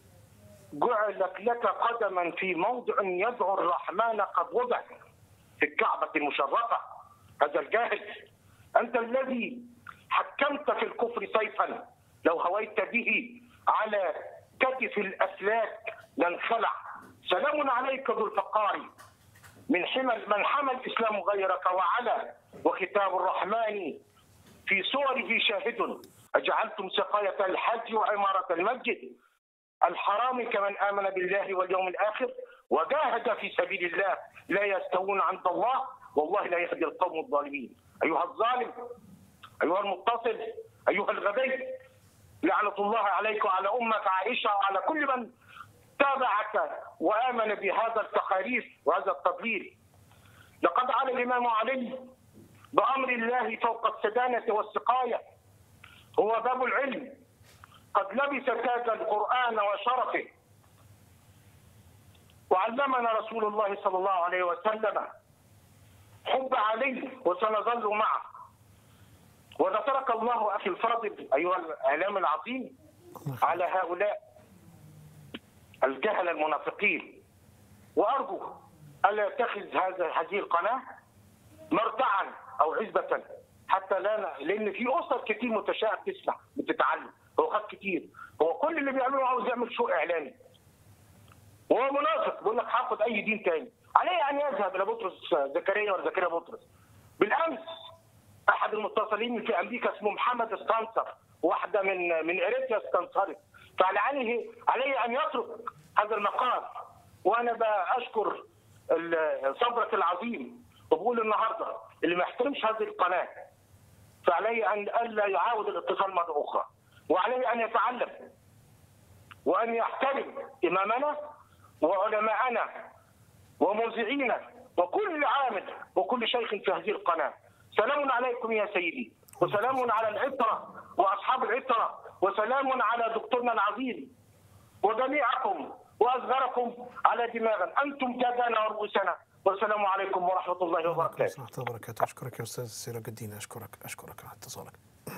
جعلت لك قدما في موضع يدعو الرحمن قد وضع في الكعبة المشرفة هذا الجاهل أنت الذي حكمت في الكفر سيفا لو هويت به على كتف الأسلاك لانخلع سلام عليك ذو الفقار من حمل من حمى الإسلام غيرك وعلى وختام الرحمن في صوره شاهد أجعلتم سقاية الحج وعمارة المسجد الحرام كمن آمن بالله واليوم الآخر وجاهد في سبيل الله لا يستوون عند الله والله لا يهدي القوم الظالمين أيها الظالم أيها المتصل أيها الغبي لعنة الله عليك وعلى أمك عائشة وعلى كل من تابعك وآمن بهذا التخاريف وهذا التضليل لقد على الإمام علي بأمر الله فوق السدانة والسقاية هو باب العلم قد لبس تاج القرآن وشرفه وعلمنا رسول الله صلى الله عليه وسلم حب علي وسنظل معه وذكرك الله اخي الفاضل ايها الاعلام العظيم على هؤلاء الجهل المنافقين وارجو الا يتخذ هذا هذه القناه مرتعا او عزبه حتى لا لان في اسر كتير متشائم تسمع بتتعلم هو خد كتير هو كل اللي بيعمله عاوز يعمل شو اعلاني وهو منافق بيقول لك هاخد اي دين تاني عليه ان يذهب الى بطرس زكريا ولا زكريا بطرس بالامس احد المتصلين في امريكا اسمه محمد استنصر واحده من من اريتريا استنصرت فعليه عليه ان يترك هذا المقام وانا بشكر صبرة العظيم وبقول النهارده اللي ما يحترمش هذه القناه فعليه ان الا يعاود الاتصال مره اخرى وعليه ان يتعلم وان يحترم امامنا وعلماءنا وموزعينا وكل عامل وكل شيخ في هذه القناه سلام عليكم يا سيدي وسلام على العطرة وأصحاب العطرة وسلام على دكتورنا العظيم وجميعكم وأصغركم على دماغا أنتم تاجانا ورؤوسنا والسلام عليكم ورحمة الله وبركاته ورحمة الله وبركاته أشكرك يا أستاذ سراج الدين أشكرك أشكرك على اتصالك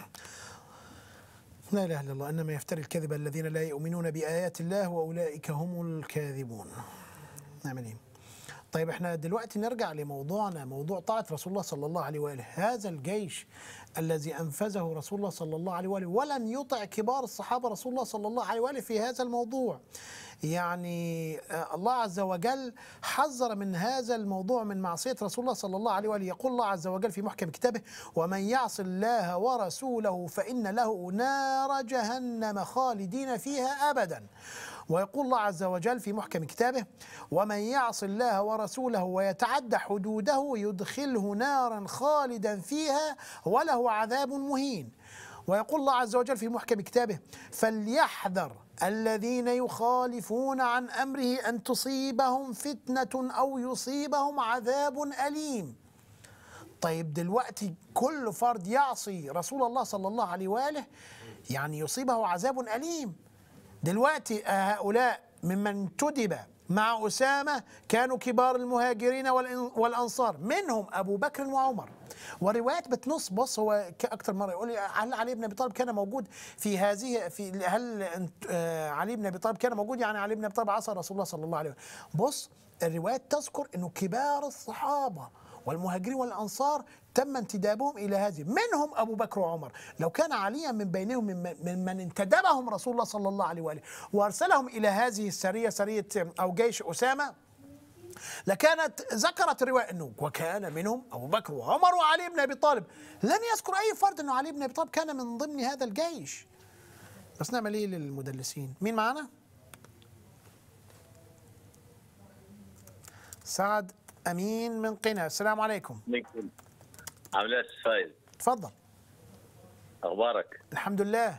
لا إله إلا الله إنما يفتري الكذب الذين لا يؤمنون بآيات الله وأولئك هم الكاذبون نعمل إيه طيب احنا دلوقتي نرجع لموضوعنا موضوع طاعة رسول الله صلى الله عليه وآله هذا الجيش الذي أنفذه رسول الله صلى الله عليه وآله ولن يطع كبار الصحابة رسول الله صلى الله عليه وآله في هذا الموضوع يعني آه، الله عز وجل حذر من هذا الموضوع من معصية رسول الله صلى الله عليه وآله يقول الله عز وجل في محكم كتابه ومن يعص الله ورسوله فإن له نار جهنم خالدين فيها أبدا ويقول الله عز وجل في محكم كتابه ومن يعص الله ورسوله ويتعدى حدوده يدخله نارا خالدا فيها وله عذاب مهين ويقول الله عز وجل في محكم كتابه فليحذر الذين يخالفون عن امره ان تصيبهم فتنه او يصيبهم عذاب اليم طيب دلوقتي كل فرد يعصي رسول الله صلى الله عليه واله يعني يصيبه عذاب اليم دلوقتي هؤلاء ممن انتدب مع أسامة كانوا كبار المهاجرين والإن- والأنصار منهم أبو بكر وعمر وروايات بتنص بص هو ك- أكتر مرة يقول لي هل علي بن أبي طالب كان موجود في هذه في هل أنت- آه، علي بن أبي طالب كان موجود يعني علي بن أبي طالب عصى رسول الله صلى الله عليه وسلم بص الروايات تذكر أنه كبار الصحابة والمهاجرين والأنصار تم انتدابهم إلى هذه منهم أبو بكر وعمر لو كان عليا من بينهم ممن من من انتدبهم رسول الله صلى الله عليه وآله وأرسلهم إلى هذه السرية سرية أو جيش أسامة لكانت ذكرت الرواية أنه وكان منهم أبو بكر وعمر وعلي بن أبي طالب لن يذكر أي فرد أنه علي بن أبي طالب كان من ضمن هذا الجيش بس نعمل إيه للمدلسين مين معنا؟ سعد أمين من قنا السلام عليكم عليكم عامل ايه يا أستاذ فايز تفضل اخبارك الحمد لله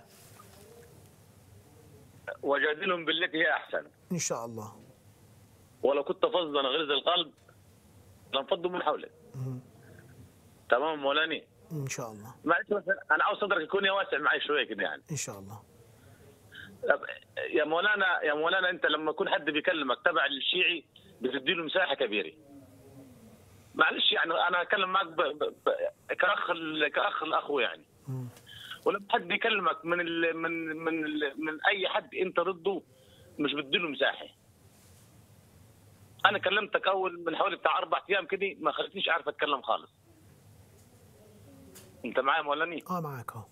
وجادلهم بالتي هي احسن إن شاء الله ولو كنت فظا غلظ القلب لانفضوا من حولك تمام مولاني إن شاء الله معلش بس انا عاوز صدرك يكون واسع معي شويه كده يعني إن شاء الله طب يا مولانا يا مولانا انت لما يكون حد بيكلمك تبع الشيعي بتدي له مساحه كبيره معلش يعني انا اتكلم معك ب... ب... ب... كاخ ال- كاخ الاخو يعني ولما حد يكلمك من ال... من من ال... من اي حد انت ضده مش بتدي له مساحه انا كلمتك اول من حوالي بتاع اربع ايام كده ما خلتنيش عارف اتكلم خالص انت معايا مولاني آه معاك أهو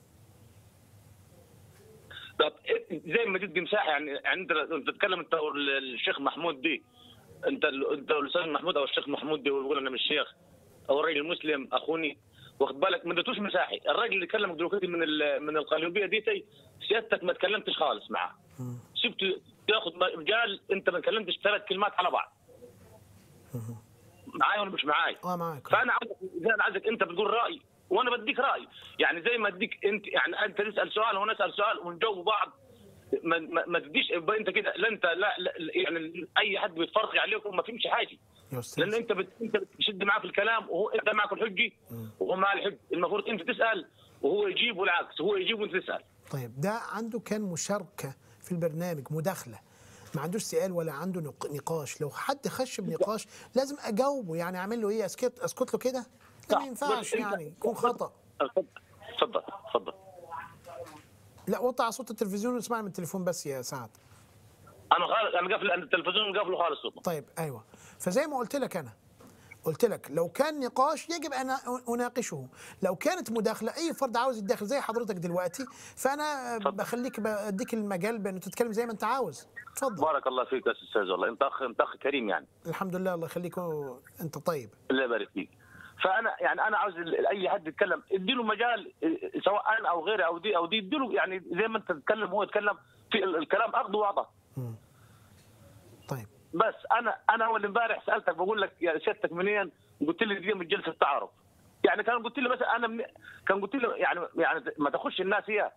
طب إيه- زي ما تدي مساحه يعني يعني انت انت تتكلم انت والشيخ محمود دي انت ال- انت والاستاذ محمود او الشيخ محمود دي ويقول انا مش شيخ او الراجل المسلم اخوني واخد بالك ما اديتوش مساحه الراجل اللي كلمك دلوقتي من ال- من القليوبيه دي تي سيادتك ما تكلمتش خالص معاه سبت تاخذ مجال انت ما تكلمتش ثلاث كلمات على بعض معايا ولا مش معايا آه معاك أهو. فانا عاوزك زي انا عايزك انت بتقول راي وانا بديك راي يعني زي ما اديك انت يعني انت تسال سؤال وانا اسال سؤال ونجاوب بعض ما, ما, ما تديش يبقى انت كده لا انت لا, لا يعني اي حد بيتفرج عليكم ما فهمش حاجه يا أستاذ لان انت بت... انت بتشد معاه في الكلام وهو انت معك الحجه وهو معاه الحج المفروض انت تسال وهو يجيب والعكس هو يجيب وانت تسال طيب ده عنده كان مشاركة في البرنامج مداخلة ما عندوش سؤال ولا عنده نق- نقاش لو حد خش بنقاش لازم اجاوبه يعني اعمل له ايه اسكت اسكت له كده لا صح. ما ينفعش بس انت- يعني يكون خطا اتفضل اتفضل اتفضل لا وطع صوت التلفزيون واسمعني من التليفون بس يا سعد انا خالص انا قافل أنا التلفزيون قافله خالص صوته طيب ايوه فزي ما قلت لك انا قلت لك لو كان نقاش يجب ان اناقشه لو كانت مداخله اي فرد عاوز يتداخل زي حضرتك دلوقتي فانا بخليك بديك المجال بان تتكلم زي ما انت عاوز اتفضل بارك الله فيك يا استاذ والله انت اخ انت اخ كريم يعني الحمد لله الله يخليك انت طيب الله يبارك فيك فانا يعني انا عاوز ال- اي حد يتكلم اديله مجال إيه، سواء انا او غيري او دي او دي اديله يعني زي ما انت تتكلم هو يتكلم في ال- الكلام اخذ وعطى طيب بس انا انا اول امبارح سالتك بقول لك يا سيادتك منين؟ قلت لي دي من جلسه تعارف يعني كان قلت لي مثلا انا من كان قلت لي يعني يعني ما تخش الناس هي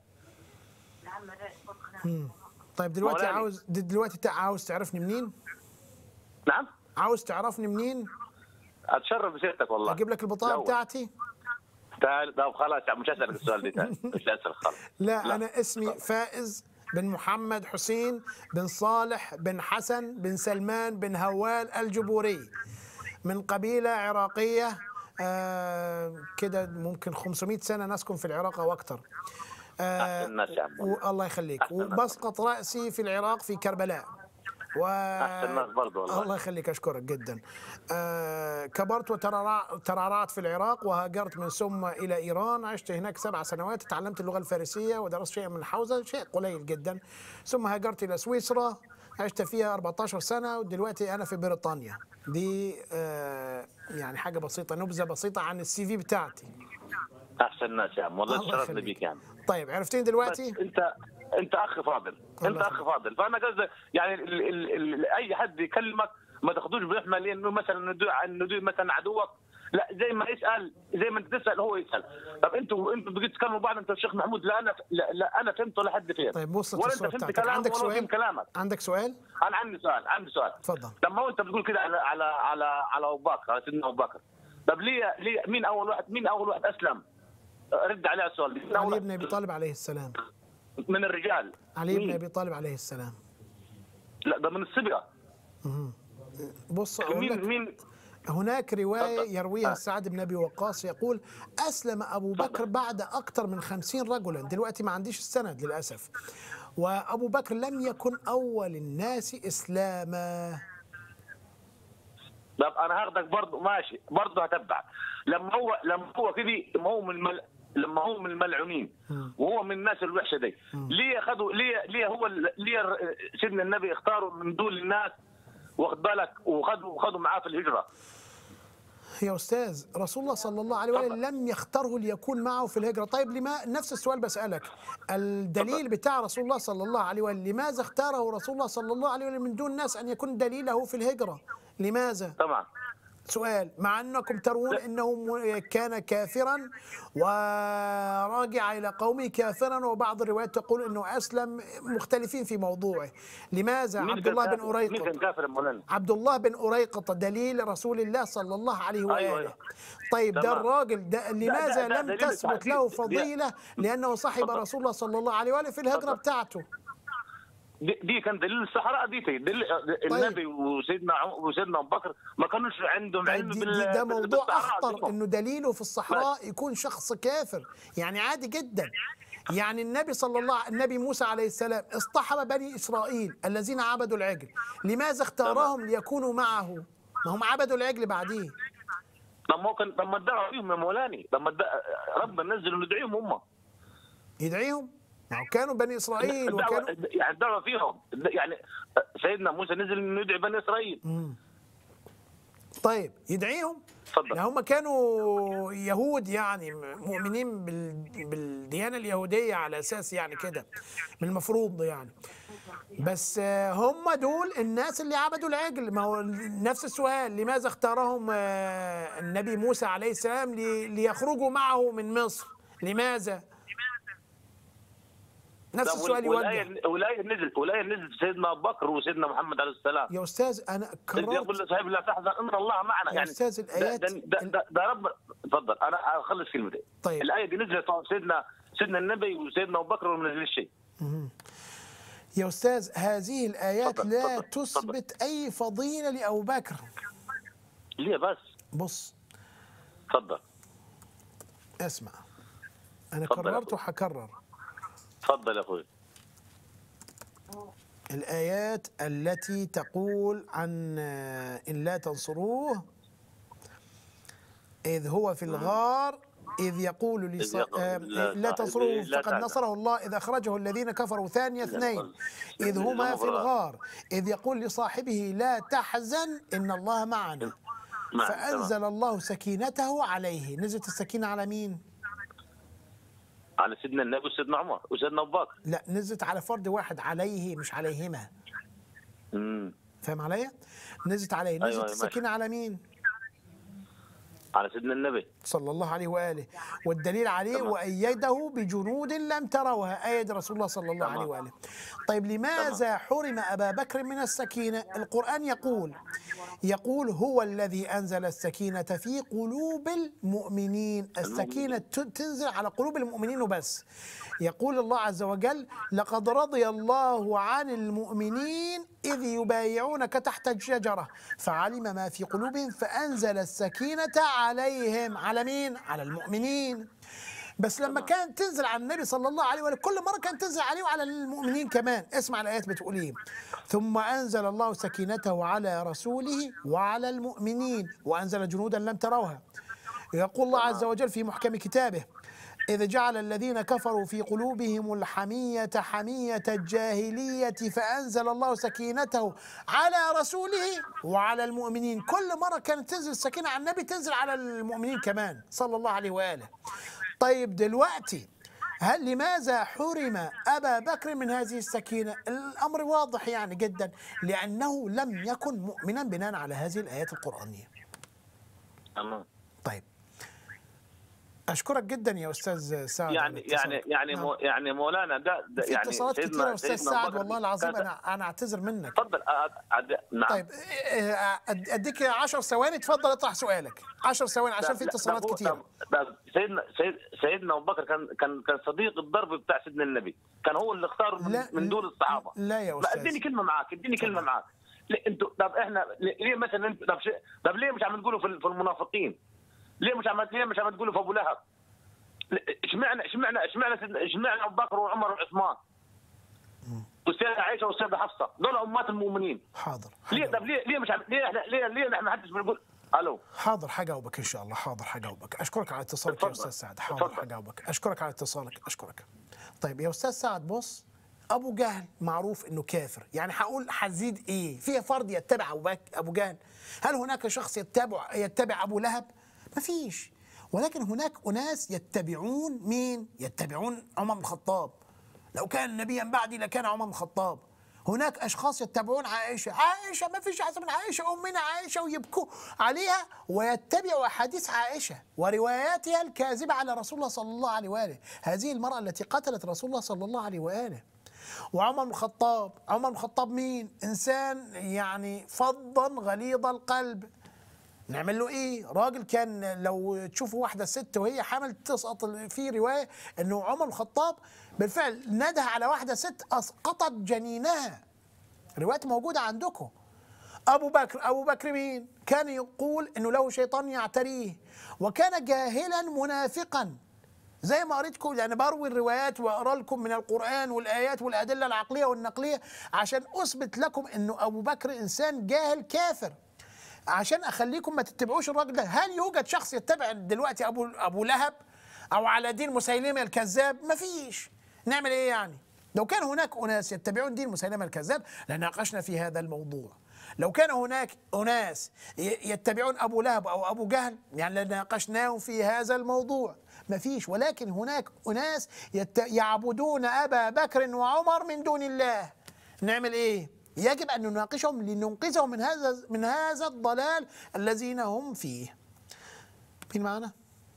طيب دلوقتي مولانا. عاوز دلوقتي تع- عاوز تعرفني منين نعم عاوز تعرفني منين اتشرف بسيادتك والله اجيب لك البطاقه الأول. بتاعتي تعال طب خلاص مش هسالك السؤال ده تاني مش هسالك خلاص لا, لا انا اسمي فائز بن محمد حسين بن صالح بن حسن بن سلمان بن هوال الجبوري من قبيله عراقيه آه كده ممكن 500 سنه نسكن في العراق او اكثر أحسن الناس يا عم. والله يخليك أحسن الناس. وبسقط راسي في العراق في كربلاء و أحسن ناس برضو والله. الله يخليك اشكرك جدا آه كبرت وترعرع- ترعرعت في العراق وهاجرت من ثم الى ايران عشت هناك سبع سنوات تعلمت اللغه الفارسيه ودرست شيئا من الحوزه شيء قليل جدا ثم هاجرت الى سويسرا عشت فيها 14 سنه ودلوقتي انا في بريطانيا دي آه يعني حاجه بسيطه نبذه بسيطه عن السي في بتاعتي احسن ناس يا عم والله الله تشرفنا يخليك. بيك يعني طيب عرفتني بس دلوقتي انت انت اخ فاضل الله انت اخ يخليك. فاضل فانا قصدي يعني ال ال ال اي حد يكلمك ما تاخذوش برحمه لانه مثلا ندوي عن ندوي مثلا عدوك لا زي ما يسال زي ما انت تسال هو يسال طب انتوا انتوا بقيت تكلموا بعض انت الشيخ محمود لا انا لا, لا انا فهمته لحد فين طيب وصلت ولا انت الصوره فهمت بتاعتك كلامي عندك ولا هو سؤال فهم كلامك عندك سؤال انا عندي سؤال عندي سؤال اتفضل لما هو انت بتقول كده على على على على ابو بكر على سيدنا ابو بكر طب ليه ليه مين اول واحد مين اول واحد اسلم؟ رد عليه السؤال ده. مين أول علي بن واحد ابي طالب عليه السلام من الرجال علي بن مين؟ ابي طالب عليه السلام لا ده من الصبغه بص أقول مين لك مين هناك رواية اتفضل. يرويها آه. سعد بن أبي وقاص يقول أسلم أبو بكر بعد أكثر من خمسين رجلا دلوقتي ما عنديش السند للأسف وأبو بكر لم يكن أول الناس إسلاما طب انا هاخدك برضه ماشي برضه هتبع لما هو لما هو كده لما هو من المل... لما هو من الملعونين وهو من الناس الوحشه دي ليه خدوا ليه ليه هو ال- ليه ر- سيدنا النبي اختاروا من دول الناس واخد بالك وخدوا وخدوا معاه في الهجره يا أستاذ رسول الله صلى الله عليه وسلم لم يختاره ليكون معه في الهجرة طيب لما نفس السؤال بسألك الدليل بتاع رسول الله صلى الله عليه وسلم لماذا اختاره رسول الله صلى الله عليه وسلم من دون الناس أن يكون دليله في الهجرة لماذا طبعا سؤال مع أنكم ترون أنه م- كان كافرا وراجع إلى قومه كافرا وبعض الروايات تقول أنه أسلم مختلفين في موضوعه لماذا مين عبد كان الله بن كافر؟ مين كان أريقط كافر يا مولانا؟ عبد الله بن أريقط دليل رسول الله صلى الله عليه أيوة، وآله أيوة. طيب ده تمام. الراجل ده لماذا ده لم دليل تثبت التعديل. له دي- فضيلة لأنه صاحب اتفضل. رسول الله صلى الله عليه وآله في الهجرة اتفضل. بتاعته دي, دي كان دليل الصحراء دي دي دليل النبي وسيدنا عم- وسيدنا ابو بكر ما كانوش عندهم علم دي, بال دي ده بال- موضوع بالصحراء اخطر دي. انه دليله في الصحراء يكون شخص كافر يعني عادي جدا يعني النبي صلى الله النبي موسى عليه السلام اصطحب بني اسرائيل الذين عبدوا العجل لماذا اختارهم ليكونوا معه ما هم عبدوا العجل بعديه طب ما هو كان لما ادعوا فيهم يا مولاني لما ادعى ربنا نزل ندعيهم هم يدعيهم ما هو كانوا بني اسرائيل وكانوا الدعوة يعني الدعوه فيهم يعني سيدنا موسى نزل انه يدعي بني اسرائيل طيب يدعيهم اتفضل لا هم كانوا يهود يعني مؤمنين بال- بالديانة اليهودية على أساس يعني كده من المفروض يعني بس آه، هم دول الناس اللي عبدوا العجل ما هو نفس السؤال لماذا اختارهم آه، النبي موسى عليه السلام لي- ليخرجوا معه من مصر لماذا نفس طب السؤال وال- يوجه والآية والآية نزلت والآية نزلت سيدنا أبو بكر وسيدنا محمد عليه السلام يا أستاذ أنا إذ يقول كررت لصاحب لا تحزن إن الله معنا يا يعني أستاذ الآيات ده, ده, ده, ده رب اتفضل أنا أخلص كلمتي طيب. الآية دي نزلت طبعا سيدنا سيدنا النبي وسيدنا أبو بكر ومن نزل شيء يا أستاذ هذه الآيات اتفضل، لا اتفضل، تثبت أي فضيلة لأبو بكر ليه بس بص اتفضل اسمع انا اتفضل يا كررت أخوي. وهكرر اتفضل يا أخوي الايات التي تقول عن آه، ان لا تنصروه اذ هو في الغار إذ يقول لص... يقول آه، لا لا تعبد- تنصروه لا فقد تعبد. نصره الله إذ أخرجه الذين كفروا ثاني اثنين إذ هما في الغار إذ يقول لصاحبه لا تحزن إن الله معنا نعم، فأنزل الله سكينته عليه نزلت السكينة على مين؟ على سيدنا النبي وسيدنا عمر وسيدنا أبو بكر لا نزلت على فرد واحد عليه مش عليهما أمم. فاهم عليا؟ نزلت عليه نزلت أيوة، ماشي. السكينة على مين؟ على سيدنا النبي صلى الله عليه وآله والدليل عليه تمام. وأيده بجنود لم تروها أيد رسول الله صلى الله تمام. عليه وآله طيب لماذا حرم أبا بكر من السكينة القرآن يقول يقول هو الذي أنزل السكينة في قلوب المؤمنين السكينة ت- تنزل على قلوب المؤمنين وبس يقول الله عز وجل لقد رضي الله عن المؤمنين إذ يبايعونك تحت الشجرة فعلم ما في قلوبهم فأنزل السكينة عليهم على مين؟ على المؤمنين بس لما كانت تنزل على النبي صلى الله عليه وآله كل مرة كانت تنزل عليه وعلى المؤمنين كمان اسمع الآيات بتقول إيه ثم أنزل الله سكينته على رسوله وعلى المؤمنين وأنزل جنودا لم تروها يقول الله عز وجل في محكم كتابه إذ جعل الذين كفروا في قلوبهم الحمية حمية الجاهلية فأنزل الله سكينته على رسوله وعلى المؤمنين كل مرة كانت تنزل السكينة على النبي تنزل على المؤمنين كمان صلى الله عليه وآله طيب دلوقتي هل لماذا حرم أبا بكر من هذه السكينة الأمر واضح يعني جدا لأنه لم يكن مؤمنا بناء على هذه الآيات القرآنية تمام طيب أشكرك جدا يا أستاذ سعد يعني على يعني اتصالك. يعني نعم. مو يعني مولانا ده, ده في يعني اتصالات سيدنا- كثيرة يا أستاذ سيدنا سعد أبو بكر والله العظيم كان- أنا أنا أعتذر منك تفضل أ- أ- نعم طيب آه، أد- أديك 10 ثواني تفضل اطرح سؤالك 10 ثواني عشان طب- في لا، اتصالات طب هو- كثيرة طب- طب سيدنا سيد سيدنا ابو بكر كان كان كان صديق الضرب بتاع سيدنا النبي كان هو اللي اختاره من, لا، من دون الصحابه لا يا لا أستاذ. اديني كلمه معاك اديني كلمه معاك ليه انتوا طب احنا ليه ليه مثلا انت طب, شيء- طب ليه مش عم تقولوا في, في المنافقين؟ ليه مش عم ليه مش عم تقولوا في ابو لهب؟ ليه- اشمعنى اشمعنى اشمعنى سيدنا- اشمعنى ابو بكر وعمر وعثمان؟ والسيده عائشه والسيده حفصه دول امهات المؤمنين حاضر ليه حاضر. طب ليه ليه مش عم ليه احنا ليه ليه احنا ما حدش بنقول الو حاضر حجاوبك ان شاء الله حاضر حجاوبك اشكرك على اتصالك يا اتفضل. استاذ سعد حاضر اتفضل. حجاوبك اشكرك على اتصالك اشكرك طيب يا استاذ سعد بص ابو جهل معروف انه كافر يعني هقول هزيد ايه في فرد يتبع ابو بك ابو جهل هل هناك شخص يتبع يتبع ابو لهب مفيش ولكن هناك اناس يتبعون مين يتبعون عمر بن الخطاب لو كان نبيا بعدي لكان عمر بن الخطاب هناك اشخاص يتبعون عائشه عائشه ما فيش احسن من عائشه امنا عائشه ويبكوا عليها ويتبعوا احاديث عائشه ورواياتها الكاذبه على رسول الله صلى الله عليه واله هذه المراه التي قتلت رسول الله صلى الله عليه واله وعمر بن الخطاب عمر بن الخطاب مين انسان يعني فظا غليظ القلب نعمل له ايه؟ راجل كان لو تشوفوا واحده ست وهي حامل تسقط في روايه انه عمر بن الخطاب بالفعل نده على واحده ست اسقطت جنينها. روايات موجوده عندكم. ابو بكر ابو بكر مين؟ كان يقول انه له شيطان يعتريه وكان جاهلا منافقا زي ما قريتكم يعني بروي الروايات واقرا لكم من القران والايات والادله العقليه والنقليه عشان اثبت لكم انه ابو بكر انسان جاهل كافر عشان اخليكم ما تتبعوش الراجل ده هل يوجد شخص يتبع دلوقتي ابو ابو لهب او على دين مسيلمه الكذاب مفيش نعمل ايه يعني لو كان هناك اناس يتبعون دين مسيلمه الكذاب لناقشنا في هذا الموضوع لو كان هناك اناس ي- يتبعون ابو لهب او ابو جهل يعني لناقشناهم في هذا الموضوع مفيش ولكن هناك اناس يت... يعبدون ابا بكر وعمر من دون الله نعمل ايه يجب ان نناقشهم لننقذهم من هذا من هذا الضلال الذين هم فيه مين معنا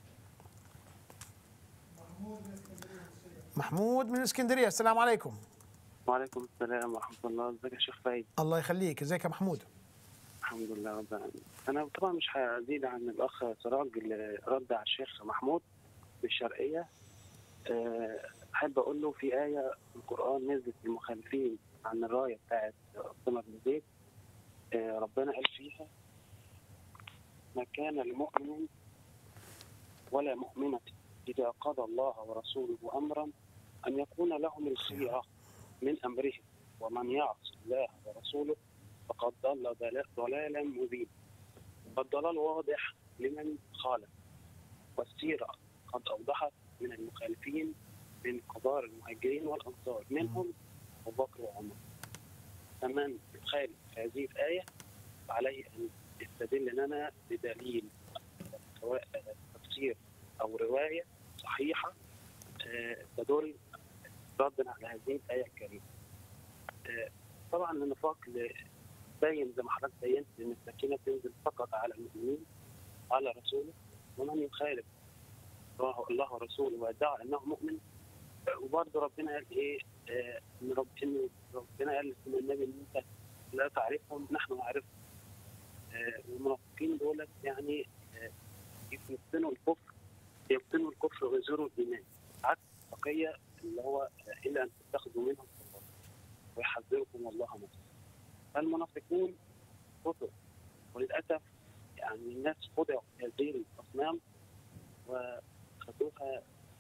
محمود من الاسكندريه السلام عليكم وعليكم السلام ورحمة الله ازيك يا شيخ فايد الله يخليك ازيك يا محمود الحمد لله رب العالمين أنا طبعا مش هزيد عن الأخ سراج اللي رد على الشيخ محمود بالشرقية أه، أحب أقول له في آية في القرآن نزلت للمخالفين عن الراية بتاعت أسامة بن زيد أه، ربنا قال فيها ما كان لمؤمن ولا مؤمنة إذا قضى الله ورسوله أمرا أن يكون لهم الخيرة من أمرهم ومن يعص الله ورسوله فقد ضل ضلا- ضلالا مبينا فالضلال واضح لمن خالف والسيرة قد أوضحت من المخالفين من كبار المهاجرين والأنصار منهم أبو بكر وعمر فمن يخالف هذه الآية فعليه أن يستدل لنا بدليل سواء تفسير أو رواية صحيحة آه، تدل ردا على هذه الآية الكريمة آه، طبعا النفاق ل- باين زي ما حضرتك بينت ان السكينه تنزل فقط على المؤمنين على رسوله ومن يخالف الله الله ورسوله ويدعي انه مؤمن وبرضه ربنا قال ايه آه، ان رب ان ربنا قال لسيدنا النبي ان انت لا تعرفهم نحن نعرفهم آه، والمنافقين دولت يعني آه، يفتنوا الكفر يفتنوا الكفر ويزوروا الايمان عكس التقيه اللي هو آه، الا ان تتخذوا منهم قربا ويحذركم الله نفسه المنافقون خطئ وللاسف يعني الناس خدعوا في هذه الاصنام وخدوها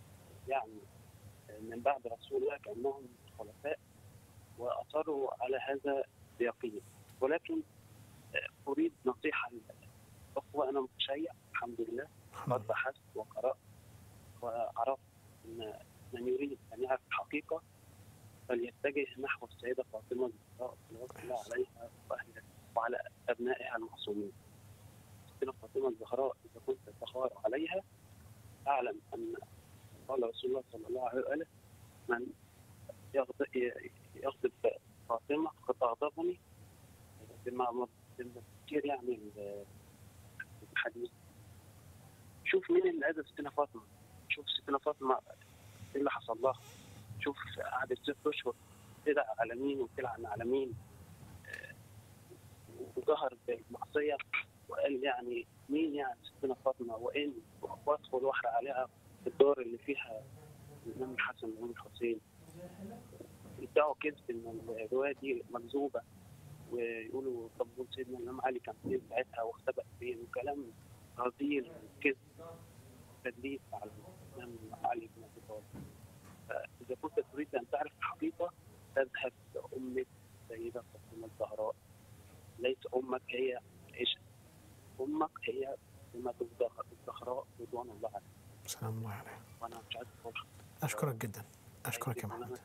يعني من بعد رسول الله كانهم خلفاء واصروا على هذا بيقين ولكن آه، اريد نصيحه للاخوه انا متشيع الحمد لله قد بحثت وقرات وعرفت ان من يريد ان يعرف الحقيقه فليتجه نحو السيده فاطمه الزهراء صلوات الله عليها واهلها وعلى ابنائها المعصومين. السيده فاطمه الزهراء اذا كنت تخار عليها اعلم ان قال رسول الله صلى الله عليه واله من يغضب, يغضب فاطمه قد اغضبني بما بما كتير يعني الحديث شوف مين اللي اذى ستنا فاطمه شوف ستنا فاطمه ايه اللي حصل لها شوف قعدت ست اشهر تدعى على مين وتلعن على مين آه، وظهر بالمعصيه وقال يعني مين يعني ستنا فاطمه وان وادخل واحرق عليها الدار اللي فيها الامام الحسن والامام الحسين يدعوا كذب ان الروايه دي مكذوبه ويقولوا طب دول سيدنا الامام علي كان فين ساعتها واختبأ فين وكلام رذيل كذب تدليس على الامام علي بن ابي طالب فاذا كنت تريد ان تعرف الحقيقه تذهب لامك السيده فاطمه الزهراء ليس امك هي عائشه امك هي سمة الزهراء رضوان الله عليها سلام الله عليه وانا مش عايز اقول اشكرك جدا اشكرك يا محمد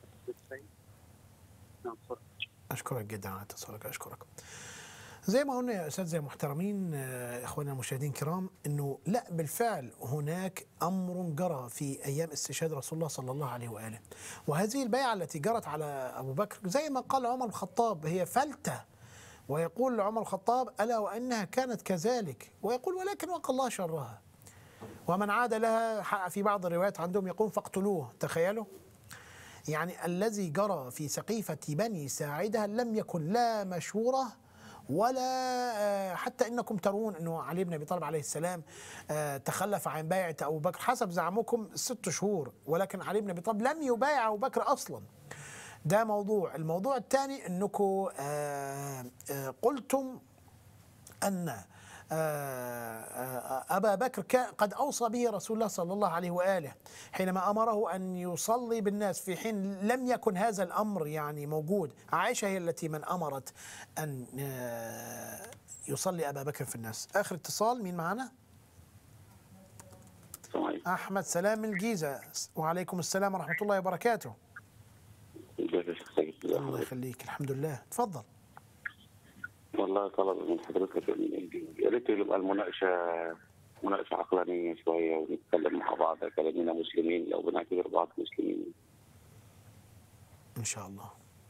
اشكرك جدا على اتصالك اشكرك زي ما قلنا يا اساتذه محترمين آه، اخواننا المشاهدين الكرام انه لا بالفعل هناك امر جرى في ايام استشهاد رسول الله صلى الله عليه واله وهذه البيعه التي جرت على ابو بكر زي ما قال عمر الخطاب هي فلته ويقول عمر الخطاب الا وانها كانت كذلك ويقول ولكن وقى الله شرها ومن عاد لها حق في بعض الروايات عندهم يقول فاقتلوه تخيلوا يعني الذي جرى في سقيفة بني ساعدة لم يكن لا مشورة ولا آه، حتى انكم ترون انه علي بن ابي طالب عليه السلام آه، تخلف عن بيعه ابو بكر حسب زعمكم ست شهور ولكن علي بن ابي طالب لم يبايع ابو بكر اصلا ده موضوع الموضوع الثاني انكم آه، آه، قلتم ان آه، آه، أبا بكر كان قد أوصى به رسول الله صلى الله عليه وآله حينما أمره أن يصلي بالناس في حين لم يكن هذا الأمر يعني موجود عائشة هي التي من أمرت أن آه، يصلي أبا بكر في الناس آخر اتصال مين معنا السلام عليكم أحمد سلام من الجيزة وعليكم السلام ورحمة الله وبركاته ازيك يا شيخ سيد ازي الله حضرتك؟ يخليك الحمد لله تفضل والله طلب من حضرتك إن- يا ريت يبقى المناقشه مناقشه عقلانيه شويه ونتكلم مع بعض كلامنا مسلمين لو بنعتبر بعض مسلمين إن شاء الله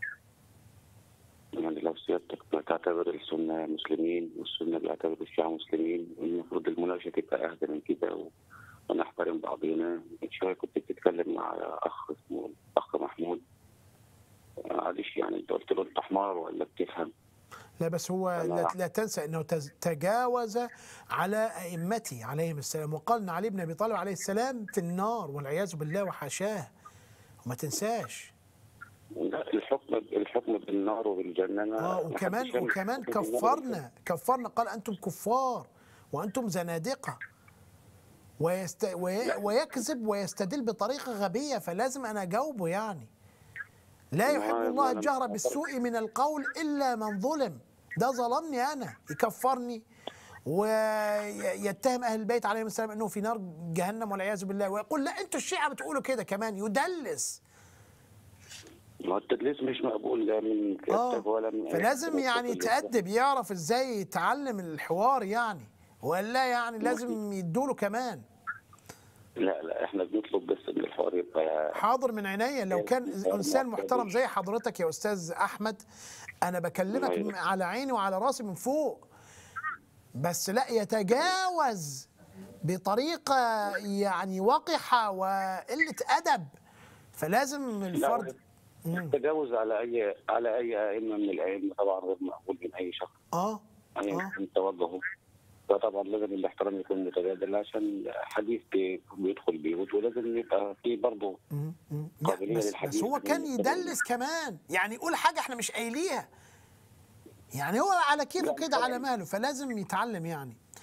يعني لو سيادتك بتعتبر السنه مسلمين والسنه بيعتبر الشيعه مسلمين المفروض المناقشه تبقى اهدى من كده و... ونحترم بعضينا من شويه كنت بتتكلم مع اخ اسمه اخ محمود معلش يعني انت قلت له انت حمار ولا بتفهم لا بس هو لا, الله. لا تنسى انه تز- تجاوز على ائمته عليهم السلام وقال ان علي بن ابي طالب عليه السلام في النار والعياذ بالله وحاشاه وما تنساش لا الحكم الحكم بالنار وبالجنه ما- اه ما وكمان حدش يعمل وكمان حكم بالنار كفرنا كفرنا قال انتم كفار وانتم زنادقه ويست وي ويكذب ويستدل بطريقه غبيه فلازم انا اجاوبه يعني لا ما- يحب ما الله أنا الجهر مش بالسوء من القول الا من ظلم ده ظلمني انا يكفرني ويتهم اهل البيت عليهم السلام انه في نار جهنم والعياذ بالله ويقول لا انتوا الشيعه بتقولوا كده كمان يدلس ما هو التدليس مش مقبول لا من كتاب ولا من أي فلازم حد. يعني التدليس يتأدب يعرف ازاي يتعلم الحوار يعني ولا يعني لازم يدوله كمان لا لا احنا بنطلب بس ان الحوار يبقى حاضر من عينيا لو كان انسان محترم زي حضرتك يا استاذ احمد انا بكلمك أيوة. م- على عيني وعلى راسي من فوق بس لا يتجاوز بطريقه يعني وقحه وقله ادب فلازم الفرد مم. التجاوز على اي على اي ائمه من الائمه طبعا غير مقبول من اي شخص اه ايا اه كان توجهه فطبعا لازم الاحترام يكون متبادل عشان حديث بي- بيدخل بيوت ولازم يبقى في برضه مم. مم. لا قابلية بس, للحديث بس هو من كان الكلام. يدلس كمان يعني يقول حاجه احنا مش قايليها يعني هو على كيفه لا، كده طبعاً. على ماله فلازم يتعلم يعني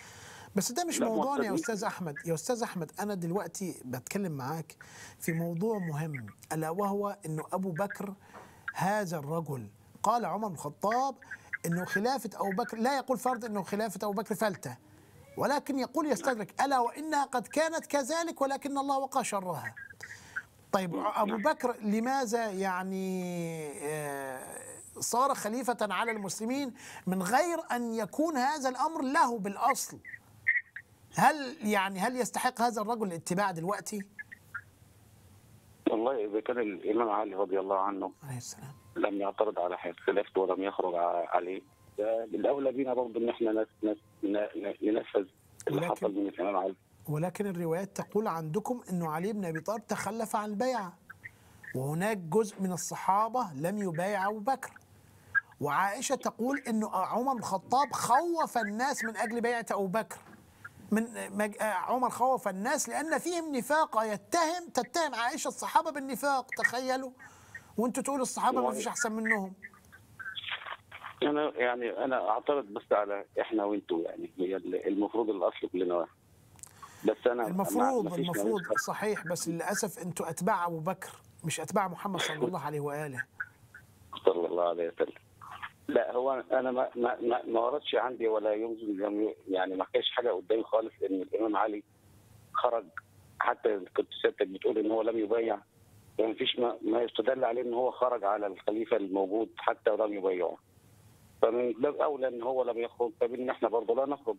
بس ده مش لا، موضوعنا يا معتدين. استاذ احمد يا استاذ احمد انا دلوقتي بتكلم معاك في موضوع مهم الا وهو انه ابو بكر هذا الرجل قال عمر بن الخطاب انه خلافه ابو بكر لا يقول فرض انه خلافه ابو بكر فلته ولكن يقول يستدرك الا وانها قد كانت كذلك ولكن الله وقى شرها طيب ابو بكر لماذا يعني آه، صار خليفه على المسلمين من غير ان يكون هذا الامر له بالاصل هل يعني هل يستحق هذا الرجل الاتباع دلوقتي؟ والله اذا كان الامام علي رضي الله عنه عليه السلام لم يعترض على حياة خلافته ولم يخرج ع- عليه ده بالاولى بينا برضه ان احنا نس- نس- ن- ن- ننفذ اللي ولكن- حصل من الامام علي ولكن الروايات تقول عندكم انه علي بن ابي طالب تخلف عن البيعه وهناك جزء من الصحابه لم يبايع ابو بكر وعائشه تقول انه عمر بن الخطاب خوف الناس من اجل بيعه ابو بكر من مج... آه، عمر خوف الناس لان فيهم نفاق يتهم تتهم عائشه الصحابه بالنفاق تخيلوا وانتوا تقولوا الصحابه ما فيش احسن منهم انا يعني انا اعترض بس على احنا وانتوا يعني هي ال- المفروض الاصل كلنا واحد بس انا ما- المفروض ما فيش المفروض نوازل. صحيح بس للاسف انتوا اتباع ابو بكر مش اتباع محمد صلى الله عليه واله صلى الله عليه وسلم لا هو انا ما ما ما, ما وردش عندي ولا يمكن لم ي- يعني ما كانش حاجه قدامي خالص ان الامام علي خرج حتى كنت سيادتك بتقول ان هو لم يبايع يعني فيش ما, ما يستدل عليه ان هو خرج على الخليفه الموجود حتى ولم يبايعه فمن باب اولى ان هو لم يخرج فبان احنا برضه لا نخرج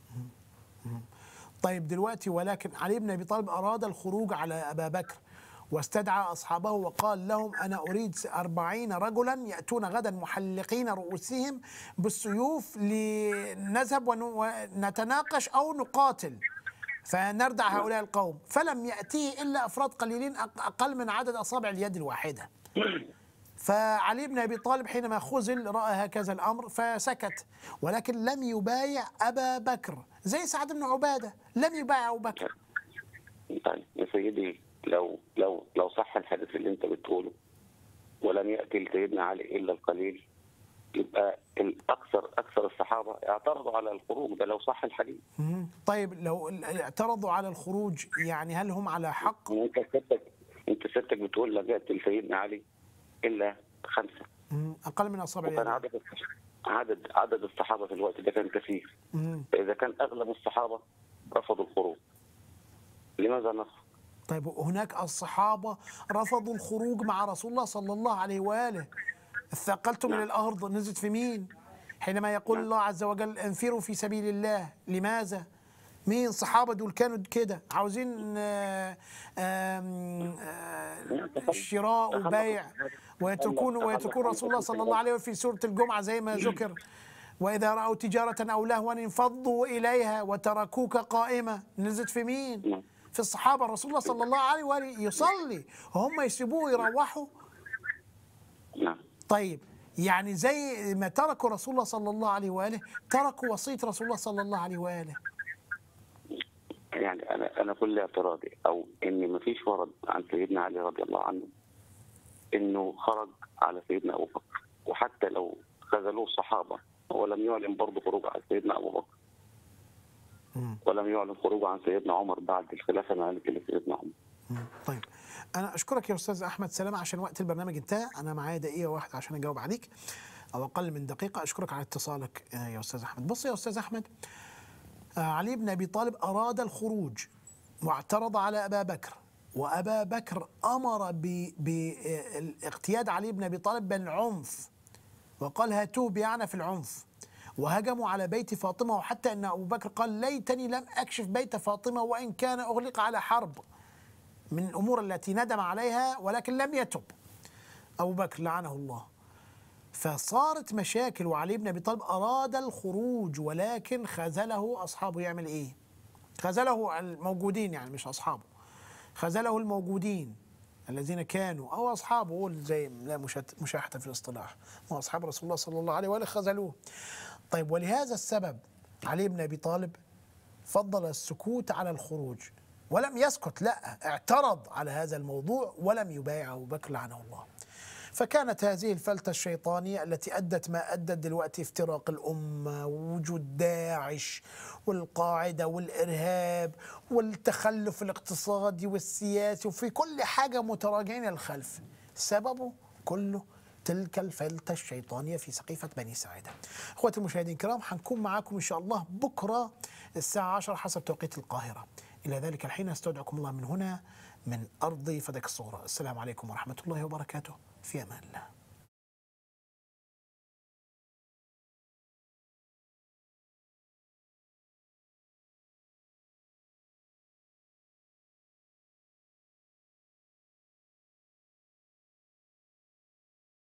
طيب دلوقتي ولكن علي بن ابي طالب اراد الخروج على ابا بكر واستدعى اصحابه وقال لهم انا اريد أربعين رجلا ياتون غدا محلقين رؤوسهم بالسيوف لنذهب ون- ونتناقش او نقاتل فنردع هؤلاء القوم فلم ياتيه الا افراد قليلين أق- اقل من عدد اصابع اليد الواحده فعلي بن ابي طالب حينما خزل راى هكذا الامر فسكت ولكن لم يبايع ابا بكر زي سعد بن عباده لم يبايع ابو بكر طيب يا سيدي لو لو لو صح الحديث اللي انت بتقوله ولم ياتي لسيدنا علي الا القليل يبقى الاكثر اكثر الصحابه اعترضوا على الخروج ده لو صح الحديث مم. طيب لو اعترضوا على الخروج يعني هل هم على حق انت سيادتك انت سيادتك بتقول لم ياتي لسيدنا علي الا خمسه مم. اقل من اصابع وكان اليد عدد عدد عدد الصحابه في الوقت ده كان كثير مم. فاذا كان اغلب الصحابه رفضوا الخروج لماذا نخرج؟ طيب هناك الصحابه رفضوا الخروج مع رسول الله صلى الله عليه واله اثقلتم من الارض نزلت في مين حينما يقول الله عز وجل انفروا في سبيل الله لماذا مين صحابة دول كانوا كده عاوزين آه، آم، آه، شراء وبيع ويتركون ويتركون رسول الله صلى الله عليه وسلم في سورة الجمعة زي ما ذكر وإذا رأوا تجارة أو لهوا انفضوا إليها وتركوك قائمة نزلت في مين؟ في الصحابة رسول الله صلى الله عليه وآله يصلي هم يسيبوه يروحوا نعم طيب يعني زي ما تركوا رسول الله صلى الله عليه واله تركوا وصيه رسول الله صلى الله عليه واله يعني انا انا كل اعتراضي او ان ما فيش ورد عن سيدنا علي رضي الله عنه انه خرج على سيدنا ابو بكر وحتى لو خذلوه الصحابه هو لم يعلن برضه خروج على سيدنا ابو بكر ولم يعلن خروجه عن سيدنا عمر بعد الخلافه ما قالت لسيدنا عمر مم. طيب انا اشكرك يا استاذ احمد سلامه عشان وقت البرنامج انتهى انا معايا دقيقه واحده عشان اجاوب عليك او اقل من دقيقه اشكرك على اتصالك آه، يا استاذ احمد بص يا استاذ احمد آه، علي بن ابي طالب اراد الخروج واعترض على ابا بكر وابا بكر امر باقتياد علي بن ابي طالب بالعنف وقال هاتوه بيعنا في العنف وهجموا على بيت فاطمه وحتى ان ابو بكر قال ليتني لم اكشف بيت فاطمه وان كان اغلق على حرب من الامور التي ندم عليها ولكن لم يتب ابو بكر لعنه الله فصارت مشاكل وعلي بن ابي طالب اراد الخروج ولكن خذله اصحابه يعمل ايه؟ خذله الموجودين يعني مش اصحابه خذله الموجودين الذين كانوا او اصحابه قول زي لا مشات- مشاحه في الاصطلاح هو اصحاب رسول الله صلى الله عليه واله خذلوه طيب ولهذا السبب علي بن ابي طالب فضل السكوت على الخروج ولم يسكت لا اعترض على هذا الموضوع ولم يبايع ابو بكر لعنه الله فكانت هذه الفلتة الشيطانية التي أدت ما أدت دلوقتي افتراق الأمة ووجود داعش والقاعدة والإرهاب والتخلف الاقتصادي والسياسي وفي كل حاجة متراجعين الخلف سببه كله تلك الفلتة الشيطانية في سقيفة بني ساعدة أخواتي المشاهدين الكرام حنكون معاكم إن شاء الله بكرة الساعة 10 حسب توقيت القاهرة إلى ذلك الحين استودعكم الله من هنا من أرض فدك الصغرى السلام عليكم ورحمة الله وبركاته في أمان الله